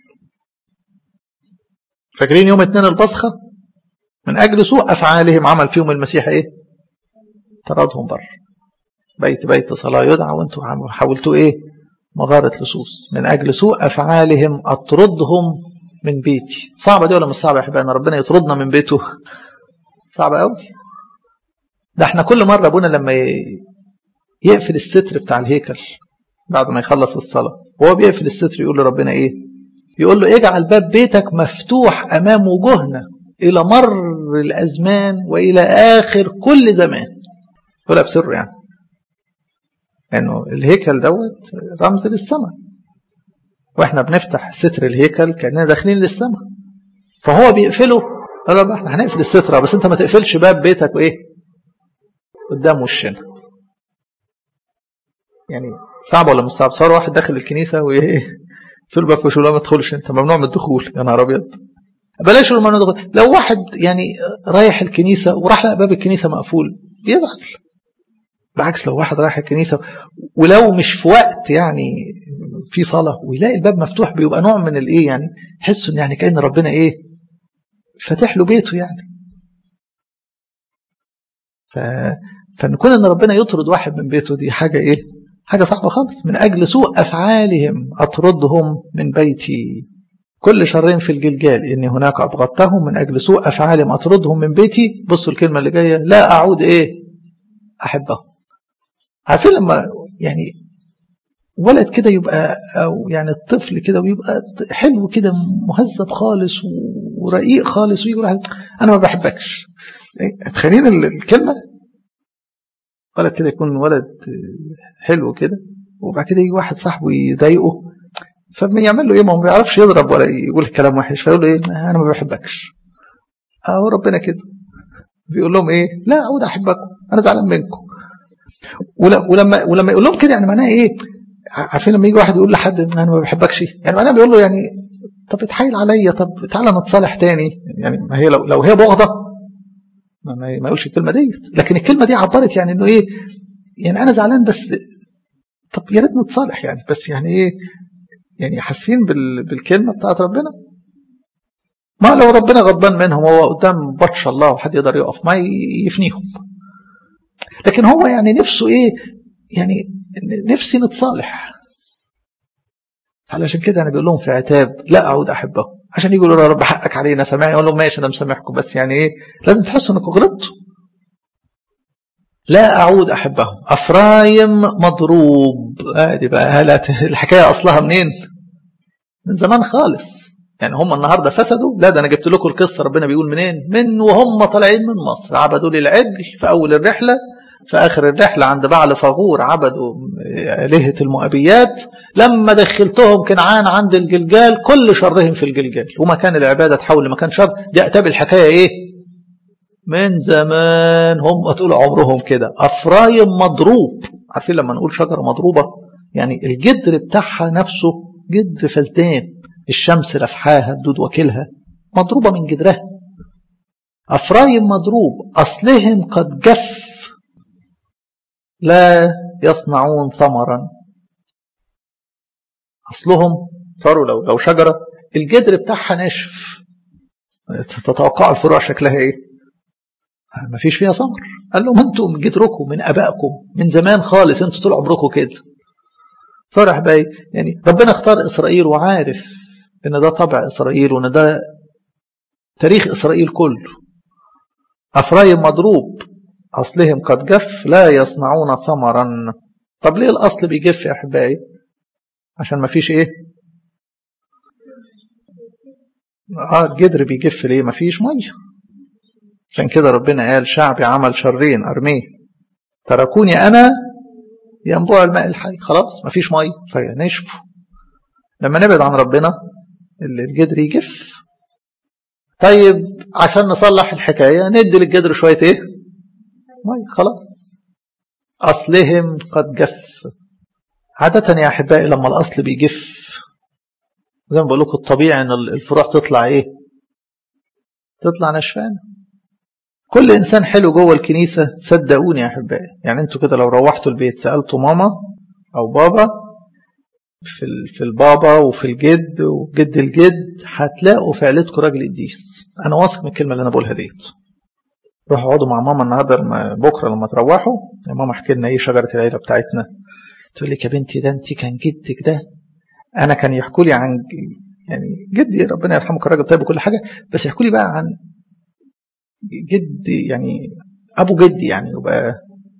فاكرين يوم اتنين البصخة من أجل سوء أفعالهم عمل فيهم المسيح إيه طردهم بره بيت بيت صلاة يدعى وانتم حاولتوا إيه مغارة لصوص من أجل سوء أفعالهم أطردهم من بيتي صعبة دي ولا مش صعبة يا حبايبي ان ربنا يطردنا من بيته صعبة قوي ده احنا كل مرة ابونا لما يقفل الستر بتاع الهيكل بعد ما يخلص الصلاة وهو بيقفل الستر يقول لربنا ايه يقول له اجعل باب بيتك مفتوح امام وجوهنا الى مر الازمان والى اخر كل زمان يقولها بسره يعني انه الهيكل دوت رمز للسماء واحنا بنفتح ستر الهيكل كاننا داخلين للسماء فهو بيقفله قال له احنا هنقفل الستره بس انت ما تقفلش باب بيتك وايه قدام وشنا يعني صعب ولا مش صعب صار واحد داخل الكنيسه وايه في الباب وش ما تدخلش انت ممنوع من الدخول يا نهار ابيض بلاش ممنوع الدخول لو واحد يعني رايح الكنيسه وراح لقى باب الكنيسه مقفول بيزعل بالعكس لو واحد رايح الكنيسه ولو مش في وقت يعني في صلاه ويلاقي الباب مفتوح بيبقى نوع من الايه يعني حس ان يعني كان ربنا ايه فاتح له بيته يعني ف فنكون ان ربنا يطرد واحد من بيته دي حاجه ايه حاجه صعبه خالص من اجل سوء افعالهم اطردهم من بيتي كل شرين في الجلجال اني هناك ابغضتهم من اجل سوء افعالهم اطردهم من بيتي بصوا الكلمه اللي جايه لا اعود ايه احبهم عارفين لما يعني ولد كده يبقى او يعني الطفل كده ويبقى حلو كده مهذب خالص ورقيق خالص ويقول انا ما بحبكش تخيلين الكلمه ولد كده يكون ولد حلو كده وبعد كده يجي واحد صاحبه يضايقه فبيعمل له ايه ما هو ما بيعرفش يضرب ولا يقول كلام وحش فيقول له ايه انا ما بحبكش اهو ربنا كده بيقول لهم ايه لا اعود احبكم انا زعلان منكم ولما ولما يقول لهم كده يعني معناها ايه عارفين لما يجي واحد يقول لحد انا ما بحبكش يعني معناها بيقول له يعني طب اتحايل عليا طب تعالى نتصالح تاني يعني ما هي لو لو هي بغضه ما, ما يقولش الكلمه ديت لكن الكلمه دي عبرت يعني انه ايه يعني انا زعلان بس طب يا ريت نتصالح يعني بس يعني ايه يعني حاسين بال... بالكلمه بتاعت ربنا ما لو ربنا غضبان منهم هو قدام بطش الله وحد يقدر يقف ما يفنيهم لكن هو يعني نفسه ايه يعني نفسي نتصالح علشان كده انا بيقول لهم في عتاب لا اعود احبه عشان يقولوا يا رب حقك علينا سامعني اقول لهم ماشي انا مسامحكم بس يعني ايه لازم تحسوا انكم غلطتوا لا أعود أحبهم أفرايم مضروب ادي بقى هلت الحكاية أصلها منين من زمان خالص يعني هم النهاردة فسدوا لا ده أنا جبت لكم القصة ربنا بيقول منين من وهم طالعين من مصر عبدوا لي العجل في أول الرحلة في آخر الرحلة عند بعل فغور عبدوا آلهة المؤبيات لما دخلتهم كنعان عند الجلجال كل شرهم في الجلجال ومكان العبادة تحول لمكان شر دي أتاب الحكاية إيه من زمان هم طول عمرهم كده أفرايم مضروب عارفين لما نقول شجرة مضروبة يعني الجدر بتاعها نفسه جدر فسدان الشمس لفحاها الدود وكلها مضروبة من جدرها أفرايم مضروب أصلهم قد جف لا يصنعون ثمرا أصلهم صاروا لو, لو شجرة الجدر بتاعها ناشف تتوقعوا الفروع شكلها ايه ما فيش فيها ثمر قال لهم انتم من جدركم من ابائكم من زمان خالص انتوا طول عمركم كده فرح باي يعني ربنا اختار اسرائيل وعارف ان ده طبع اسرائيل وان ده تاريخ اسرائيل كله افرايم مضروب اصلهم قد جف لا يصنعون ثمرا طب ليه الاصل بيجف يا احبائي عشان ما فيش ايه اه الجدر بيجف ليه ما فيش ميه عشان كده ربنا قال شعبي عمل شرين ارميه تركوني انا ينبوع الماء الحي خلاص ما فيش ميه فنشفوا لما نبعد عن ربنا الجدر يجف طيب عشان نصلح الحكايه ندي للجدر شويه ايه ميه خلاص اصلهم قد جف عادة يا أحبائي لما الأصل بيجف زي ما بقول لكم الطبيعي إن الفروع تطلع إيه؟ تطلع نشفانة. كل إنسان حلو جوه الكنيسة صدقوني يا أحبائي، يعني أنتوا كده لو روحتوا البيت سألتوا ماما أو بابا في في البابا وفي الجد وفي جد الجد هتلاقوا في عيلتكم راجل قديس. أنا واثق من الكلمة اللي أنا بقولها ديت. روحوا اقعدوا مع ماما النهارده بكره لما تروحوا يا ماما احكي لنا ايه شجره العيله بتاعتنا تقول لك يا بنتي ده انت كان جدك ده انا كان يحكوا لي عن يعني جدي ربنا يرحمه كان راجل طيب وكل حاجه بس يحكوا لي بقى عن جد يعني ابو جدي يعني يبقى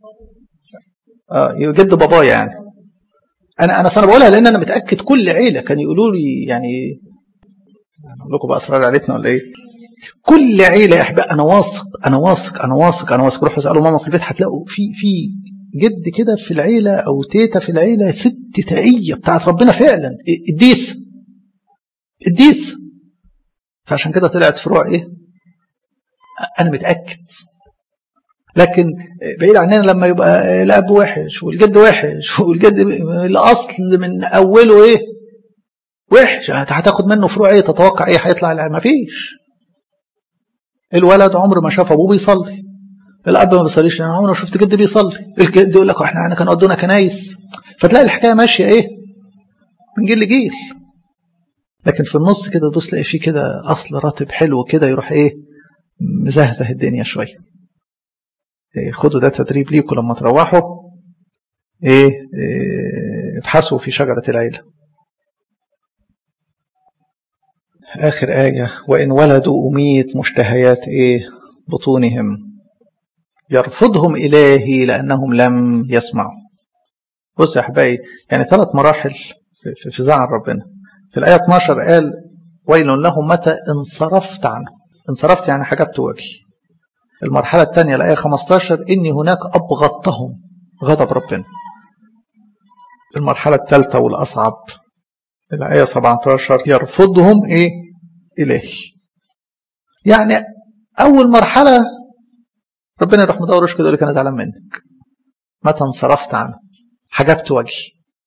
اه جد بابايا يعني انا انا انا بقولها لان انا متاكد كل عيله كان يقولوا لي يعني اقول لكم بقى اسرار عيلتنا ولا ايه كل عيله يا احباب انا واثق انا واثق انا واثق انا واثق روحوا اسالوا ماما في البيت هتلاقوا في في جد كده في العيلة أو تيتا في العيلة ست تقية بتاعت ربنا فعلا الديس الديس فعشان كده طلعت فروع إيه أنا متأكد لكن بعيد عننا لما يبقى الأب وحش والجد وحش والجد الأصل من أوله إيه وحش هتاخد منه فروع إيه تتوقع إيه هيطلع ما فيش الولد عمره ما شاف أبوه بيصلي الاب ما بيصليش انا عمري ما شفت جد بيصلي الجد يقول لك احنا كانوا ودونا كنايس فتلاقي الحكايه ماشيه ايه من جيل لجيل لكن في النص كده تبص تلاقي فيه كده اصل راتب حلو كده يروح ايه مزهزه الدنيا شويه إيه خدوا ده تدريب ليكم لما تروحوا ايه, إيه ابحثوا في شجره العيله اخر ايه وان ولدوا اميت مشتهيات ايه بطونهم يرفضهم إلهي لأنهم لم يسمعوا بص يا أحبائي يعني ثلاث مراحل في, في زعل ربنا في الآية 12 قال ويل لهم متى انصرفت عنه انصرفت يعني حجبت وجهي المرحلة الثانية الآية 15 إني هناك أبغضتهم غضب ربنا المرحلة الثالثة والأصعب الآية 17 يرفضهم إيه إلهي يعني أول مرحلة ربنا يروح مدور وشه كده يقول لك انا زعلان منك متى انصرفت عنه حجبت وجهي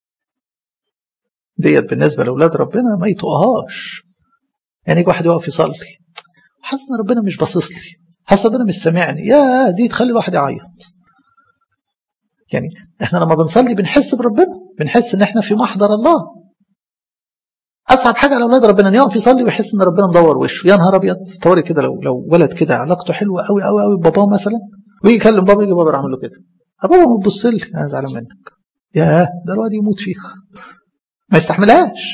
ديت بالنسبه لاولاد ربنا ما يطقهاش يعني يجي واحد يقف يصلي حاسس ان ربنا مش باصص لي حاسس ربنا مش سامعني يا دي تخلي الواحد يعيط يعني احنا لما بنصلي بنحس بربنا بنحس ان احنا في محضر الله اصعب حاجه على اولاد ربنا ان يقف يصلي ويحس ان ربنا مدور وشه يا نهار ابيض تصوري كده لو لو ولد كده علاقته حلوه قوي قوي قوي بباباه مثلا ويجي يكلم بابا يجي بابا يعمل له كده بابا بص لي انا زعلان منك يا ده الواد يموت فيها ما يستحملهاش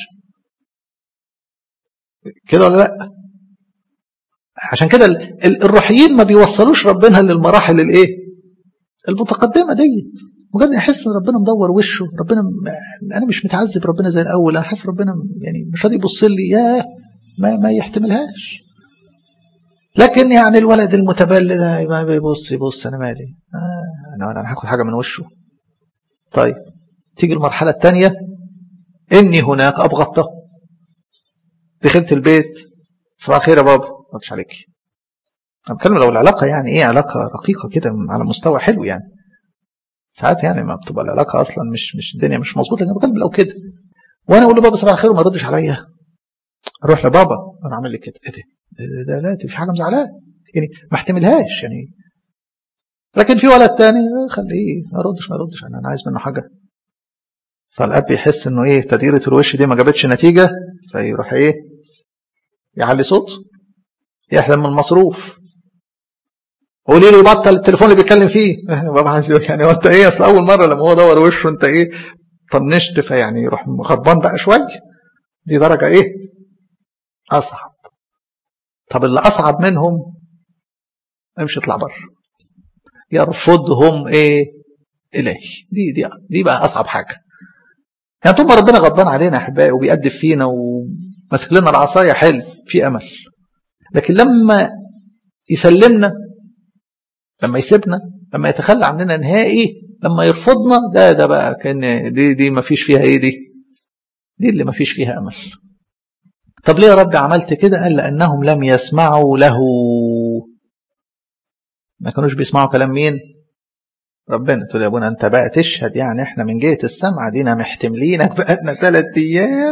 كده ولا لا عشان كده الروحيين ما بيوصلوش ربنا للمراحل الايه المتقدمه ديت مجرد احس ان ربنا مدور وشه ربنا م... انا مش متعذب ربنا زي الاول انا حاسس ربنا يعني مش راضي يبص لي ياه ما ما يحتملهاش لكن يعني الولد المتبلد ما بيبص يبص انا مالي آه انا انا هاخد حاجه من وشه طيب تيجي المرحله الثانيه اني هناك ابغضته دخلت البيت صباح الخير يا بابا ما عليك انا بتكلم لو العلاقه يعني ايه علاقه رقيقه كده على مستوى حلو يعني ساعات يعني ما بتبقى العلاقه اصلا مش مش الدنيا مش مظبوطه انا بتكلم لو كده وانا اقول لبابا صباح الخير وما يردش عليا اروح لبابا انا عامل لي كده ايه ده ده لا في حاجه مزعلاه يعني ما احتملهاش يعني لكن في ولد تاني خليه ما يردش ما يردش انا عايز منه حاجه فالاب يحس انه ايه تديره الوش دي ما جابتش نتيجه فيروح ايه يعلي صوته يحلم من المصروف قولي له يبطل التليفون اللي بيتكلم فيه بابا عايز يعني هو انت ايه اصل اول مره لما هو دور وشه انت ايه طنشت فيعني يروح غضبان بقى شويه دي درجه ايه اصعب طب اللي اصعب منهم امشي اطلع بره يرفضهم ايه اليه دي دي دي بقى اصعب حاجه يعني طول ما ربنا غضبان علينا يا احبائي وبيأدب فينا وماسك لنا العصايه حلو في امل لكن لما يسلمنا لما يسيبنا لما يتخلى عننا نهائي لما يرفضنا ده ده بقى كان دي دي ما فيش فيها ايه دي دي اللي ما فيش فيها امل طب ليه يا رب عملت كده قال لانهم لم يسمعوا له ما كانوش بيسمعوا كلام مين ربنا تقول يا ابونا انت بقى تشهد يعني احنا من جهه السمع دينا محتملينك بقالنا ثلاث ايام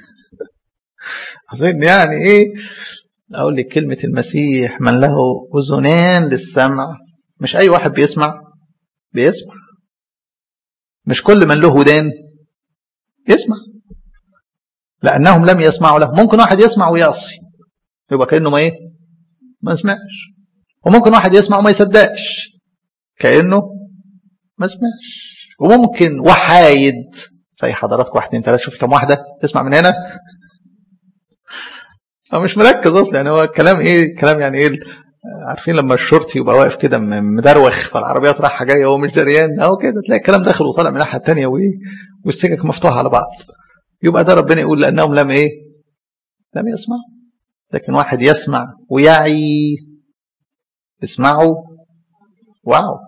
اظن يعني ايه اقول لك كلمه المسيح من له اذنان للسمع مش اي واحد بيسمع بيسمع مش كل من له ودان يسمع لانهم لم يسمعوا له ممكن واحد يسمع ويعصي يبقى كانه ما ايه ما سمعش وممكن واحد يسمع وما يصدقش كانه ما سمعش وممكن وحايد زي حضراتكم واحد اتنين تلاته شوف كم واحده تسمع من هنا هو مش مركز اصلا يعني هو الكلام ايه كلام يعني ايه عارفين لما الشرطي يبقى واقف كده مدروخ فالعربيات رايحه جايه وهو مش دريان اهو كده تلاقي الكلام داخل وطالع من الناحيه الثانيه وايه والسكك مفتوحه على بعض يبقى ده ربنا يقول لانهم لم ايه لم يسمعوا لكن واحد يسمع ويعي اسمعوا واو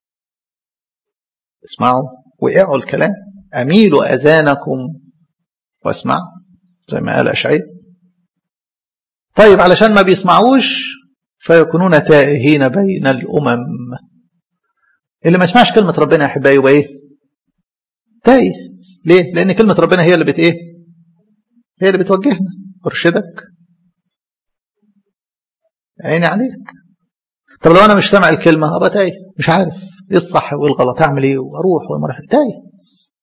اسمعوا واقعوا الكلام اميلوا اذانكم واسمعوا زي ما قال اشعياء طيب علشان ما بيسمعوش فيكونون تائهين بين الامم اللي ما يسمعش كلمه ربنا يا احبائي يبقى ايه تايه ليه لان كلمه ربنا هي اللي بت ايه هي اللي بتوجهنا ارشدك عيني عليك طب لو انا مش سامع الكلمه ابقى تايه مش عارف ايه الصح وايه الغلط اعمل ايه واروح وما اروح تايه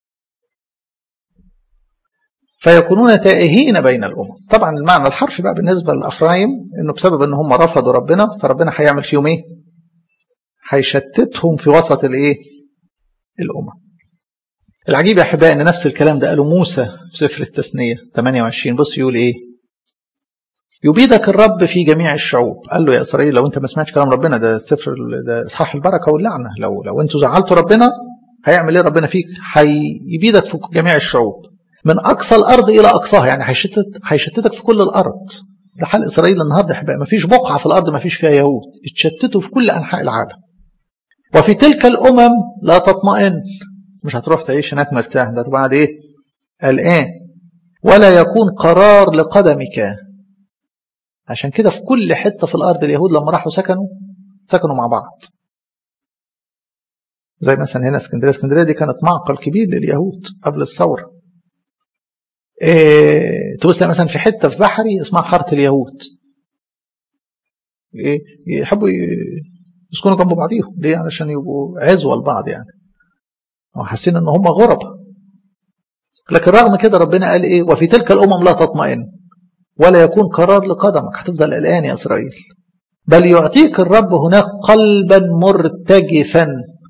فيكونون تائهين بين الامم طبعا المعنى الحرفي بقى بالنسبه لافرايم انه بسبب ان هم رفضوا ربنا فربنا هيعمل فيهم ايه هيشتتهم في وسط الايه الامم العجيب يا احبائي ان نفس الكلام ده قاله موسى في سفر التثنيه 28 بص يقول ايه يبيدك الرب في جميع الشعوب قال له يا اسرائيل لو انت ما سمعتش كلام ربنا ده سفر ده اصحاح البركه واللعنه لو لو انتوا زعلتوا ربنا هيعمل ايه ربنا فيك هيبيدك في جميع الشعوب من اقصى الارض الى اقصاها يعني هيشتت هيشتتك في كل الارض ده حال اسرائيل النهارده يا احبائي ما فيش بقعه في الارض ما فيش فيها يهود اتشتتوا في كل انحاء العالم وفي تلك الامم لا تطمئن مش هتروح تعيش هناك مرتاح ده بعد ايه الان ولا يكون قرار لقدمك عشان كده في كل حته في الارض اليهود لما راحوا سكنوا سكنوا مع بعض زي مثلا هنا اسكندريه اسكندريه دي كانت معقل كبير لليهود قبل الثوره إيه تبص مثلا في حته في بحري اسمها حاره اليهود إيه يحبوا يسكنوا جنب بعضيهم ليه علشان يبقوا عزوه لبعض يعني وحاسين ان هم غرباء لكن رغم كده ربنا قال ايه وفي تلك الامم لا تطمئن ولا يكون قرار لقدمك هتفضل قلقان يا اسرائيل بل يعطيك الرب هناك قلبا مرتجفا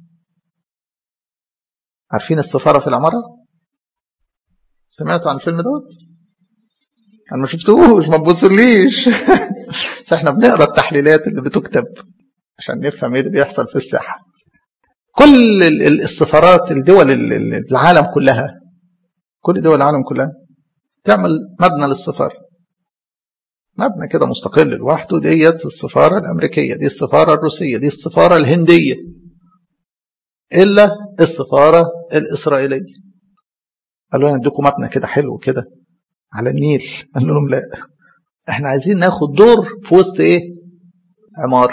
عارفين السفاره في العماره سمعتوا عن الفيلم دوت انا ما شفتوش ما تبصليش بس احنا بنقرا التحليلات اللي بتكتب عشان نفهم ايه اللي بيحصل في الساحه كل السفارات الدول العالم كلها كل دول العالم كلها تعمل مبنى للسفارة مبنى كده مستقل لوحده ديت السفارة الأمريكية دي السفارة الروسية دي السفارة الهندية إلا السفارة الإسرائيلية قالوا لنا نديكم مبنى كده حلو كده على النيل قال لهم لا احنا عايزين ناخد دور في وسط ايه عمار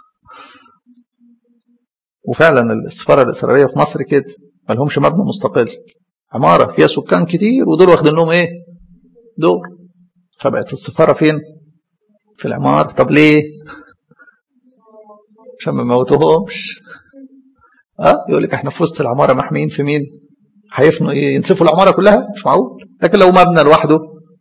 وفعلا السفارة الإسرائيلية في مصر كده ما لهمش مبنى مستقل عمارة فيها سكان كتير ودول واخدين لهم ايه دور فبقت السفارة فين في العمار طب ليه عشان ما موتوهمش اه يقول لك احنا في وسط العمارة محميين في مين هيفنوا ايه ينسفوا العمارة كلها مش معقول لكن لو مبنى لوحده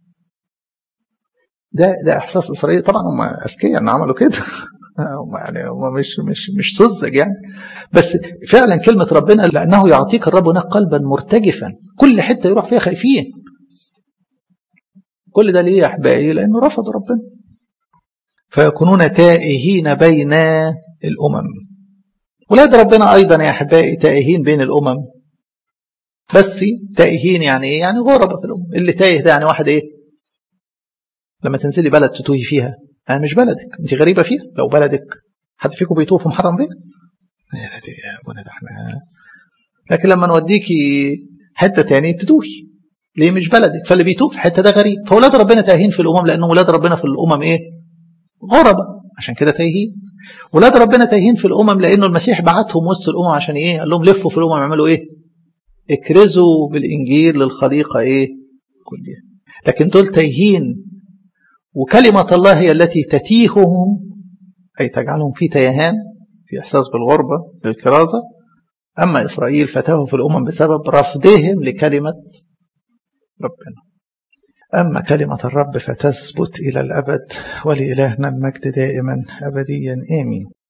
ده ده احساس اسرائيلي طبعا هم اذكياء ان عملوا كده هم يعني هم مش مش مش سذج يعني بس فعلا كلمه ربنا لانه يعطيك الرب هناك قلبا مرتجفا كل حته يروح فيها خايفين كل ده ليه يا احبائي لانه رفضوا ربنا فيكونون تائهين بين الامم ولاد ربنا ايضا يا احبائي تائهين بين الامم بس تائهين يعني ايه يعني غربة في الامم اللي تايه ده يعني واحد ايه لما تنزلي بلد تتوهي فيها انا مش بلدك انت غريبه فيها لو بلدك حد فيكم بيتوه في محرم بيه يا دي يا ابونا ده احنا لكن لما نوديكي حته تاني تتوهي ليه مش بلدك فاللي بيتوه في حته ده غريب فاولاد ربنا تايهين في الامم لان ولاد ربنا في الامم ايه غربة عشان كده تايهين ولاد ربنا تايهين في الامم لانه المسيح بعتهم وسط الامم عشان ايه قال لهم لفوا في الامم اعملوا ايه اكرزوا بالانجيل للخليقه ايه كلها لكن دول تايهين وكلمة الله هي التي تتيههم أي تجعلهم في تيهان في إحساس بالغربة للكرازة أما إسرائيل فتاهوا في الأمم بسبب رفضهم لكلمة ربنا أما كلمة الرب فتثبت إلى الأبد ولإلهنا المجد دائما أبديا آمين